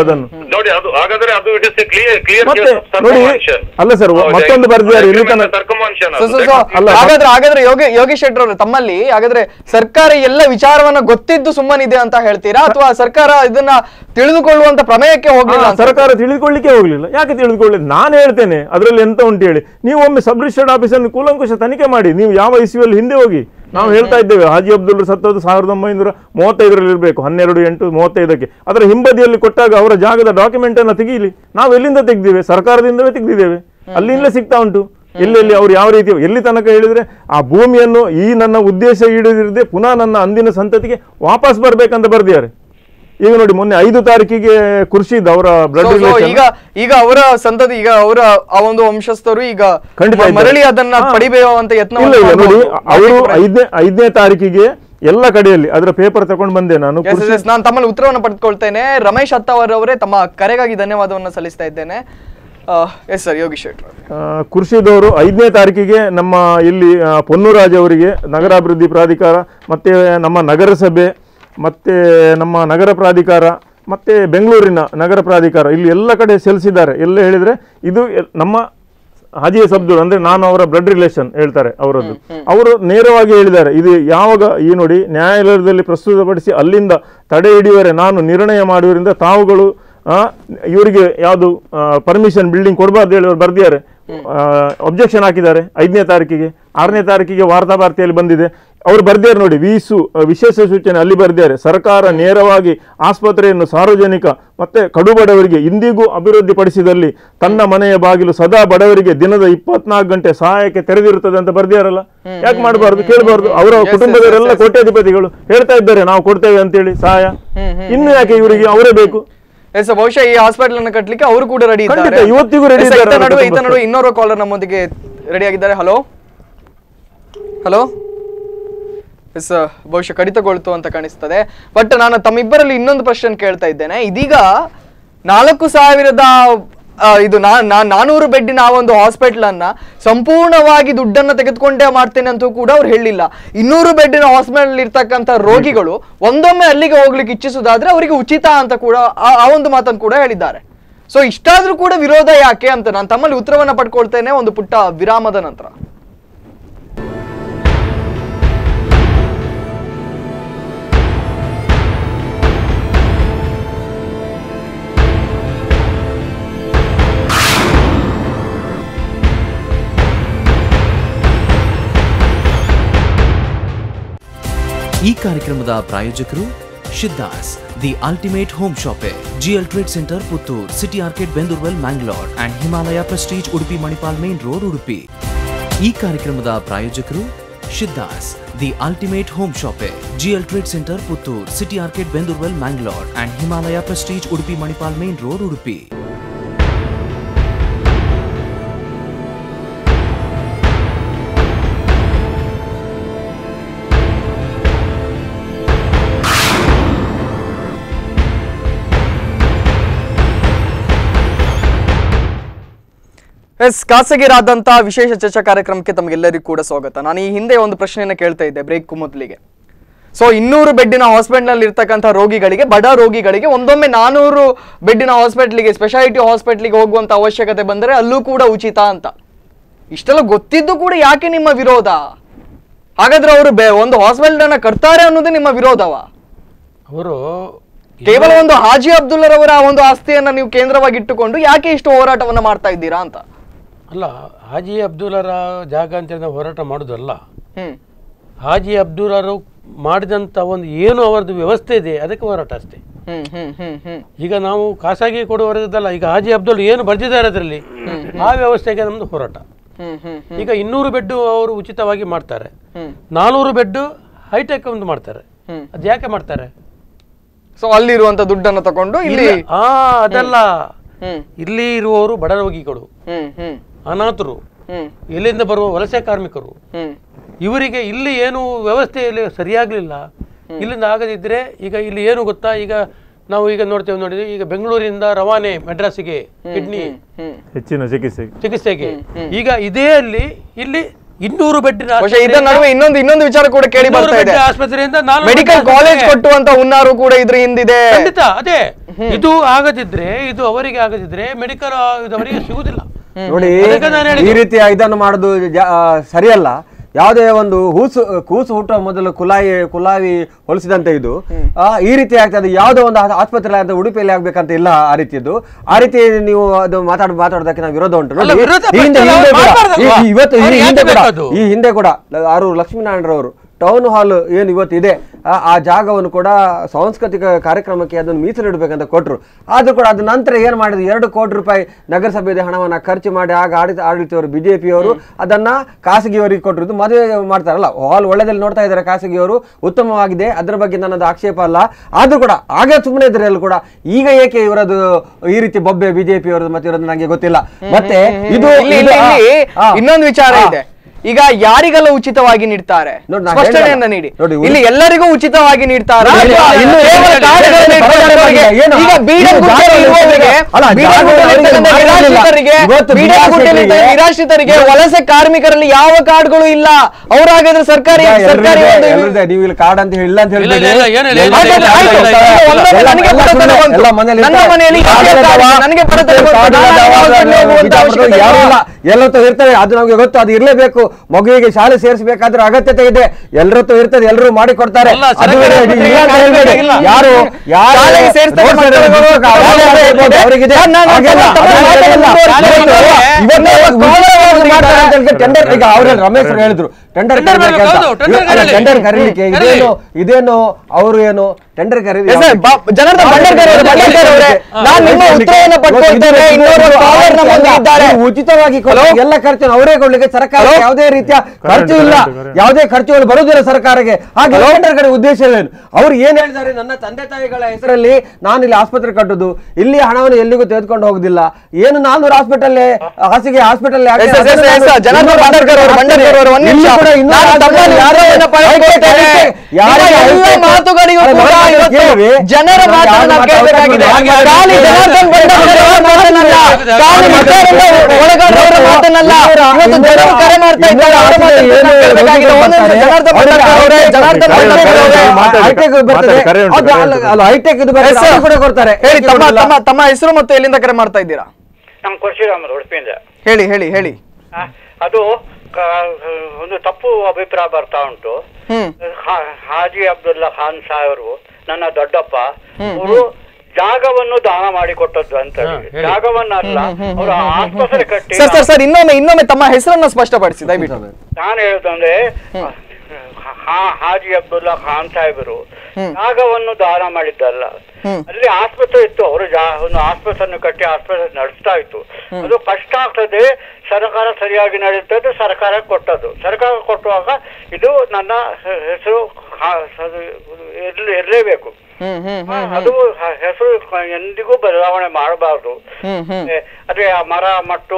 ನೋಡಿ ಅದು ಹಾಗಾದ್ರೆ ಅದು ಇಟ್ ಇಸ್ ಕ್ಲಿಯರ್ ಕ್ಲಿಯರ್ ಮತ್ತೆ ನೋಡಿ, ಅಲ್ಲ sir, ಮತ್ತೊಂದು ಬರ್ದಿದ್ದಾರೆ, ಇಲ್ಲಿ ತನಕ- ಸೊ ಸೊ ಸೊ ಅಲ್ಲ, ಹಾಗಾದ್ರೆ ಹಾಗಾದ್ರೆ ಯೋಗಿ ಯೋಗೇಶ್ ಶೆಟ್ಟರ್ ಅವರು ತಮ್ಮಲ್ಲಿ ಹಾಗಾದ್ರೆ ಸರ್ಕಾರ ಎಲ್ಲ ವಿಚಾರವನ್ನ ಗೊತ್ತಿದ್ದು ಸುಮ್ಮನಿದೆ ಅಂತ ಹೇಳ್ತೀರಾ ಅಥವಾ ಸರ್ಕಾರ ಇದನ್ನ ತಿಳಿದುಕೊಳ್ಳುವಂತ ಪ್ರಮೇಯಕ್ಕೆ ಹೋಗ್ಲಿಲ್ಲ ಆ, ಅಂತ ಸರ್ಕಾರ ತಿಳಿದುಕೊಳ್ಳಿಕ್ಕೆ ಹೋಗ್ಲಿಲ್ಲ ಯಾಕೆ ತಿಳಿದುಕೊಳ್ಳಿಲ್ಲ ನಾನು ಹೇಳ್ತೇನೆ ಅದರಲ್ಲಿ ಎಂತ ಉಂಟು ಹೇಳಿ ನೀವು ಒಮ್ಮೆ ಸಬ್ ರಿಜಿಸ್ಟರ್ಡ್ ಆಫೀಸನ್ನು ಕೂಲಂಕುಷ ತನಿಖೆ ಮಾಡಿ ನೀವು ಯಾವ ಇಸ್ವಿಯಲ್ಲಿ ಹಿಂದೆ ಹೋಗಿ ನಾವು ಹೇಳ್ತಾ ಇದ್ದೇವೆ ಹಾಜಿ ಅಬ್ದುಲ್ ಸತ್ತದ್ದು ಸಾವಿರದ ಒಂಬೈನೂರ ಮೂವತ್ತೈದರಲ್ಲಿ ಇರಬೇಕು ಹನ್ನೆರಡು ಎಂಟು ಮೂವತ್ತೈದಕ್ಕೆ ಅದರ ಹಿಂಬದಿಯಲ್ಲಿ ಕೊಟ್ಟಾಗ ಅವರ ಜಾಗದ ಡಾಕ್ಯುಮೆಂಟ್ ಅನ್ನ ತೆಗೀಲಿ ನಾವು ಎಲ್ಲಿಂದ ತೆಗ್ದಿವೆ ಸರ್ಕಾರದಿಂದಲೇ ತೆಗ್ದಿದ್ದೇವೆ ಅಲ್ಲಿಂದಲೇ ಸಿಗ್ತಾ ಉಂಟು ಎಲ್ಲೆಲ್ಲಿ ಅವ್ರು ಯಾವ ರೀತಿ ಎಲ್ಲಿ ತನಕ ಹೇಳಿದ್ರೆ ಆ ಭೂಮಿಯನ್ನು ಈ ನನ್ನ ಉದ್ದೇಶ ಈಡೇರಿರದೆ ಪುನಃ ನನ್ನ ಅಂದಿನ ಸಂತತಿಗೆ ವಾಪಸ್ ಬರ್ಬೇಕಂತ ಬರ್ದಿದ್ದಾರೆ ಈಗ ನೋಡಿ ಮೊನ್ನೆ ಐದು ತಾರೀಕಿಗೆ ಖುರ್ಷಿದ್ ಅವರ ಬ್ಲಡ್ So, so ರಿಲೇಷನ್ ಈಗ ಈಗ ಅವರ ಸಂತತಿ ಈಗ ಅವರ ಆ ಒಂದು ವಂಶಸ್ಥರು ಈಗ ಖಂಡಿತ ಮ- ಇದ್ದಾರೆ. ಮರಳಿ ಅದನ್ನ ಹಾ. ಪಡಿಬೇಕಂತ ಯತ್ನ ಇಲ್ಲ ಇಲ್ಲ ನೋಡಿ ಅವರು ಐದನೇ ಐದನೇ ತಾರೀಕಿಗೆ ಎಲ್ಲ ಕಡೆಯಲ್ಲಿ ಅದರ ಪೇಪರ್ ತಗೊಂಡು ಬಂದೆ ನಾನು ಖುರ್ಷಿದ್ ನಾನು ತಮ್ಮಲ್ಲಿ ಉತ್ತರವನ್ನು ಪಡೆದುಕೊಳ್ತೇನೆ ರಮೇಶ್ ಅತ್ತಾವರ್ ಅವರೇ ತಮ್ಮ ಕರೆಗಾಗಿ ಧನ್ಯವಾದವನ್ನ ಸಲ್ಲಿಸ್ತಾ ಇದ್ದೇನೆ ಎಸ್ ಸರ್ ಯೋಗೀಶ್ ಶೆಟ್ಟರ್ ಅವರೇ. ಆ, ಖುರ್ಷಿದ್ ಅವರು ಐದನೇ ತಾರೀಕಿಗೆ ನಮ್ಮ ಇಲ್ಲಿ ಆ, ಪೊನ್ನೂರಾಜ್ ಅವರಿಗೆ ನಗರಾಭಿವೃದ್ಧಿ ಪ್ರಾಧಿಕಾರ ಮತ್ತೆ ನಮ್ಮ ನಗರಸಭೆ ಮತ್ತೆ ನಮ್ಮ ನಗರ ಪ್ರಾಧಿಕಾರ ಮತ್ತೆ ಬೆಂಗಳೂರಿನ ನಗರ ಪ್ರಾಧಿಕಾರ ಇಲ್ಲಿ ಎಲ್ಲ ಕಡೆ ಸಲ್ಲಿಸಿದ್ದಾರೆ ಎಲ್ಲ ಹೇಳಿದ್ರೆ ಇದು ಎ- ನಮ್ಮ ಹಾಜಿ ಸಬ್ದುಲ್ ಅಂದ್ರೆ ನಾನು ಅವರ ಬ್ಲಡ್ ರಿಲೇಷನ್ ಹೇಳ್ತಾರೆ ಅವರದ್ದು ಅವರು ನೇರವಾಗಿ ಹೇಳಿದ್ದಾರೆ ಇದು ಯಾವಾಗ ಈ ನೋಡಿ ನ್ಯಾಯಾಲಯದಲ್ಲಿ ಪ್ರಸ್ತುತಪಡಿಸಿ ಅಲ್ಲಿಂದ ತಡೆ ಹಿಡಿಯುವರೆ ನಾನು ನಿರ್ಣಯ ಮಾಡುವರಿಂದ ತಾವುಗಳು ಆ, ಇವರಿಗೆ ಯಾವುದು ಪರ್ಮಿಷನ್ ಬಿಲ್ಡಿಂಗ್ ಕೊಡಬಾರ್ದು ಹೇಳಿ ಅವ್ರು ಬರ್ದಿದ್ದಾರೆ ಅಬ್ಜೆಕ್ಷನ್ ಹಾಕಿದ್ದಾರೆ ಐದನೇ ತಾರೀಕಿಗೆ ಆರನೇ ತಾರೀಕಿಗೆ ವಾರ್ತಾ ಭಾರತಿಯಲ್ಲಿ ಬಂದಿದೆ ಅವ್ರು ಬರ್ದಿದ್ದಾರೆ ನೋಡಿ ವೀಸು ಆ, ವಿಶೇಷ ಸೂಚನೆ ಅಲ್ಲಿ ಬರ್ದಿದ್ದಾರೆ ಸರ್ಕಾರ ನೇರವಾಗಿ ಆಸ್ಪತ್ರೆಯನ್ನು ಸಾರ್ವಜನಿಕ ಮತ್ತೆ ಕಡು ಬಡವರಿಗೆ ಇಂದಿಗೂ ಅಭಿವೃದ್ಧಿಪಡಿಸಿದಲ್ಲಿ ತನ್ನ ಮನೆಯ ಬಾಗಿಲು ಸದಾ ಬಡವರಿಗೆ ದಿನದ ಇಪ್ಪತ್ನಾಲ್ಕು ಗಂಟೆ ಸಹಾಯಕ್ಕೆ ತೆರೆದಿರುತ್ತದೆ ಅಂತ ಬರ್ದಿಯಾರಲ್ಲ ಯಾಕೆ ಮಾಡಬಾರ್ದು ಕೇಳಬಾರ್ದು ಅವರ ಕುಟುಂಬದವರೆಲ್ಲ ಕೋಟ್ಯಾಧಿಪತಿಗಳು ಹೇಳ್ತಾ ಇದ್ದಾರೆ ನಾವು ಕೊಡ್ತೇವೆ ಅಂತೇಳಿ ಸಹಾಯ ಇನ್ನು ಯಾಕೆ ಇವರಿಗೆ ಅವರೇ ಬೇಕು ಎಸ್ ಬಹುಶಃ ಈ ಹಾಸ್ಪಿಟಲ್ ಅನ್ನ ಕಟ್ಲಿಕ್ಕೆ ಅವರು ಕೂಡ ರೆಡಿ ಖಂಡಿತ, ಇದ್ದಾರೆ ಇವತ್ತಿಗೂ ready Yes, ಇದ್ದಾರೆ ಇತ್ತ ಅವರ ನಡುವೆ ಇತ್ತ ಕುಟುಂಬಸ್ಥರು. ನಡುವೆ ಇನ್ನೋರ್ವ ಕಾಲರ್ ನಮ್ಮೊಂದಿಗೆ ರೆಡಿ ಆಗಿದ್ದಾರೆ ಹಲೋ ಹಲೋ ಎಸ್ ಬಹುಶಃ ಕಡಿತಗೊಳ್ತು ಅಂತ ಕಾಣಿಸ್ತದೆ ಬಟ್ ನಾನು ತಮ್ಮಿಬ್ಬರಲ್ಲಿ ಇನ್ನೊಂದು ಪ್ರಶ್ನೆ ಕೇಳ್ತಾ ಇದ್ದೇನೆ ಇದೀಗ ನಾಲ್ಕು ಸಾವಿರದ ಆ, ಇದು ನಾ- ನಾ- ನಾನೂರು ಬೆಡ್ಡಿನ ಆ ಒಂದು ಹಾಸ್ಪಿಟಲ್ ಅನ್ನ ಸಂಪೂರ್ಣವಾಗಿ ದುಡ್ಡನ್ನ ತೆಗೆದುಕೊಂಡೇ ಮಾಡ್ತೇನೆ ಅಂತೂ ಕೂಡ ಅವ್ರು ಹೇಳಿಲ್ಲ ಇನ್ನೂರು ಬೆಡ್ಡಿನ ಹಾಸ್ಪಿಟಲ್ ಇರ್ತಕ್ಕಂಥ ರೋಗಿಗಳು ಒಂದೊಮ್ಮೆ ಅಲ್ಲಿಗೆ ಹೋಗ್ಲಿಕ್ಕೆ ಇಚ್ಛಿಸುದಾದ್ರೆ ಅವರಿಗೆ ಉಚಿತ ಅಂತ ಕೂಡ ಆ- ಆ ಒಂದು ಮಾತನ್ನು ಕೂಡ ಹೇಳಿದ್ದಾರೆ ಸೊ ಇಷ್ಟಾದ್ರೂ ಕೂಡ ವಿರೋಧ ಯಾಕೆ ಅಂತ ನಾನು ತಮ್ಮಲ್ಲಿ ಉತ್ತರವನ್ನ ಪಡ್ಕೊಳ್ತೇನೆ ಒಂದು ಪುಟ್ಟ ವಿರಾಮದ ನಂತರ ಈ ಕಾರ್ಯಕ್ರಮದ ಪ್ರಾಯೋಜಕರು Shiddas the ultimate home shoppe GL trade centre Puttur city arcade Bendurwell Mangalore and Himalaya prestige Udupi Manipal main road Udupi ಈ ಕಾರ್ಯಕ್ರಮದ ಪ್ರಾಯೋಜಕರು Shiddas the ultimate home shoppe GL trade centre Puttur city arcade Bendurwell Mangalore and Himalaya prestige Udupi Manipal main road Udupi yes ಖಾಸಗಿರಾದಂಥ ವಿಶೇಷ ಚರ್ಚಾ ಕಾರ್ಯಕ್ರಮಕ್ಕೆ ತಮಗೆಲ್ಲರಿಗೂ ಕೂಡ ಸ್ವಾಗತ ನಾನು ಈ ಹಿಂದೆ ಒಂದು ಪ್ರಶ್ನೆಯನ್ನು ಕೇಳ್ತಾ ಇದ್ದೆ ಬ್ರೇಕ್ ಮೊದಲಿಗೆ ಸೊ ಇನ್ನೂರು ಬೆಡ್ಡಿನ ಹಾಸ್ಪಿಟಲ್ ಇರ್ತಕ್ಕಂಥ ರೋಗಿಗಳಿಗೆ ಬಡ ರೋಗಿಗಳಿಗೆ ಒಂದೊಮ್ಮೆ ನಾನೂರು ಬೆಡ್ಡಿನ ಹಾಸ್ಪಿಟ್ಲಿಗೆ ಸ್ಪೆಷಾಲಿಟಿ ಹಾಸ್ಪಿಟ್ಲಿಗೆ ಹೋಗುವಂತ ಅವಶ್ಯಕತೆ ಬಂದರೆ ಅಲ್ಲೂ ಕೂಡ ಉಚಿತ ಅಂತ ಇಷ್ಟೆಲ್ಲ ಗೊತ್ತಿದ್ದು ಕೂಡ ಯಾಕೆ ನಿಮ್ಮ ವಿರೋಧ ಹಾಗಾದ್ರೆ ಅವರು ಬೆ ಒಂದು ಹಾಸ್ಪಿಟಲ್ ಅನ್ನ ಕಟ್ತಾರೆ ಅನ್ನೋದೇ ನಿಮ್ಮ ವಿರೋಧವಾ ಅವರು ಕೇವಲ ಒಂದು ಹಾಜಿ ಅಬ್ದುಲ್ಲರವರ ಒಂದು ಆಸ್ತಿಯನ್ನ ನೀವು ಕೇಂದ್ರವಾಗಿಟ್ಟುಕೊಂಡು ಯಾಕೆ ಇಷ್ಟು ಹೋರಾಟವನ್ನ ಮಾಡ್ತಾ ಇದ್ದೀರಾ ಅಂತ ಅಲ್ಲ ಹಾಜಿ ಅಬ್ದುಲ್ಲರ ಜಾಗ ಅಂತೇಳಿ ನಾವು ಹೋರಾಟ ಮಾಡೋದಲ್ಲ ಹ್ಮ್ ಹಾಜಿ ಅಬ್ದುಲ್ಲರು ಮಾಡಿದಂಥ ಒಂದು ಏನು ಅವರದ್ದು ವ್ಯವಸ್ಥೆ ಇದೆ ಅದಕ್ಕೆ ಹೋರಾಟ ಅಷ್ಟೇ ಹ್ಮ್ ಹ್ಮ್ ಹ್ಮ್ ಹ್ಮ್ ಈಗ ನಾವು ಖಾಸಗಿ ಕೊಡುವರದಲ್ಲ ಈಗ ಹಾಜಿ ಅಬ್ದುಲ್ ಏನು ಬರ್ದಿದ್ದಾರೆ ಅದರಲ್ಲಿ ಆ ವ್ಯವಸ್ಥೆಗೆ ನಮ್ದು ಹೋರಾಟ ಹ್ಮ್ ಹ್ಮ್ ಈಗ ಇನ್ನೂರು ಬೆಡ್ ಅವರು ಉಚಿತವಾಗಿ ಮಾಡ್ತಾರೆ ಹ್ಮ್ ನಾನೂರು ಬೆಡ್ ಹೈಟೆಕ್ ಒಂದು ಮಾಡ್ತಾರೆ ಹ್ಮ್. ಅದು ಯಾಕೆ ಮಾಡ್ತಾರೆ ಸೊ ಅಲ್ಲಿರುವಂತ ದುಡ್ಡನ್ನು ತಕೊಂಡು ಇಲ್ಲಿ ಇಲ್ಲ, ಆ ಅದಲ್ಲ ಹ್ಮ್ ಇಲ್ಲಿ ಇರುವವರು ಬಡ ರೋಗಿಗಳು ಹ್ಮ್ ಹ್ಮ್ ಅನಾಥರು ಹ್ಮ್ ಇಲ್ಲಿಂದ ಬರುವ ವಲಸೆ ಕಾರ್ಮಿಕರು ಹ್ಮ್ ಇವರಿಗೆ ಇಲ್ಲಿ ಏನು ವ್ಯವಸ್ಥೆಯಲ್ಲಿ ಸರಿಯಾಗಲಿಲ್ಲ ಇಲ್ಲಿಂದ ಆಗದಿದ್ದರೆ ಈಗ ಇಲ್ಲಿ ಏನು ಗೊತ್ತಾ ಈಗ ನಾವು ಈಗ ನೋಡ್ತೇವೆ ನೋಡಿದ್ರೆ ಈಗ ಬೆಂಗಳೂರಿಂದ ರವಾನೆ ಮೆಡ್ರಾಸಿಗೆ ಕಿಡ್ನಿ ಹ್ಮ್ ಹೆಚ್ಚಿನ ಚಿಕಿತ್ಸೆ ಚಿಕಿತ್ಸೆಗೆ ಈಗ ಇದೇ ಅಲ್ಲಿ ಇಲ್ಲಿ ಇನ್ನೂರು ಬೆಡ್ಡಿನ ಬಹುಶಃ ಇದರ ನಡುವೆ ಇನ್ನೊಂದು ಇನ್ನೊಂದು ವಿಚಾರ ಕೂಡ ಕೇಳಿ ಬರ್ತಾ ಇದೆ ಆಸ್ಪತ್ರೆಯಿಂದ ನಾನು ಮೆಡಿಕಲ್ ಕಾಲೇಜ್ ಕಟ್ಟುವಂತ ಹುನ್ನಾರು ಕೂಡ ಇದ್ರ ಹಿಂದಿದೆ ಖಂಡಿತ ಅದೇ ಇದು ಆಗದಿದ್ರೆ ಇದು ಅವರಿಗೆ ಆಗದಿದ್ರೆ ಮೆಡಿಕಲ್ ಇದು ಅವರಿಗೆ ಸಿಗುದಿಲ್ಲ ನೋಡಿ ಅದಕ್ಕೆ ನಾನು ಈ ಹೇಳಿದ್ದು. ರೀತಿಯ ಇದನ್ನು ಮಾಡುದು ಜ- ಆ, ಸರಿಯಲ್ಲ ಯಾವುದೇ ಒಂದು ಹೂಸು ಕೂಸು ಹುಟ್ಟುವ ಮೊದಲು ಕುಲಾಯಿ ಕುಲಾವಿ ಹೊಲಿಸಿದಂತೆ ಇದು ಆ, ಈ ರೀತಿ ಆಗ್ತದೆ ಯಾವುದೋ ಒಂದು ಆ- ಆಸ್ಪತ್ರೆ ಅಂತ ಉಡುಪಿಯಲ್ಲಿ ಆಗ್ಬೇಕಂತ ಇಲ್ಲ ಆ ರೀತಿಯದ್ದು ಆ ರೀತಿ ನೀವು ಅದು ಮಾತಾಡ್ ಮಾತಾಡೋದಕ್ಕೆ ನಾವು ವಿರೋಧ ಉಂಟು ನೋಡಿ, ಅಲ್ಲ, ವಿರೋಧ ಈ ಹಿಂದೆ- ಪಕ್ಷ ಹಿಂದೆ ಕೂಡ- ಮಾತಾಡೋದಲ್ವಾ? ಈ- ಇವತ್ತು ಈ ಅವ್ರಿಗೆ ಹಿಂದೆ ಯಾಕೆ ಕೂಡ ಬೇಕದು? ಈ ಹಿಂದೆ ಕೂಡ ಲ- ಯಾರು ಲಕ್ಷ್ಮೀನಾರಾಯಣರವರು ಟೌನ್ ಹಾಲ್ ಏನು ಇವತ್ತು ಇದೆ ಆ- ಆ ಜಾಗವನ್ನು ಕೂಡ ಸಾಂಸ್ಕೃತಿಕ ಕಾರ್ಯಕ್ರಮಕ್ಕೆ ಅದನ್ನು ಮೀಸಲಿಡಬೇಕಂತ ಕೊಟ್ಟರು ಆದ್ರೂ ಕೂಡ ಅದ ನಂತರ ಏನು ಮಾಡಿದ್ರು ಎರಡು ಕೋಟಿ ರೂಪಾಯಿ ನಗರಸಭೆಯ ಹಣವನ್ನು ಖರ್ಚು ಮಾಡಿ ಆಗ ಆಡಳಿತ ಆಡಳಿತವರು ಬಿಜೆಪಿಯವರು ಅದನ್ನ ಖಾಸಗಿಯವರಿಗೆ ಕೊಟ್ಟರು ಇದು ಮದುವೆ ಮಾಡ್ತಾರಲ್ಲ ಹಾಲ್ ಒಳ್ಳೆದಲ್ಲಿ ನೋಡ್ತಾ ಇದ್ದಾರೆ ಖಾಸಗಿಯವರು ಉತ್ತಮವಾಗಿದೆ ಅದರ ಬಗ್ಗೆ ನನ್ನದು ಆಕ್ಷೇಪ ಅಲ್ಲ ಆದ್ರೂ ಕೂಡ ಆಗ ಸುಮ್ಮನೆ ಇದ್ರೆ ಎಲ್ಲೂ ಕೂಡ ಈಗ ಏಕೆ ಇವರದು ಈ ರೀತಿ ಬೊಬ್ಬೆ ಬಿಜೆಪಿಯವರದು ಮತ್ತೆ ಇವರದ್ದು ನನಗೆ ಗೊತ್ತಿಲ್ಲ ಮತ್ತೆ ಇದು ಇಲ್ಲಿ ಇದು- ಇಲ್ಲಿ- ಇಲ್ಲಿ ಆ, ಆ, ಇನ್ನೊಂದು ವಿಚಾರ ಆ. ಇದೆ ಈಗ ಯಾರಿಗೆಲ್ಲ ಉಚಿತವಾಗಿ ನೀಡ್ತಾರೆ ನೋಡಿ, ನಾನು ಸ್ಪಷ್ಟನೆಯನ್ನ ಹೇಳಿಲ್ಲ. ನೀಡಿ ನೋಡಿ, ಇಲ್ಲಿ ಎಲ್ಲರಿಗೂ ಉಚಿತವಾಗಿ ನೀಡ್ತಾರ ನೋಡಿ, ಅಥವಾ ಇನ್ನು ಕೇವಲ ಏನು- ಕಾರ್ಡ್ಗಳನ್ನು ಏನು- ಇಟ್ಕೊಂಡವರಿಗೆ, ಏನು- ಈಗ ಬೀಡನ್ ಇನ್ನು ಗುಡ್ಡೆಯಲ್ಲಿ ಜಾಗ ಇರುವವರಿಗೆ, ಅಲ್ಲ, ಬೀಡನ್ ಜಾಗ ಗುಡ್ಡೆಯಲ್ಲಿ ಅವರಿಗೆ ಇರ್ತಕ್ಕಂಥ ಮಾಡಿರಲಿಲ್ಲ. ನಿರಾಶ್ರಿತರಿಗೆ, ಇವತ್ತು ಬೀಡನ್ ಗುಡ್ಡೆಯಲ್ಲಿ ಇರ್ತಕ್ಕಂಥ ನಿರಾಶ್ರಿತರಿಗೆ- ನಿರಾಶ್ರಿತರಿಗೆ ವಲಸೆ ಕಾರ್ಮಿಕರಲ್ಲಿ ಯಾವ ಕಾರ್ಡ್ಗಳು ಇಲ್ಲ ಅವರಾಗಿದ್ರೆ ಸರ್ಕಾರಿ ಈಗ ಸರ್ಕಾರಿ ಎಲ್ರಿದೆ, ಒಂದು ಎಲ್ರಿದೆ. ನೀವು ಇಲ್ಲಿ ಕಾರ್ಡ್ ಅಂತ ಹೇಳಿಲ್ಲ ಅಂತ ಇಲ್ಲ, ಹೇಳ್ಬೇಡಿ. ಇಲ್ಲ, ಏನು ಇಲ್ಲ, ಎಲ್ಲ ಇಲ್ಲ, ಇಲ್ಲ, ಆಯ್ತು, ಇಲ್ಲ, ಆಯ್ತು, ಇಲ್ಲ, ಎಲ್ಲ- ಇಲ್ಲ, ಎಲ್ಲ- ನನಗೆ ಎಲ್ಲ ಬಡತನ ಸುಮ್ಮನೆ, ಬಂತು. ಎಲ್ಲ ಮನೇಲಿ ನನ್ನ ಇರ್ತಾರೆ. ಮನೆಯಲ್ಲಿ ಕಾರ್ಡ್ ಕಾರ್ಡ್ ಇಲ್ಲದವ, ನನಗೆ ಬಡತನ ಬಂತು. ಕಾರ್ಡ್ ನಾನು ಇಲ್ಲದವ, ಹಾಸ್ಪಿಟಲ್ಗೆ ಹೋಗುವಂತ ಬಿಜಾಪುರದಲ್ಲಿ ಅವಶ್ಯಕತೆ ಯಾರೂ ಇಲ್ಲ. ಇಲ್ಲ ಎಲ್ಲರತ್ತು ಇರ್ತದೆ ಅದು ನಮಗೆ ಗೊತ್ತು ಅದು ಇರಲೇಬೇಕು ಮಗುವಿಗೆ ಶಾಲೆ ಸೇರಿಸಬೇಕಾದ್ರೆ ಅಗತ್ಯತೆ ಇದೆ ಎಲ್ಲರತ್ತು ಇರ್ತದೆ ಎಲ್ಲರೂ ಮಾಡಿ ಕೊಡ್ತಾರೆ ಅಲ್ಲ, ಅದು ಸರ್ಕಾರ ಇಲ್ಲ, ಇಲ್ಲ ಅಂತ ಹೇಳ್ಬೇಡಿ. ಇಲ್ಲ. ಯಾರು ಯಾರು ಶಾಲೆಗೆ ಸೇರಿಸ್ತಕ್ಕ ರೋಡ್ ಸೈಡ್ ಮಕ್ಕಳು ಇರ್ಬೇಕು, ಶಾಲೆ ಶಾಲೆ ಇರ್ಬೋದು, ಅವರಿಗಿದೆ. ನಾನು- ನಾನು ಹಾಗೆಲ್ಲ, ತಮ್ಮ- ತಮ್ಮ ಅದೆಲ್ಲ ಮಾತನ್ನು ಇಲ್ಲ. ಮುಂದುವರಿಸಿ. ಇವತ್ತು- ಇವತ್ತು ಉಚಿತವಾಗಿ ಮಾಡ್ತಾರೆ ಅಂತ ಹೇಳ್ಕೊಂಡು ಟೆಂಡರ್ ಈಗ ಅವ್ರ ರಮೇಶ್ ಅವರು ಹೇಳಿದ್ರು ಟೆಂಡರ್ ಟೆಂಡರ್ ಕರೀಬೇಕು ಅಂತ. ಹೌದು, ಟೆಂಡರ್ ಅಲ್ಲ, ಕರೀಲಿ. ಟೆಂಡರ್ ಕರೀಲಿಕ್ಕೆ ಕರೀಲಿ. ಇದೇನು ಇದೇನು ಅವರು ಏನು ಟೆಂಡರ್ ಕರೀಲಿ ಎಸ್ ಸರ್, ಬಾ- ಜನಾರ್ದನ್ ಭಂಡಾರ್ಕರ್ ಅವರೇ, ಭಂಡಾರ್ಕರ್ ಅವರೇ, ನಾನು ನಿಮ್ಮ ಉತ್ತರವನ್ನು ಪಡ್ಕೊಳ್ತೇನೆ ಇನ್ನೂರು ಕಾಲರ್ ನಮ್ಮೊಂದಿಗೆ ಇದ್ದಾರೆ ನೀವು ಉಚಿತವಾಗಿ ಕೊಡಿ. ಎಲ್ಲ ಖರ್ಚು ಅವರೇ ಕೊಡ್ಲಿಕ್ಕೆ ಸರ್ಕಾರ ಯಾವುದೇ ರೀತಿಯ ಖರ್ಚು ಇಲ್ಲ ಕರೆಂಟ್. ಯಾವುದೇ ಖರ್ಚುಗಳು ಬರುವುದಿಲ್ಲ ಸರ್ಕಾರಕ್ಕೆ ಹಾಗೆ ಟೆಂಡರ್ ಕಡೆ ಉದ್ದೇಶ ಏನು ಅವ್ರು ಏನ್ ಹೇಳಿದ್ದಾರೆ ನನ್ನ ತಂದೆ ತಾಯಿಗಳ ಹೆಸರಲ್ಲಿ ನಾನು ಇಲ್ಲಿ ಆಸ್ಪತ್ರೆ ಕಟ್ಟುದು ಇಲ್ಲಿ ಹಣವನ್ನು ಎಲ್ಲಿಗೂ ತೆಗೆದುಕೊಂಡು ಹೋಗುದಿಲ್ಲ ಏನು ನಾನೂರು ಹಾಸ್ಪಿಟಲ್ ಹಾಸಿಗೆ hospital yes yes yes yes Janardhan Bhandarkar ಅವರು ಭಂಡಾರ್ಕರ್ ಅವರು ಒಂದು ನಿಮಿಷ ನಾನು ತಮ್ಮಲ್ಲಿ ಉತ್ತರವನ್ನು ಪಡೆದುಕೊಳ್ತೇನೆ. ನಿಮ್ಮ ಎಲ್ಲ ಮಾತುಗಳಿಗೂ ಕೂಡ ಇವತ್ತು ಜನರ ಮಾತನ್ನು ನಾವು ಕೇಳಬೇಕಾಗಿದೆ ಖಾಲಿ ಜನಾರ್ದನ್ ಭಂಡಾರ್ಕರ್ ಅವರ ಮಾತನ್ನಲ್ಲ ಖಾಲಿ ವಿಚಾರದಿಂದ ಒಳಗಾದವರ ಮಾತನ್ನಲ್ಲ ಇವತ್ತು ಜನರು ಕರೆ ಮಾಡ್ತಾ ಇದ್ದಾರೆ ಅವರ ಮಾತನ್ನು ನಾವು ಕೇಳಬೇಕಾಗಿದೆ ಒಂದು ನಿಮಿಷ ಜನಾರ್ದನ್ ಭಂಡಾರ್ಕರ್ ಅವರೇ ಜನಾರ್ದನ್ ಭಂಡಾರ್ಕರ್ ಅವರೇ ಹೈಟೆಕ್ ಬರ್ತದೆ ಮಾತಾಡಿ, ಕರೆ ಉಂಟು, ಅದು ಕರೆ ಅಲ್ಲ ಉಂಟು. ಅಲ್ಲ ಹೈಟೆಕ್ ಇದು ಎಸ್ ಬರ್ತದೆ ಸರ್. ಅದು ಕೂಡ ಕೊಡ್ತಾರೆ ಹೇಳಿ ಏಕೆ ತಮ್ಮ ಕೊಡಲ್ಲ? ತಮ್ಮ ತಮ್ಮ ಹೆಸರು ಮತ್ತು ಎಲ್ಲಿಂದ ಕರೆ ಮಾಡ್ತಾ ಇದ್ದೀರಾ ನಮ್ಮ ಖುಷಿರಾಮರು ಉಡುಪಿಯಿಂದ ಹೇಳಿ ಹೇಳಿ ಹೇಳಿ ಆ, ಅದು ಕ- ಒಂದು ತಪ್ಪು ಅಭಿಪ್ರಾಯ ಬರ್ತಾ ಉಂಟು ಹ್ಮ್ ಹಾ- ಹಾಜಿ ಅಬ್ದುಲ್ಲಾ ಖಾನ್ ಸಾಹೇಬರು ನನ್ನ ದೊಡ್ಡಪ್ಪ ಅವರು ಜಾಗವನ್ನು ದಾನ ಮಾಡಿ ಕೊಟ್ಟದ್ದು ಅಂತ ಹಾ, ಹೇಳಿ. ಜಾಗವನ್ನ ಅಲ್ಲ ಅವರು ಆಸ್ಪತ್ರೆ ಕಟ್ಟಿ ಸರ್ ಸರ್ ಸರ್ ಇನ್ನೊಮ್ಮೆ ಇನ್ನೊಮ್ಮೆ ತಮ್ಮ ಹೆಸರನ್ನ ಸ್ಪಷ್ಟಪಡಿಸಿ ದಯವಿಟ್ಟು ನಾನು ಹೇಳುದಂದ್ರೆ ಹಾ- ಹಾಜಿ ಅಬ್ದುಲ್ಲಾ ಖಾನ್ ಸಾಹೇಬರು ಜಾಗವನ್ನು ದಾನ ಮಾಡಿದ್ದಲ್ಲ ಹ್ಮ್. ಅಲ್ಲಿ ಆಸ್ಪತ್ರೆ ಇತ್ತು ಅವರು ಒಂದು ಆಸ್ಪತ್ರೆಯನ್ನು ಕಟ್ಟಿ ಆಸ್ಪತ್ರೆ ನಡೆಸ್ತಾ ಇತ್ತು ಅದು ಕಷ್ಟ ಆಗ್ತದೆ ಸರ್ಕಾರ ಸರಿಯಾಗಿ ನಡೆಯುತ್ತದೆ ಸರ್ಕಾರ ಕೊಟ್ಟದ್ದು ಸರ್ಕಾರ ಕೊಟ್ಟುವಾಗ ಇದು ನನ್ನ ಹೆ- ಹೆಸರು ಹಾ- ಅದು ಇರ್ಲಿ- ಇರ್ಲೇಬೇಕು ಹ್ಮ್ ಹ್ಮ್ ಹಾ, ಅದು ಹ- ಹೆಸರು ಕ- ಎಂದಿಗೂ ಬದಲಾವಣೆ ಮಾಡಬಾರ್ದು ಹ್ಮ್ ಹ್ಮ್ ಏ, ಅದೇ ಆ ಮರ ಮಟ್ಟು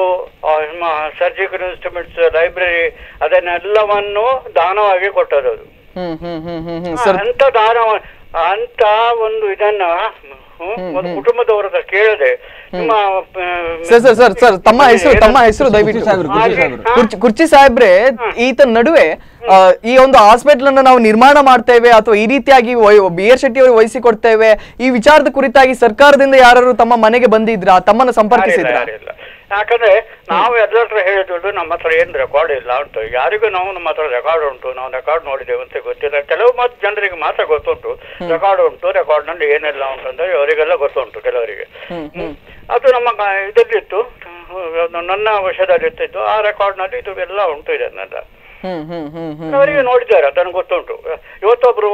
ಸರ್ಜಿಕಲ್ ಇನ್ಸ್ಟ್ರೂಮೆಂಟ್ಸ್ ಲೈಬ್ರರಿ ಅದನ್ನೆಲ್ಲವನ್ನು ದಾನವಾಗಿ ಕೊಟ್ಟದ್ದು ಅದು ಹ್ಮ್ ಹ್ಮ್ ಹ್ಮ್ ಹ್ಮ್ ಹ್ಮ್ ಆ, ಸರ್ ಅಂತ ದಾನ ಅಂತ ಒಂದು ಇದನ್ನ ಹ್ಮ್, ಒಂದು ಕುಟುಂಬದವರ ಹತ್ರ ಕೇಳದೆ ನಿಮ್ಮ ಆ, ಸರ್ ಸರ್ ಸರ್ ಸರ್ ತಮ್ಮ ಹೆಸರು ತಮ್ಮ ಹೆಸರು ದಯವಿಟ್ಟು ಸಾಹೇಬ್ರು, ಕುರ್ಚಿ ಹಾಗೆ, ಸಾಹೇಬ್ರು. ಹಾ? ಕುರ್ಚಿ ಕುರ್ಚಿ ಸಾಹೇಬ್ರೆ ಈತ ನಡುವೆ ಆ, ಈ ಒಂದು ಹಾಸ್ಪಿಟಲ್ ಅನ್ನು ನಾವು ನಿರ್ಮಾಣ ಮಾಡ್ತೇವೆ ಅಥವಾ ಈ ರೀತಿಯಾಗಿ ಬಿ ಆರ್ ಶೆಟ್ಟಿ ಅವರು ವಹಿಸಿಕೊಡ್ತೇವೆ ಈ ವಿಚಾರದ ಕುರಿತಾಗಿ ಸರ್ಕಾರದಿಂದ ಯಾರು ತಮ್ಮ ಮನೆಗೆ ಬಂದಿದ್ರಾ ತಮ್ಮನ್ನ ಸಂಪರ್ಕಿಸಿದ್ರ ಯಾರಿಲ್ಲ, ಯಾರಿಲ್ಲ. ಯಾಕಂದ್ರೆ ನಾವು ಎಲ್ಲರ ಹತ್ರ ಹೇಳಿದ್ರು ನಮ್ಮ ಹತ್ರ ಏನ್ ರೆಕಾರ್ಡ್ ಇಲ್ಲ ಉಂಟು ಯಾರಿಗೂ ನಾವು ನಮ್ಮ ಹತ್ರ ರೆಕಾರ್ಡ್ ಉಂಟು ನಾವು ರೆಕಾರ್ಡ್ ನೋಡಿದ್ದೇವೆ ಅಂತ ಗೊತ್ತಿಲ್ಲ ಕೆಲವು ಮಾತು ಜನರಿಗೆ ಮಾತ್ರ ಗೊತ್ತುಂಟು ರೆಕಾರ್ಡ್ ಉಂಟು ರೆಕಾರ್ಡ್ ನಲ್ಲಿ ಏನೆಲ್ಲ ಉಂಟು ಅಂತ ಅವರಿಗೆಲ್ಲ ಗೊತ್ತುಂಟು ಕೆಲವರಿಗೆ ಹ್ಮ್. ಅದು ನಮ್ಮ ಕ- ಇದರಲ್ಲಿತ್ತು ಹ್ಮ್, ನನ್ನ ವಶದಲ್ಲಿ ಇರ್ತಿತ್ತು ಆ ರೆಕಾರ್ಡ್ ನಲ್ಲಿ ಇದು ಎಲ್ಲ ಉಂಟು ಇದನ್ನೆಲ್ಲ ಹ್ಮ್ ಹ್ಮ್ ಹ್ಮ್ ಹ್ಮ್ ಅವರಿಗೆ ನೋಡಿದ್ದಾರೆ ಅದನ್ನು ಗೊತ್ತುಂಟು ಇವತ್ತೊಬ್ರು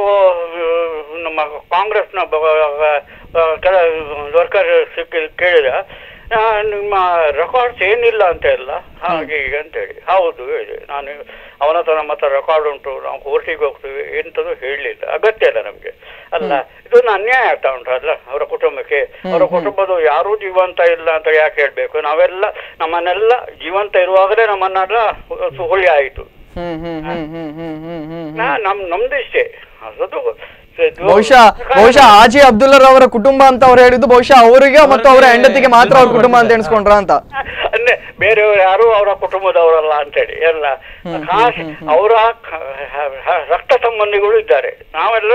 ಆ, ನಮ್ಮ ಕಾಂಗ್ರೆಸ್ನ ಬ- ಆ, ಕೆಲ ವರ್ಕರ್ ಸಿಕ್ಕಿ ಕೇಳಿದ ಆ, ನಿಮ್ಮ ರೆಕಾರ್ಡ್ಸ್ ಏನಿಲ್ಲ ಅಂತ ಇಲ್ಲ ಹಾಗೆ ಹೀಗೆ ಅಂತೇಳಿ ಹೌದು ಹೇಳಿ ನಾನು ಅವನ ಹತ್ರ ನಮ್ಮ ಹತ್ರ ರೆಕಾರ್ಡ್ ಉಂಟು ನಾವು ಕೋರ್ಟಿಗೆ ಹೋಗ್ತೀವಿ ಎಂಥದ್ದು ಹೇಳಲಿಲ್ಲ ಅಗತ್ಯ ಇಲ್ಲ ನಮಗೆ ಅಲ್ಲ ಇದೊಂದು ಅನ್ಯಾಯ ಆಗ್ತಾ ಉಂಟು ಅಲ್ಲ ಅವರ ಕುಟುಂಬಕ್ಕೆ ಅವರ ಕುಟುಂಬದ ಯಾರೂ ಜೀವಂತ ಇಲ್ಲ ಅಂತ ಯಾಕೆ ಹೇಳ್ಬೇಕು ನಾವೆಲ್ಲ ನಮ್ಮನ್ನೆಲ್ಲ ಜೀವಂತ ಇರುವಾಗಲೇ ನಮ್ಮನ್ನೆಲ್ಲ ಹುಳಿ ಆಯಿತು ಹ್ಮ್ ಹ್ಮ್ ಹ್ಮ್ ಹ್ಮ್ ಹ್ಮ್ ಹ್ಮ್ ಹ್ಮ್ ನಾ ನಮ್ ನಮ್ದಿಷ್ಟೇ ಅದು ಇದು- ಬಹುಶಃ ಬಹುಶಃ ಹಾಜಿ ಅಬ್ದುಲ್ಲರ್ ಅವರ ಕುಟುಂಬ ಅಂತ ಅವ್ರು ಹೇಳಿದ್ದು ಬಹುಶಃ ಅವರಿಗೆ ಮತ್ತು ಅವರ ಹೆಂಡತಿಗೆ ಮಾತ್ರ ಅವ್ರ ಕುಟುಂಬ ಅಂತ ಎಣಿಸ್ಕೊಂಡ್ರ ಅಂತ ಅಂದ್ರೆ ಬೇರೆಯವರು ಯಾರು ಅವರ ಕುಟುಂಬದವರಲ್ಲ ಅಂತೇಳಿ ಎಲ್ಲ ಖಾಸ್ ಅವರ ಕ- ಹ- ಹ- ರಕ್ತ ಸಂಬಂಧಿಗಳು ಇದ್ದಾರೆ ನಾವೆಲ್ಲ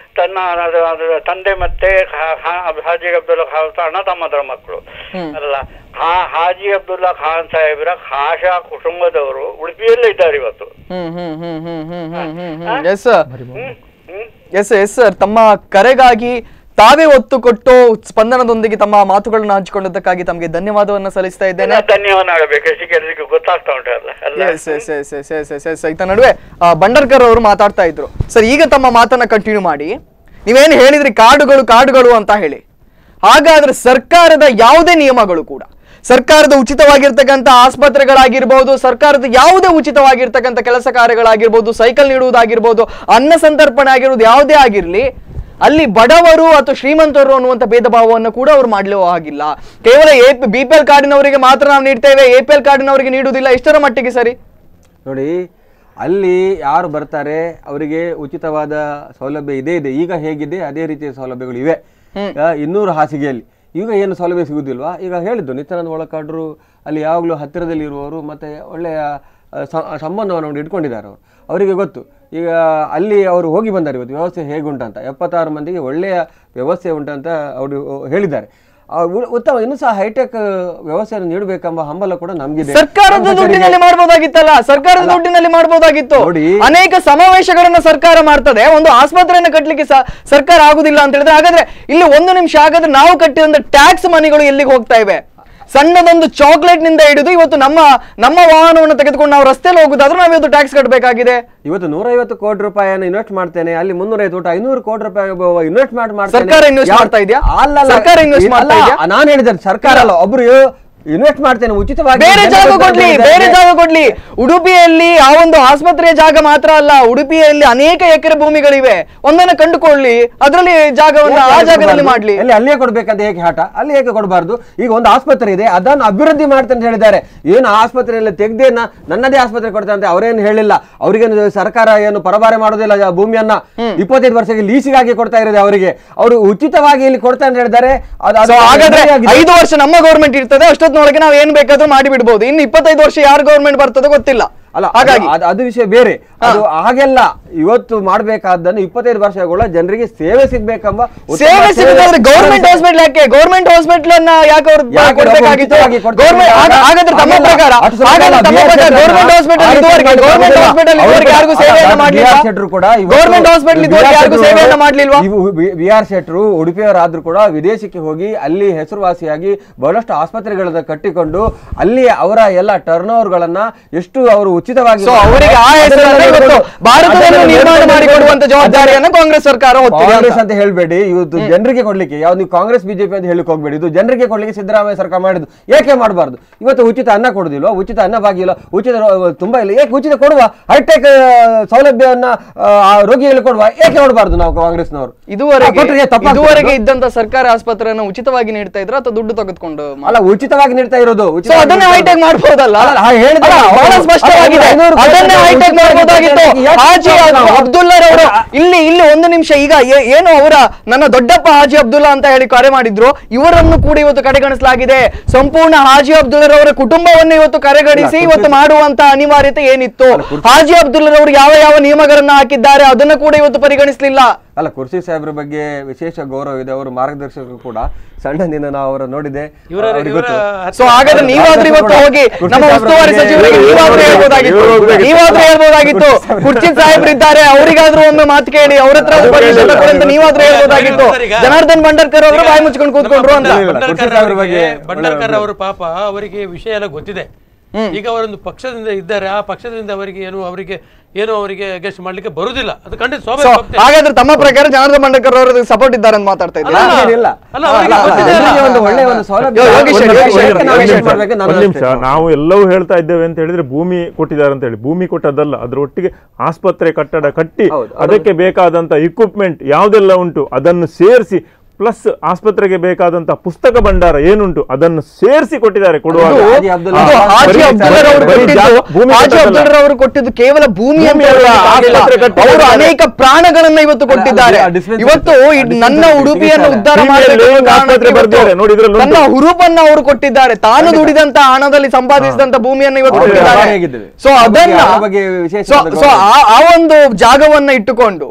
ತನ್ನ ಅದು- ಅದು ತಂದೆ ಮತ್ತೆ ಹಾ- ಹಾ- ಹಾಜಿ ಅಬ್ದುಲ್ಲಾ ಖಾನ್ ಅಣ್ಣ ತಮ್ಮದರ ಮಕ್ಕಳು ಅಲ್ಲ ಹಾ ಹಾಜಿ ಅಬ್ದುಲ್ಲಾ ಖಾನ್ ಸಾಹೇಬ್ರ ಖಾಶಾ ಕುಟುಂಬದವರು ಉಡುಪಿಯಲ್ಲೇ ಇದ್ದಾರೆ ಇವತ್ತು ಹ್ಮ್ ಹ್ಮ್ ಹ್ಮ್ ಹ್ಮ್ ಹ್ಮ್ ಹ್ಮ್ ಹ್ಮ್ ಹಾ? ಹ್ಮ್ ಎಸ್ ಸರ್ ಹ್ಮ್ ಹ್ಮ್ ಎಸ್ ಎಸ್ ಸರ್ ತಮ್ಮ ಕರೆಗಾಗಿ ತಾವೇ ಒತ್ತು ಕೊಟ್ಟು ಸ್ಪಂದನದೊಂದಿಗೆ ತಮ್ಮ ಮಾತುಗಳನ್ನ ಹಂಚಿಕೊಂಡದಕ್ಕಾಗಿ ತಮಗೆ ಧನ್ಯವಾದವನ್ನ ಸಲ್ಲಿಸ್ತಾ ಇದ್ದೇನೆ ಧನ್ಯವಾದ ಆಗಬೇಕು ಎಷ್ಟು ಕೆಲಸಕ್ಕೆ ಗೊತ್ತಾಗ್ತಾ ಉಂಟಲ್ಲ ಅಲ್ಲ yes yes yes yes yes yes yes ಇತ್ತ ನಡುವೆ ಆ, ಬಂಡರ್ಕರ್ ಅವರು ಮಾತಾಡ್ತಾ ಇದ್ರು ಸರ್ ಈಗ ತಮ್ಮ ಮಾತನ್ನ ಕಂಟಿನ್ಯೂ ಮಾಡಿ ನೀವೇನು ಹೇಳಿದ್ರಿ ಕಾಡುಗಳು ಕಾಡುಗಳು ಅಂತ ಹೇಳಿ ಹಾಗಾದ್ರೆ ಸರ್ಕಾರದ ಯಾವುದೇ ನಿಯಮಗಳು ಕೂಡ ಸರ್ಕಾರದ ಉಚಿತವಾಗಿರ್ತಕ್ಕಂಥ ಆಸ್ಪತ್ರೆಗಳಾಗಿರ್ಬೋದು ಸರ್ಕಾರದ ಯಾವುದೇ ಉಚಿತವಾಗಿರ್ತಕ್ಕಂಥ ಕೆಲಸ ಕಾರ್ಯಗಳಾಗಿರ್ಬೋದು ಸೈಕಲ್ ನೀಡುವುದಾಗಿರ್ಬೋದು ಅನ್ನ ಸಂತರ್ಪಣೆ ಆಗಿರ್ಬೋದು ಯಾವುದೇ ಆಗಿರ್ಲಿ ಅಲ್ಲಿ ಬಡವರು ಅಥವಾ ಶ್ರೀಮಂತರು ಅನ್ನುವಂಥ ಭೇದ ಭಾವವನ್ನು ಕೂಡ ಅವರು ಮಾಡಲೋ ಆಗಿಲ್ಲ ಕೇವಲ ಎ ಬಿ ಪಿ ಎಲ್ ಕಾರ್ಡಿನವರಿಗೆ ಮಾತ್ರ ನಾವು ನೀಡ್ತೇವೆ ಎ ಪಿ ಎಲ್ ಕಾರ್ಡಿನವರಿಗೆ ನೀಡುವುದಿಲ್ಲ ಎಷ್ಟರ ಮಟ್ಟಿಗೆ ಸರಿ ನೋಡಿ ಅಲ್ಲಿ ಯಾರು ಬರ್ತಾರೆ ಅವರಿಗೆ ಉಚಿತವಾದ ಸೌಲಭ್ಯ ಇದೆ ಇದೆ ಈಗ ಹೇಗಿದೆ ಅದೇ ರೀತಿಯ ಸೌಲಭ್ಯಗಳು ಇವೆ ಆ, ಇನ್ನೂರು ಹಾಸಿಗೆಯಲ್ಲಿ ಈಗ ಏನು ಸೌಲಭ್ಯ ಸಿಗುದಿಲ್ವಾ ಈಗ ಹೇಳಿದ್ದು ನಿತ್ಯಾನಂದ ಒಳಕಾಡ್ರು ಅಲ್ಲಿ ಯಾವಾಗಲೂ ಹತ್ತಿರದಲ್ಲಿ ಇರುವವರು ಮತ್ತೆ ಒಳ್ಳೆಯ ಆ, ಸ- ಸಂಬಂಧವನ್ನು ಅವ್ರು ಇಟ್ಕೊಂಡಿದ್ದಾರೆ ಅವರು ಅವರಿಗೆ ಗೊತ್ತು ಈಗ ಅಲ್ಲಿ ಅವರು ಹೋಗಿ ಬಂದ್ದಾರೆ ಇವತ್ತು ವ್ಯವಸ್ಥೆ ಹೇಗುಂಟಂತ ಎಪ್ಪತ್ತಾರು ಮಂದಿಗೆ ಒಳ್ಳೆಯ ವ್ಯವಸ್ಥೆ ಉಂಟಂತ ಅವರು ಹೇಳಿದ್ದಾರೆ ಆ, ಉ- ಉತ್ತಮ ಇನ್ನೂ ಸಹ ಹೈಟೆಕ್ ವ್ಯವಸ್ಥೆಯನ್ನು ನೀಡಬೇಕೆಂಬ ಹಂಬಲ ಕೂಡ ನಮಗಿದೆ ಸರ್ಕಾರದ ದುಡ್ಡಿನಲ್ಲಿ ಮಾಡಬಹುದಾಗಿತ್ತಲ್ಲ ಸರ್ಕಾರದ ದುಡ್ಡಿನಲ್ಲಿ ಮಾಡಬಹುದಾಗಿತ್ತು ನೋಡಿ. ಅನೇಕ ಸಮಾವೇಶಗಳನ್ನ ಸರ್ಕಾರ ಮಾಡ್ತದೆ ಒಂದು ಆಸ್ಪತ್ರೆಯನ್ನ ಕಟ್ಟಲಿಕ್ಕೆ ಸ- ಸರ್ಕಾರ ಆಗುದಿಲ್ಲ ಅಂತ ಹೇಳಿದ್ರೆ ಹಾಗಾದ್ರೆ ಇಲ್ಲಿ ಒಂದು ನಿಮಿಷ ಹಾಗಾದ್ರೆ ನಾವು ಕಟ್ಟಿದಂತ ಟ್ಯಾಕ್ಸ್ ಮನಿಗಳು ಎಲ್ಲಿಗೆ ಹೋಗ್ತಾ ಇವೆ ಸಣ್ಣದೊಂದು ಚಾಕ್ಲೇಟ್ ನಿಂದ ಹಿಡಿದು ಇವತ್ತು ನಮ್ಮ ನಮ್ಮ ವಾಹನವನ್ನು ತೆಗೆದುಕೊಂಡು ನಾವು ರಸ್ತೆಯಲ್ಲಿ ಹೋಗುದಾದ್ರೆ ನಾವು ಇವತ್ತು ಟ್ಯಾಕ್ಸ್ ಕಟ್ಟಬೇಕಾಗಿದೆ ಇವತ್ತು ನೂರೈವತ್ತು ಕೋಟಿ ರೂಪಾಯಿಯನ್ನು ಇನ್ವೆಸ್ಟ್ ಮಾಡ್ತೇನೆ ಅಲ್ಲಿ ಮುನ್ನೂರೈವತ್ತು ಒಟ್ಟು ಐನೂರು ಕೋಟಿ ರೂಪಾಯಿ ಇನ್ವೆಸ್ಟ್ ಮಾಡಿ ಮಾಡ್ತೇನೆ ಸರ್ಕಾರ invest ಯಾವ- ಮಾಡ್ತಾ ಇದ್ಯಾ? ಅಲ್ಲ, ಅಲ್ಲ. ಸರ್ಕಾರ invest ಇಲ್ಲ, ಮಾಡ್ತಾ ಇದ್ಯಾ? ನಾನು ಹೇಳಿದ್ದೇನೆ ಸರ್ಕಾರ ಅಲ್ಲ ಒಬ್ರು ಇನ್ವೆಸ್ಟ್ ಮಾಡ್ತೇನೆ ಉಚಿತವಾಗಿ ಬೇರೆ ಜನರಿಗೆ ಜಾಗ ಕೊಡ್ಲಿ ಕೊಡ್ತೇನೆ. ಬೇರೆ ಜಾಗ ಕೊಡ್ಲಿ ಉಡುಪಿಯಲ್ಲಿ ಆ ಒಂದು ಆಸ್ಪತ್ರೆಯ ಜಾಗ ಮಾತ್ರ ಅಲ್ಲ ಉಡುಪಿಯಲ್ಲಿ ಅನೇಕ ಎಕರೆ ಭೂಮಿಗಳಿವೆ ಒಂದನ್ನ ಕಂಡುಕೊಳ್ಳಿ ಅದರಲ್ಲಿ ಜಾಗವನ್ನ ಆ ಜಾಗದಲ್ಲಿ ಮಾಡ್ಲಿ ಅಲ್ಲಿ ಅಲ್ಲಿಯೇ ಕೊಡ್ಬೇಕಂತ ಏಕೆ ಹಠ ಅಲ್ಲಿ ಏಕೆ ಕೊಡಬಾರ್ದು ಈಗ ಒಂದು ಆಸ್ಪತ್ರೆ ಇದೆ ಅದನ್ನು ಅಭಿವೃದ್ಧಿ ಮಾಡ್ತೇನೆ ಅಂತ ಹೇಳಿದ್ದಾರೆ ಏನು ಆ ಆಸ್ಪತ್ರೆಯಲ್ಲಿ ತೆಗ್ದೇ ನ- ನನ್ನದೇ ಆಸ್ಪತ್ರೆ ಕೊಡ್ತೇನೆ ಅಂತ ಅವರೇನು ಹೇಳಿಲ್ಲ ಅವರಿಗೆ ಸರ್ಕಾರ ಏನು ಪರಭಾರೆ ಮಾಡೋದಿಲ್ಲ ಜ- ಭೂಮಿಯನ್ನ ಇಪ್ಪತ್ತೈದು ವರ್ಷಕ್ಕೆ ಲೀಸಿಗಾಗಿ ಕೊಡ್ತಾ ಇರೋದು ಅವರಿಗೆ ಅವರು ಉಚಿತವಾಗಿ ಇಲ್ಲಿ ಕೊಡ್ತಾ ಅಂತ ಹೇಳಿದ್ದಾರೆ ಅದು- ಅದು So, ಹಾಗಾದ್ರೆ ಸರಿಯಾಗಿದೆ. ಐದು ವರ್ಷ ನಮ್ಮ ಗೌರ್ಮೆಂಟ್ ಇರ್ತದೆ ಅಷ್ಟೊತ್ತಿನೊಳಗೆ ನಾವು ಏನ್ ಬೇಕಾದ್ರೂ ಮಾಡಿ ಬಿಡ್ಬೋದು ಇನ್ನು ಇಪ್ಪತ್ತೈದು ವರ್ಷ ಯಾರು ಗೌರ್ಮೆಂಟ್ ಬರ್ತದೆ ಗೊತ್ತಿಲ್ಲ ಅಲ್ಲ ಹಾಗಾಗಿ ಅದು- ಅದು ಅದು ವಿಷಯ ಬೇರೆ ಅದು ಹಾಗೆಲ್ಲ ಇವತ್ತು ಮಾಡಬೇಕಾದ್ದನ್ನು ಇಪ್ಪತ್ತೈದು ವರ್ಷಗಳ ಜನರಿಗೆ ಸೇವೆ ಸಿಗ್ಬೇಕೆಂಬ ಉತ್ತಮ ಸೇವೆ ಸಿಗುದಾದ್ರೆ ಗೌರ್ಮೆಂಟ್ ಹಾಸ್ಪಿಟಲ್ ಯಾಕೆ ಗೌರ್ಮೆಂಟ್ ಹಾಸ್ಪಿಟಲ್ ಅನ್ನ ಯಾಕೆ ಅವ್ರು ಯಾಕೆ ಕೊಡ್ಬೇಕಾಗಿತ್ತು ಉಚಿತವಾಗಿ ಕೊಡ್ತಾರೆ? ಗೌರ್ಮೆಂಟ್ ಹಾಗಾದ್ರೆ ತಮ್ಮ ಹಾಗೆಲ್ಲ ಪ್ರಕಾರ ಅಷ್ಟು ಸುಲಭ ಹಾಗಾದ್ರೆ ಅಲ್ಲ. ತಮ್ಮ BR ಪ್ರಕಾರ ಶೆಟ್ಟರ್ ಗೌರ್ಮೆಂಟ್ ಹಾಸ್ಪಿಟಲ್ ಆ ರೀತಿ ಇದುವರೆಗೆ ಮಾಡಿ ಗೌರ್ಮೆಂಟ್ ಕೊಡೋದಿಲ್ಲ. ಹಾಸ್ಪಿಟಲ್ ಅವರು ಇದುವರೆಗೆ ಯಾರಿಗೂ ಕೂಡ- ಸೇವೆಯನ್ನ ಆ, ಮಾಡ್ಲಿಲ್ವಾ BR ಶೆಟ್ರು ಕೂಡ ಇವತ್ತು- ಗೌರ್ಮೆಂಟ್ ಹಾಸ್ಪಿಟಲ್ ಇದುವರೆಗೆ BR ಯಾರಿಗೂ ಶೆಟ್ರು ಸೇವೆಯನ್ನ ಮಾಡ್ಲಿಲ್ವಾ ಇವು ಬಿ ಆರ್ ಶೆಟ್ರು ಉಡುಪಿಯವರಾದ್ರೂ ಕೂಡ ವಿದೇಶಕ್ಕೆ ಹೋಗಿ ಅಲ್ಲಿ ಹೆಸರುವಾಸಿಯಾಗಿ ಬಹಳಷ್ಟು ಆಸ್ಪತ್ರೆಗಳನ್ನ ಕಟ್ಟಿಕೊಂಡು ಅಲ್ಲಿ ಅವರ ಎಲ್ಲ ಟರ್ನ್ ಗಳನ್ನ ಎಷ್ಟು ಅವರು ಉಚಿತವಾಗಿ ಸೊ ಅವರಿಗೆ ಆ ಹೆಸರನ್ನ ಇವತ್ತು ಭಾರತವನ್ನು ನಿರ್ಮಾಣ ಮಾಡಿಕೊಡುವಂತ ಜವಾಬ್ದಾರಿಯನ್ನು ಕಾಂಗ್ರೆಸ್ ಸರ್ಕಾರ ಹೊತ್ತಿದೆ ಕಾಂಗ್ರೆಸ್ ಅಂತ. ಅಂತ ಹೇಳ್ಬೇಡಿ ಇವತ್ತು ಜನರಿಗೆ ಕೊಡ್ಲಿಕ್ಕೆ ಯಾವ್ದು ನೀವು ಕಾಂಗ್ರೆಸ್ ಬಿಜೆಪಿ ಅಂತ ಹೇಳಿಕ್ ಹೋಗ್ಬೇಡಿ ಇದು ಜನರಿಗೆ ಕೊಡ್ಲಿಕ್ಕೆ ಸಿದ್ದರಾಮಯ್ಯ ಸರ್ಕಾರ ಮಾಡಿದ್ದು ಏಕೆ ಮಾಡಬಾರ್ದು ಇವತ್ತು ಉಚಿತ ಅನ್ನ ಕೊಡುದಿಲ್ವಾ ಉಚಿತ ಅನ್ನ ಭಾಗ್ಯ ಇಲ್ಲ ಉಚಿತ ರೋ- ತುಂಬಾ ಇಲ್ಲ ಏಕೆ ಉಚಿತ ಕೊಡುವ ಹೈಟೆಕ್ ಸೌಲಭ್ಯವನ್ನ ಆ, ಆ ರೋಗಿಗಳಿಗೆ ಕೊಡುವ ಏಕೆ ಕೊಡಬಾರ್ದು ನಾವು ಕಾಂಗ್ರೆಸ್ನವರು ಆ, ಇದುವರೆಗೆ ಕೊಟ್ರೆ ತಪ್ಪಾಗ್ತದೆ ಇದುವರೆಗೆ ಅದು? ಇದ್ದಂತ ಸರ್ಕಾರಿ ಆಸ್ಪತ್ರೆಯನ್ನು ಉಚಿತವಾಗಿ ನೀಡ್ತಾ ಇದ್ರ ಅಥವಾ ದುಡ್ಡು ತೆಗೆದುಕೊಂಡು ಅಲ್ಲ ಉಚಿತವಾಗಿ ನೀಡ್ತಾ ಇರೋದು ಸೊ ಉಚಿತವಾಗಿ ಅದನ್ನೇ ನೀಡ್ತಾ ಹೈಟೆಕ್ ಇರೋದು. ಮಾಡ್ಬೋದಲ್ಲ ಅಲ್ಲ, ಹಾಗೆ ಹೇಳಿದ್ರೆ ಅಲ್ಲ, ಬಹಳ ಅವರು- ಸ್ಪಷ್ಟವಾಗಿದೆ ಐನೂರು ಕೋಟಿ ಅದನ್ನೇ ರೂಪಾಯಿ ಹೈಟೆಕ್ ಉಚಿತವಾಗಿ ಮಾಡ್ಬೋದಾಗಿತ್ತು ಯಾಕೆ ಹಾಜಿ ನಾವು- ಅಬ್ದುಲ್ಲರ್ ಅವರು ಇಲ್ಲಿ ಇಲ್ಲಿ ಒಂದು ನಿಮಿಷ ಈಗ ಏ- ಏನು ಅವರ ನನ್ನ ದೊಡ್ಡಪ್ಪ ಹಾಜಿ ಅಬ್ದುಲ್ಲಾ ಅಂತ ಹೇಳಿ ಕರೆ ಮಾಡಿದ್ರು ಇವರನ್ನು ಕೂಡ ಇವತ್ತು ಕಡೆಗಣಿಸಲಾಗಿದೆ ಸಂಪೂರ್ಣ ಹಾಜಿ ಅಬ್ದುಲ್ಲರ್ ಅವರ ಕುಟುಂಬವನ್ನು ಇವತ್ತು ಕರೆಗಣಿಸಿ ಇವತ್ತು ಮಾಡುವಂತ ಅನಿವಾರ್ಯತೆ ಏನಿತ್ತು ಹಾಜಿ ಅಬ್ದುಲ್ಲರ್ ಅವರು ಯಾವ ಯಾವ ನಿಯಮಗಳನ್ನ ಹಾಕಿದ್ದಾರೆ ಅದನ್ನು ಕೂಡ ಇವತ್ತು ಪರಿಗಣಿಸಲಿಲ್ಲ ಅಲ್ಲ ಕುರ್ಸಿ ಸಾಹೇಬ್ರ ಬಗ್ಗೆ ವಿಶೇಷ ಗೌರವ ಇದೆ ಅವರು ಮಾರ್ಗದರ್ಶಕರು ಕೂಡ ಸಣ್ಣದಿಂದ ನಾವು ಅವರ ನೋಡಿದೆ ಇವರ ಅವ್ರಿಗೆ ಇವರ ಗೊತ್ತು. ಸೊ ಹಾಗಾದ್ರೆ ನೀವಾದ್ರೂ ಇವತ್ತು ಹೋಗಿ ನಮ್ಮ ಉಸ್ತುವಾರಿ ಸಚಿವರಿಗೆ ನೀವಾದ್ರೂ ಹೇಳ್ಬೋದಾಗಿತ್ತು ನೀವಾದ್ರೂ ಹೇಳ್ಬೋದಾಗಿತ್ತು ಕುರ್ಚಿ ಸಾಹೇಬ್ರು ಇದ್ದಾರೆ ಅವರಿಗಾದ್ರೂ ಒಮ್ಮೆ ಮಾತು ಕೇಳಿ ಅವ್ರ ಹತ್ರ ಪರ್ಮಿಷನ್ ತಗೊಳ್ಳಿ ಅಂತ ನೀವಾದ್ರೂ ಹೇಳ್ಬೋದಾಗಿತ್ತು ಜನಾರ್ದನ್ ಬಂಡರ್ಕರ್ ಅವರು ಬಾಯಿ ಮುಚ್ಕೊಂಡು ಕೂತ್ಕೊಂಡ್ರು ಅಂತ ಇಲ್ಲ, ಬಂಡರ್ಕರ್ ಕುರ್ಚಿ ಸಾಹೇಬ್ರ ಬಗ್ಗೆ ಅವರಿಗೆ- ಬಂಡರ್ಕರ್ ಅವರು ಪಾಪ ಅವರಿಗೆ ವಿಷಯ ಎಲ್ಲ ಗೊತ್ತಿದೆ ಈಗ ಅವರೊಂದು ಪಕ್ಷದಿಂದ ಇದ್ದಾರೆ ಆ ಪಕ್ಷದಿಂದ ಅವರಿಗೆ ಏನು ಅವರಿಗೆ ಏನು ಅವರಿಗೆ ಅಗೇನ್ಸ್ಟ್ ಮಾಡ್ಲಿಕ್ಕೆ ಬರುದಿಲ್ಲ ಅದು ಖಂಡಿತ ಸೊ ಸ್ವಾಭಾವಿಕ ಹಾಗಾದ್ರೆ ತಮ್ಮ ಪ್ರಕಾರ ಜನಾರ್ದನ್ ಬಂಡರ್ಕರ್ ಅವರು ಸಪೋರ್ಟ್ ಇದ್ದಾರೆ ಅಂತ ಮಾತಾಡ್ತಾ ಇದ್ದೀರಾ ಅಲ್ಲ, ಏನಿಲ್ಲ. ಅಲ್ಲ, ಅವರಿಗೆ ಅಲ್ಲ, ಅಲ್ಲ, ಗೊತ್ತಿದೆ ಅಲ್ಲ. ಜನರಿಗೆ ಒಂದು ಒಳ್ಳೆಯ ಒಂದು ಸೌಲಭ್ಯ ಯೋಗೇಶ್ ಒಂದು ಹೇಳಿ, ಯೋಗೇಶ್ ಹೇಳಿ. ಅದಕ್ಕೆ ನಾವು ಒಂದ್ ಏನ್ ನಿಮಿಷ, ಮಾಡ್ಬೇಕು? ನಾನು ಒಂದ್ ನಿಮಿಷ ಅಷ್ಟೇ. ನಾವು ಎಲ್ಲವೂ ಹೇಳ್ತಾ ಇದ್ದೇವೆ ಅಂತ ಹೇಳಿದ್ರೆ ಭೂಮಿ ಕೊಟ್ಟಿದ್ದಾರೆ ಅಂತ ಹೇಳಿ ಭೂಮಿ ಕೊಟ್ಟದ್ದಲ್ಲ ಅದ್ರ ಒಟ್ಟಿಗೆ ಆಸ್ಪತ್ರೆ ಕಟ್ಟಡ ಕಟ್ಟಿ ಹೌದು, ಅದು- ಅದಕ್ಕೆ ಬೇಕಾದಂತ ಇಕ್ವಿಪ್ಮೆಂಟ್ ಯಾವುದೆಲ್ಲ ಉಂಟು ಅದನ್ನು ಸೇರಿಸಿ ಪ್ಲಸ್ ಆಸ್ಪತ್ರೆಗೆ ಬೇಕಾದಂತ ಪುಸ್ತಕ ಭಂಡಾರ ಏನುಂಟು ಅದನ್ನು ಸೇರಿಸಿ ಕೊಟ್ಟಿದ್ದಾರೆ ಕೊಡುವಾಗ ಇದು- ಹಾಜಿ ಅಬ್ದುಲ್ಲಾ ಇದು ಬರೀ ಹಾಜಿ ಅಬ್ದುಲ್ಲರ್ ಅವರು ಬರೀ ಕೊಟ್ಟಿದ್ದು ಜಾ- ಭೂಮಿ ಹಾಜಿ ಕೊಟ್ಟದ್ದಲ್ಲ. ಅಬ್ದುಲ್ಲರ್ ಅವರು ಕೊಟ್ಟಿದ್ದು ಕೇವಲ ಭೂಮಿ ಅಂತ ಭೂಮಿ ಹೇಳುವ ಅಲ್ಲ, ಹಾಗಿಲ್ಲ. ಆಸ್ಪತ್ರೆ ಕಟ್ಟಿದ್ದಾರೆ. ಅವರು ಅನೇಕ ಪ್ರಾಣಗಳನ್ನ ಇವತ್ತು ಕೊಟ್ಟಿದ್ದಾರೆ ಆ dispensary- ಇವತ್ತು ಆ ಇದ್ ನನ್ನ dispensary ಉಡುಪಿಯನ್ನು ಚಿಕಿತ್ಸಾಲಯ. ಉದ್ಧಾರ ಭೂಮಿಯಲ್ಲಿ ಮಾಡಬೇಕು ಅನ್ನೋ ಆಸ್ಪತ್ರೆ ಕಾರಣಕ್ಕೆ ಬರ್ದಿದ್ದಾರೆ. ನೋಡಿ, ಇದ್ರಲ್ಲಿ ಇವತ್ತು ಉಂಟು. ತನ್ನ ಹುರುಪನ್ನ ಅವರು ಕೊಟ್ಟಿದ್ದಾರೆ ತಾನು ದುಡಿದಂತ ಹಣದಲ್ಲಿ ಸಂಪಾದಿಸಿದಂತ ಭೂಮಿಯನ್ನು ಇವತ್ತು ಹೌದು, ಕೊಟ್ಟಿದ್ದಾರೆ ಹೇಗಿದ್ದೇವೆ? ಸೊ ಆ ಬಗ್ಗೆ- ಅದನ್ನ ಆ ಬಗ್ಗೆ ವಿಶೇಷ ಸೊ ಒಂದು ಸೊ ಗೌರವ. ಆ ಆ ಒಂದು ಜಾಗವನ್ನ ಇಟ್ಟುಕೊಂಡು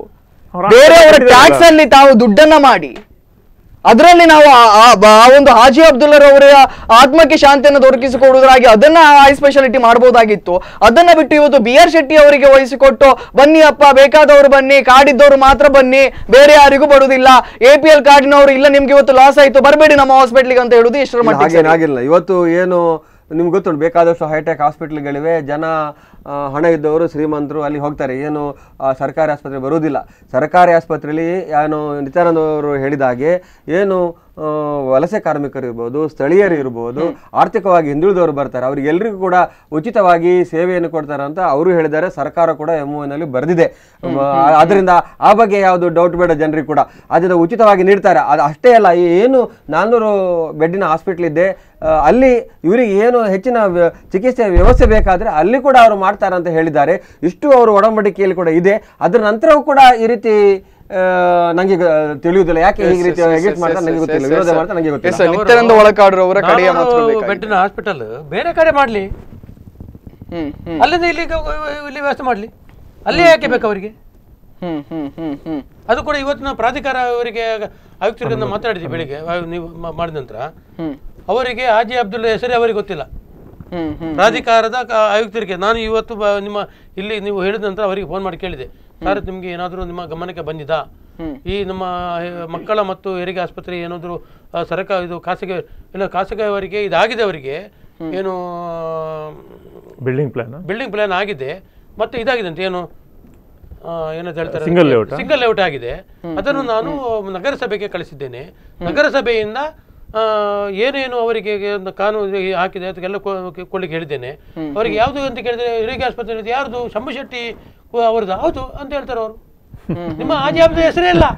ಅವ್ರ ಬೇರೆಯವರ ಆಸ್ಪತ್ರೆ ಟ್ಯಾಕ್ಸ್ ಅಲ್ಲಿ ತಾವು ದುಡ್ಡನ್ನ ಮಾಡಿ ಅದರಲ್ಲಿ ನಾವು ಆ- ಆ ಬ- ಆ ಒಂದು ಹಾಜಿ ಅಬ್ದುಲ್ಲರ್ ಅವರ ಆತ್ಮಕ್ಕೆ ಶಾಂತಿಯನ್ನು ದೊರಕಿಸಿಕೊಡುವುದಾಗಿ ಅದನ್ನ ಐ ಸ್ಪೆಷಾಲಿಟಿ ಮಾಡಬಹುದಾಗಿತ್ತು ಅದನ್ನ ಬಿಟ್ಟು ಇವತ್ತು ಬಿ ಆರ್ ಶೆಟ್ಟಿ ಅವರಿಗೆ ವಹಿಸಿಕೊಟ್ಟು ಬನ್ನಿ ಅಪ್ಪ ಬೇಕಾದವರು ಬನ್ನಿ ಕಾರ್ಡಿದ್ದವರು ಮಾತ್ರ ಬನ್ನಿ ಬೇರೆ ಯಾರಿಗೂ ಬರುವುದಿಲ್ಲ ಎ ಪಿ ಎಲ್ ಕಾರ್ಡಿನವರು ಇಲ್ಲ ನಿಮ್ಗೆ ಇವತ್ತು ಲಾಸ್ ಆಯ್ತು ಬರಬೇಡಿ ನಮ್ಮ ಹಾಸ್ಪಿಟ್ಲಿಗೆ ಅಂತ ಹೇಳುದು ಎಷ್ಟರ ಇಲ್ಲ, ಮಟ್ಟಿಗೆ ಹಾಗೇನ್ ಸರಿ? ಆಗಿಲ್ಲ ಇವತ್ತು ಏನು ನಿಮ್ಗೆ ಗೊತ್ತುಂಟು ಬೇಕಾದಷ್ಟು ಹೈಟೆಕ್ ಹಾಸ್ಪಿಟ್ಲ್ಗಳಿವೆ ಜನ ಆ, ಹಣ ಇದ್ದವರು ಶ್ರೀಮಂತರು ಅಲ್ಲಿ ಹೋಗ್ತಾರೆ ಏನು ಆ, ಸರ್ಕಾರಿ ಆಸ್ಪತ್ರೆ ಬರುವುದಿಲ್ಲ ಸರ್ಕಾರಿ ಆಸ್ಪತ್ರೆಯಲ್ಲಿ ಏನು ನಿತ್ಯಾನಂದ ಅವರು ಹೇಳಿದ ಹಾಗೆ ಏನು ಆ, ವಲಸೆ ಕಾರ್ಮಿಕರು ಇರ್ಬೋದು ಸ್ಥಳೀಯರು ಇರ್ಬೋದು ಆರ್ಥಿಕವಾಗಿ ಹಿಂದುಳಿದವರು ಬರ್ತಾರೆ ಅವರಿಗೆಲ್ಲರಿಗೂ ಕೂಡ ಉಚಿತವಾಗಿ ಸೇವೆಯನ್ನು ಕೊಡ್ತಾರೆ ಅಂತ ಅವರು ಹೇಳಿದ್ದಾರೆ ಸರ್ಕಾರ ಕೂಡ ಎಂ ನಲ್ಲಿ ಬರೆದಿದೆ ಅದರಿಂದ ಆ ಬಗ್ಗೆ ಯಾವುದು ಡೌಟ್ ಬೇಡ ಜನರಿಗೆ ಕೂಡ ಅದರಿಂದ ಉಚಿತವಾಗಿ ನೀಡ್ತಾರೆ ಅದು ಅಷ್ಟೇ ಅಲ್ಲ ಈ ಏನು ನಾನ್ನೂರು ಬೆಡ್ಡಿನ ಹಾಸ್ಪಿಟ್ಲ್ ಇದೆ ಆ, ಅಲ್ಲಿ ಇವರಿಗೆ ಏನು ಹೆಚ್ಚಿನ ವ್ಯ- ಚಿಕಿತ್ಸೆ ವ್ಯವಸ್ಥೆ ಬೇಕಾದ್ರೆ ಅಲ್ಲಿ ಕೂಡ ಅವರು ಮಾಡ್ತಾರೆ ಅಂತ ಹೇಳಿದ್ದಾರೆ ಇಷ್ಟು ಅವರು ಒಡಂಬಡಿಕೆಯಲ್ಲಿ ಕೂಡ ಇದೆ ಅದರ ನಂತರವೂ ಕೂಡ ಈ ರೀತಿ ಆ, ನಂಗೆ ಗ- ತಿಳಿಯುವುದಿಲ್ಲ ಯಾಕೆ ಈ ರೀತಿ ಎಗ್ರಿಟ್ ಮಾಡ್ತಾರೆ ನನಗೆ ಗೊತ್ತಿಲ್ಲ ವಿರೋಧ ಮಾಡ್ತಾರೆ ನನಗೆ Yes, ಗೊತ್ತಿಲ್ಲ sir. ನಿತ್ಯಾನಂದ ಒಳಕಾಡ್ರು ಅವರ ಕಡೆಯ ಮಾತು ಬೇಕಾಗಿದೆ. ಬೆಡ್ಡಿನ ಹಾಸ್ಪಿಟಲ್ ಬೇರೆ ಕಡೆ ಮಾಡ್ಲಿ ಹ್ಮ್ ಹ್ಮ್ ಅಲ್ಲಿಂದ ಇಲ್ಲಿ ಇಲ್ಲಿ ವ್ಯವಸ್ಥೆ ಮಾಡ್ಲಿ ಅಲ್ಲೇ ಯಾಕೆ ಬೇಕು ಅವರಿಗೆ ಹ್ಮ್ ಹ್ಮ್ ಹ್ಮ್ ಹ್ಮ್ ಅದು ಕೂಡ ಇವತ್ತಿನ ಪ್ರಾಧಿಕಾರ ಅವರಿಗೆ ಆಯುಕ್ತರಿಂದ ಮಾತಾಡಿದ್ವಿ ಬೆಳಿಗ್ಗೆ ಆ, ನೀವು ಮ- ಮಾಡಿದ ನಂತರ ಹ್ಮ್ ಅವರಿಗೆ ಹಾಜಿ ಅಬ್ದುಲ್ ಹೆಸರೇ ಅವರಿಗೆ ಗೊತ್ತಿಲ್ಲ ಹ್ಮ್ ಹ್ಮ್ ಪ್ರಾಧಿಕಾರದ ಕ- ಆಯುಕ್ತರಿಗೆ ನಾನು ಇವತ್ತು ಬ- ನಿಮ್ಮ ಇಲ್ಲಿ ನೀವು ಹೇಳಿದ ನಂತರ ಅವರಿಗೆ ಫೋನ್ ಮಾಡಿ ಕೇಳಿದೆ ಸರ್ ನಿಮಗೆ ಏನಾದರೂ ನಿಮ್ಮ ಗಮನಕ್ಕೆ ಬಂದಿದಾ ಈ ನಮ್ಮ ಹೆ- ಮಕ್ಕಳ ಮತ್ತು ಹೆರಿಗೆ ಆಸ್ಪತ್ರೆ ಏನಾದರೂ ಸರ್ಕಾರ ಇದು ಖಾಸಗಿ ಇಲ್ಲ ಖಾಸಗಿ ಅವರಿಗೆ ಇದಾಗಿದೆ ಅವರಿಗೆ ಏನು ಬಿಲ್ಡಿಂಗ್ ಪ್ಲಾನ್ ಬಿಲ್ಡಿಂಗ್ ಪ್ಲಾನ್ ಆಗಿದೆ ಮತ್ತೆ ಇದಾಗಿದೆ ಅಂತ ಏನು ಆ, ಏನಂತ ಹೇಳ್ತಾರೆ Single layout ಆ? ಸಿಂಗಲ್ ಲೇಔಟ್ ಆಗಿದೆ ಅದನ್ನು ನಾನು ನಗರಸಭೆಗೆ ಕಳಿಸಿದ್ದೇನೆ ನಗರಸಭೆಯಿಂದ ಆ, ಏನೇನು ಅವರಿಗೆ ಒಂದು ಕಾನೂನು ಹಾಕಿದೆ ಅದಕ್ಕೆಲ್ಲ ಕೊ- ಕೊಡ್ಲಿಕ್ಕೆ ಹೇಳಿದ್ದೇನೆ ಅವರಿಗೆ ಯಾವುದು ಅಂತ ಕೇಳಿದ್ರೆ ಹೆರಿಗೆ ಆಸ್ಪತ್ರೆ ಯಾರ್ದು ಶಂಭು ಶೆಟ್ಟಿ ಅವರದ್ದು ಹೌದು ಅಂತ ಹೇಳ್ತಾರೆ ಅವರು ನಿಮ್ಮ ಆಜಿ ಅಬ್ದುಲ್ ಹೆಸರೇ ಇಲ್ಲ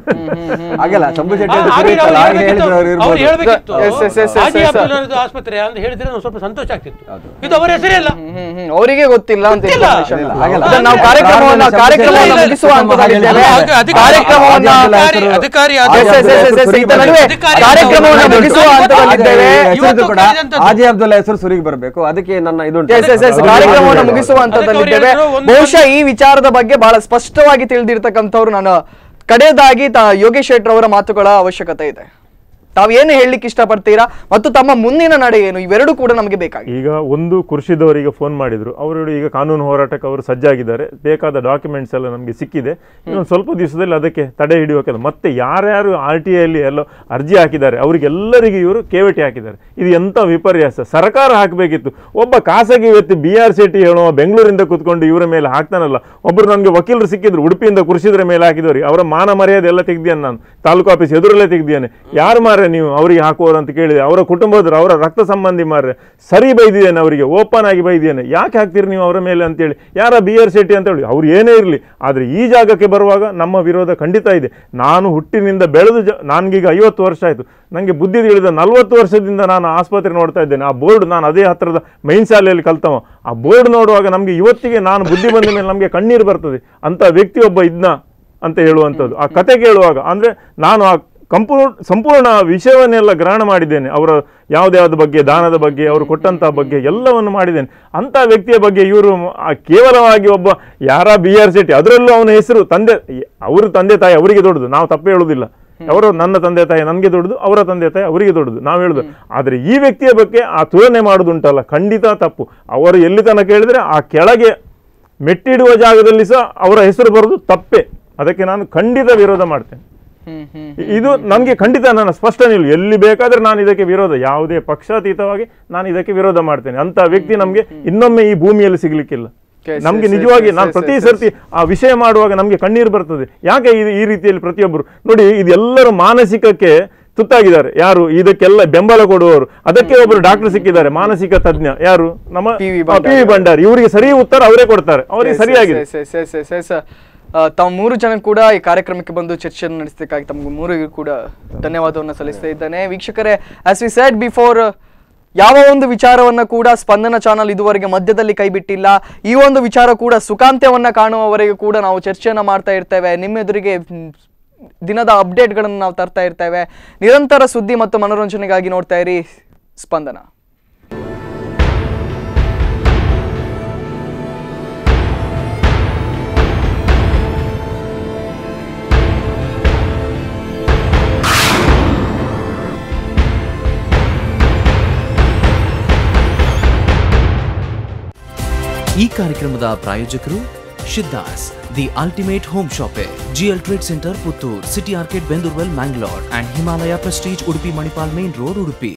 ಹಾಗಲ್ಲ ಶಂಭು ಶೆಟ್ಟಿ ಆ, ಅಂತ ಹಾಗೆ ಸುರೇಶ್ ಅಲ್ಲ, ಹಾಗೆ ಅವ್ರು ಹೇಳಿದ್ರು ಅವ್ರು ಅವ್ರು ಇರ್ಬೋದು. ಹೇಳ್ಬೇಕಿತ್ತು Yes, yes, yes, yes, Haji yes, Abdul ಅವರದ್ದು ಆಸ್ಪತ್ರೆ ಅಂತ ಹೇಳಿದ್ರೆ ನಾವು ಸ್ವಲ್ಪ ಸಂತೋಷ ಆಗ್ತಿತ್ತು ಇದು ಅವರ ಹೆಸರೇ ಇಲ್ಲ ಹ್ಮ್ ಹ್ಮ್ ಅವರಿಗೆ ಗೊತ್ತಿಲ್ಲ ಅಂತ ಗೊತ್ತಿಲ್ಲ. information ಇಲ್ಲ. ಹಾಗಲ್ಲ. ಅದನ್ನ ನಾವು ಕಾರ್ಯಕ್ರಮವನ್ನ ಪ್ರಾರಂಭ ಕಾರ್ಯಕ್ರಮವನ್ನ ಸಂಸ್ಥೆ ಮುಗಿಸುವ ಹಂತದಲ್ಲಿದ್ದೇವೆ ಹಾಗೆ ಅಧಿಕಾರಿ- ಕಾರ್ಯಕ್ರಮವನ್ನ ಅಧಿಕಾರಿ- ಅಧಿಕಾರಿ ಆದ- Yes, yes, yes, yes, yes, ಇದರ ನಡುವೆ ಅಧಿಕಾರಿ ಕಾರ್ಯಕ್ರಮವನ್ನ ಆದ- ಮುಗಿಸುವ ಹಂತದಲ್ಲಿದ್ದೇವೆ ಹೆಸರು ಇವತ್ತು ಕೂಡ ಕರೆದಂಥದ್ದು. ಹಾಜಿ ಅಬ್ದುಲ್ಲಾ ಹೆಸರು ಸುರಿಗೆ ಬರಬೇಕು ಅದಕ್ಕೆ ನನ್ನ ಇದುಂಟು ಎಸ್ ಎಸ್ ಎಸ್ ಕಾರ್ಯಕ್ರಮವನ್ನು ಮುಗಿಸುವ ಹಂತದಲ್ಲಿದ್ದೇವೆ ಅದಕ್ಕೆ ಅವ್ರು ಹೇಳಿದ್ರು ಒಂದು- ಬಹುಶಃ ಈ ವಿಚಾರದ ಬಗ್ಗೆ ಬಹಳ ಸ್ಪಷ್ಟವಾಗಿ ತಿಳಿದಿರ್ತಕ್ಕಂಥವ್ರು ನಾನು ಕಡೆಯದಾಗಿ ತ ಯೋಗೇಶ್ ಶೆಟ್ಟರ್ ಅವರ ಮಾತುಗಳ ಅವಶ್ಯಕತೆ ಇದೆ ತಾವು ಏನು ಹೇಳಲಿಕ್ಕೆ ಇಷ್ಟಪಡ್ತೀರಾ ಮತ್ತು ತಮ್ಮ ಮುಂದಿನ ನಡೆ ಏನು ಇವೆರಡು ಕೂಡ ನಮಗೆ ಬೇಕಾಗಿದೆ ಈಗ ಒಂದು ಕೃಷಿದವರಿಗೆ ಫೋನ್ ಮಾಡಿದ್ರು ಅವರು ಈಗ ಕಾನೂನು ಹೋರಾಟಕ್ಕೆ ಅವರು ಸಜ್ಜಾಗಿದ್ದಾರೆ ಬೇಕಾದ ಡಾಕ್ಯುಮೆಂಟ್ಸ್ ಎಲ್ಲ ನಮಗೆ ಸಿಕ್ಕಿದೆ ಇನ್ನೊಂದು ಸ್ವಲ್ಪ ದಿವಸದಲ್ಲಿ ಅದಕ್ಕೆ ತಡೆ ಹಿಡಿಯುವ ಕೆಲಸ ಮತ್ತೆ ಯಾರ್ಯಾರು ಆರ್ ಟಿ ಐಲಿ ಎಲ್ಲ ಅರ್ಜಿ ಹಾಕಿದ್ದಾರೆ ಅವರಿಗೆಲ್ಲರಿಗೂ ಇವರು ಕೇವಟಿ ಹಾಕಿದ್ದಾರೆ ಇದು ಎಂಥ ವಿಪರ್ಯಾಸ ಸರ್ಕಾರ ಹಾಕಬೇಕಿತ್ತು ಒಬ್ಬ ಖಾಸಗಿ ವ್ಯಕ್ತಿ ಬಿ ಆರ್ ಸಿ ಟಿ ಹೇಳುವ ಬೆಂಗಳೂರಿಂದ ಕೂತ್ಕೊಂಡು ಇವರ ಮೇಲೆ ಹಾಕ್ತಾನಲ್ಲ ಒಬ್ಬರು ನನಗೆ ವಕೀಲರು ಸಿಕ್ಕಿದ್ರು ಉಡುಪಿಯಿಂದ ಕೃಷಿದ್ರ ಮೇಲೆ ಹಾಕಿದವ್ರಿಗೆ ಅವರ ಮಾನ ಮರ್ಯಾದೆ ಎಲ್ಲ ತೆಗ್ದಿಯಾನೆ ನಾನು ತಾಲೂಕು ಆಫೀಸ್ ಎದುರಲ್ಲೇ ತೆಗ್ದಿಯಾನೆ ಯಾರು ಮಾರ್ರೆ ನೀವು ಅವರಿಗೆ ಹಾಕುವವರು ಅಂತ ಕೇಳಿದೆ ಅವರ ಕುಟುಂಬದವರು ಅವರ ರಕ್ತ ಸಂಬಂಧಿ ಮಾರ್ರೆ ಸರಿ ಬೈದಿದ್ದೇನೆ ಅವರಿಗೆ ಓಪನ್ ಆಗಿ ಬೈದಿದ್ದೇನೆ ಯಾಕೆ ಹಾಕ್ತೀರಿ ನೀವು ಅವರ ಮೇಲೆ ಅಂತೇಳಿ ಯಾರ ಬಿ ಆರ್ ಶೆಟ್ಟಿ ಅಂತ ಹೇಳಿ ಅವ್ರು ಏನೇ ಇರಲಿ ಆದರೆ ಈ ಜಾಗಕ್ಕೆ ಬರುವಾಗ ನಮ್ಮ ವಿರೋಧ ಖಂಡಿತ ಇದೆ ನಾನು ಹುಟ್ಟಿನಿಂದ ಬೆಳೆದು ಜ ನನಗೀಗ ಐವತ್ತು ವರ್ಷ ಆಯಿತು ನನಗೆ ಬುದ್ಧಿ ತಿಳಿದ ನಲವತ್ತು ವರ್ಷದಿಂದ ನಾನು ಆಸ್ಪತ್ರೆ ನೋಡ್ತಾ ಇದ್ದೇನೆ ಆ ಬೋರ್ಡ್ ನಾನು ಅದೇ ಹತ್ತಿರದ ಮೈನ್ ಶಾಲೆಯಲ್ಲಿ ಕಲ್ತವ ಆ ಬೋರ್ಡ್ ನೋಡುವಾಗ ನಮಗೆ ಇವತ್ತಿಗೆ ನಾನು ಬುದ್ಧಿ ಬಂದ ಮೇಲೆ ನಮಗೆ ಕಣ್ಣೀರು ಬರ್ತದೆ ಅಂತ ವ್ಯಕ್ತಿ ಒಬ್ಬ ಇದ್ನ ಅಂತ ಹೇಳುವಂಥದ್ದು ಆ ಕತೆ ಕೇಳುವಾಗ ಅಂದರೆ ನಾನು ಆ ಕಂಪೂರ್ಣ ಸಂಪೂರ್ಣ ವಿಷಯವನ್ನೆಲ್ಲ ಗ್ರಹಣ ಮಾಡಿದ್ದೇನೆ ಅವರ ಯಾವುದ್ಯಾವ್ದು ಬಗ್ಗೆ ದಾನದ ಬಗ್ಗೆ ಅವರು ಕೊಟ್ಟಂತಹ ಬಗ್ಗೆ ಎಲ್ಲವನ್ನು ಮಾಡಿದ್ದೇನೆ ಅಂಥ ವ್ಯಕ್ತಿಯ ಬಗ್ಗೆ ಇವರು ಆ ಕೇವಲವಾಗಿ ಒಬ್ಬ ಯಾರ ಬಿ ಆರ್ ಶೆಟ್ಟಿ ಅದರಲ್ಲೂ ಅವನ ಹೆಸರು ತಂದೆ ಅವ್ರ ತಂದೆ ತಾಯಿ ಅವರಿಗೆ ದೊಡ್ಡದು ನಾವು ತಪ್ಪು ಹೇಳುವುದಿಲ್ಲ ಅವರು ನನ್ನ ತಂದೆ ತಾಯಿ ನನಗೆ ದೊಡ್ಡದು ಅವರ ತಂದೆ ತಾಯಿ ಅವರಿಗೆ ದೊಡ್ಡದು ನಾವು ಹೇಳುದು ಆದರೆ ಈ ವ್ಯಕ್ತಿಯ ಬಗ್ಗೆ ಆ ತುಲನೆ ಮಾಡುದುಂಟಲ್ಲ ಖಂಡಿತ ತಪ್ಪು ಅವರು ಎಲ್ಲಿ ತನಕ ಹೇಳಿದ್ರೆ ಆ ಕೆಳಗೆ ಮೆಟ್ಟಿಡುವ ಜಾಗದಲ್ಲಿ ಸಹ ಅವರ ಹೆಸರು ಬರೋದು ತಪ್ಪೇ ಅದಕ್ಕೆ ನಾನು ಖಂಡಿತ ವಿರೋಧ ಮಾಡ್ತೇನೆ ಇ- ಇದು ನನಗೆ ಖಂಡಿತ ನನ್ನ ಸ್ಪಷ್ಟ ನಿಲುವು ಎಲ್ಲಿ ಬೇಕಾದ್ರೆ ನಾನು ಇದಕ್ಕೆ ವಿರೋಧ ಯಾವುದೇ ಪಕ್ಷಾತೀತವಾಗಿ ನಾನು ಇದಕ್ಕೆ ವಿರೋಧ ಮಾಡ್ತೇನೆ ಅಂತ ವ್ಯಕ್ತಿ ನಮಗೆ ಇನ್ನೊಮ್ಮೆ ಈ ಭೂಮಿಯಲ್ಲಿ ಸಿಗ್ಲಿಕ್ಕಿಲ್ಲ Yes, ನಮ್ಗೆ yes, ನಿಜವಾಗಿ yes, ನಾನು yes, ಪ್ರತಿ yes, ಸರ್ತಿ ಆ ವಿಷಯ ಮಾಡುವಾಗ ನಮಗೆ ಕಣ್ಣೀರು ಬರ್ತದೆ ಯಾಕೆ ಇದು ಈ ರೀತಿಯಲ್ಲಿ ಪ್ರತಿಯೊಬ್ಬರು ನೋಡಿ ಇದೆಲ್ಲರೂ ಮಾನಸಿಕಕ್ಕೆ ತುತ್ತಾಗಿದ್ದಾರೆ ಯಾರು ಇದಕ್ಕೆಲ್ಲ ಬೆಂಬಲ ಕೊಡುವವರು ಅದಕ್ಕೆ ಒಬ್ಬರು ಡಾಕ್ಟರ್ ಸಿಕ್ಕಿದ್ದಾರೆ ಮಾನಸಿಕ ತಜ್ಞ ಯಾರು ನಮ್ಮ P V P V Bhandari ಇವರಿಗೆ ಸರಿ ಉತ್ತರ ಅವರೇ ಕೊಡ್ತಾರೆ ಅವರಿಗೆ ಸರಿಯಾಗಿದೆ yes, yes, yes, yes, yes. ಆ, ತಾವು ಮೂರು ಜನ ಕೂಡ ಈ ಕಾರ್ಯಕ್ರಮಕ್ಕೆ ಬಂದು ಚರ್ಚೆಯನ್ನು ನಡೆಸಲಿಕ್ಕಾಗಿ ತಮಗೆ ಮೂರಿಗೂ ಕೂಡ ಧನ್ಯವಾದವನ್ನು ಸಲ್ಲಿಸ್ತಾ ಇದ್ದೇನೆ ವೀಕ್ಷಕರೇ ಆಸ್ ವಿ ಸೆಡ್ ಬಿಫೋರ್ ಯಾವ ಒಂದು ವಿಚಾರವನ್ನ ಕೂಡ ಸ್ಪಂದನ ಚಾನಲ್ ಇದುವರೆಗೆ ಮಧ್ಯದಲ್ಲಿ ಕೈಬಿಟ್ಟಿಲ್ಲ ಈ ಒಂದು ವಿಚಾರ ಕೂಡ ಸುಖಾಂತ್ಯವನ್ನ ಕಾಣುವವರೆಗೆ ಕೂಡ ನಾವು ಚರ್ಚೆಯನ್ನ ಮಾಡ್ತಾ ಇರ್ತೇವೆ ನಿಮ್ಮ ಎದುರಿಗೆ ಮ್, ದಿನದ ಅಪ್ಡೇಟ್ಗಳನ್ನು ನಾವು ತರ್ತಾ ಇರ್ತೇವೆ ನಿರಂತರ ಸುದ್ದಿ ಮತ್ತು ಮನೋರಂಜನೆಗಾಗಿ ನೋಡ್ತಾ ಇರಿ ಸ್ಪಂದನ ಈ ಕಾರ್ಯಕ್ರಮದ ಪ್ರಾಯೋಜಕರು Shiddas the ultimate home shoppe GL trade centre Puttur city arcade Bendurwell Mangalore and Himalaya prestige Udupi Manipal main road Udupi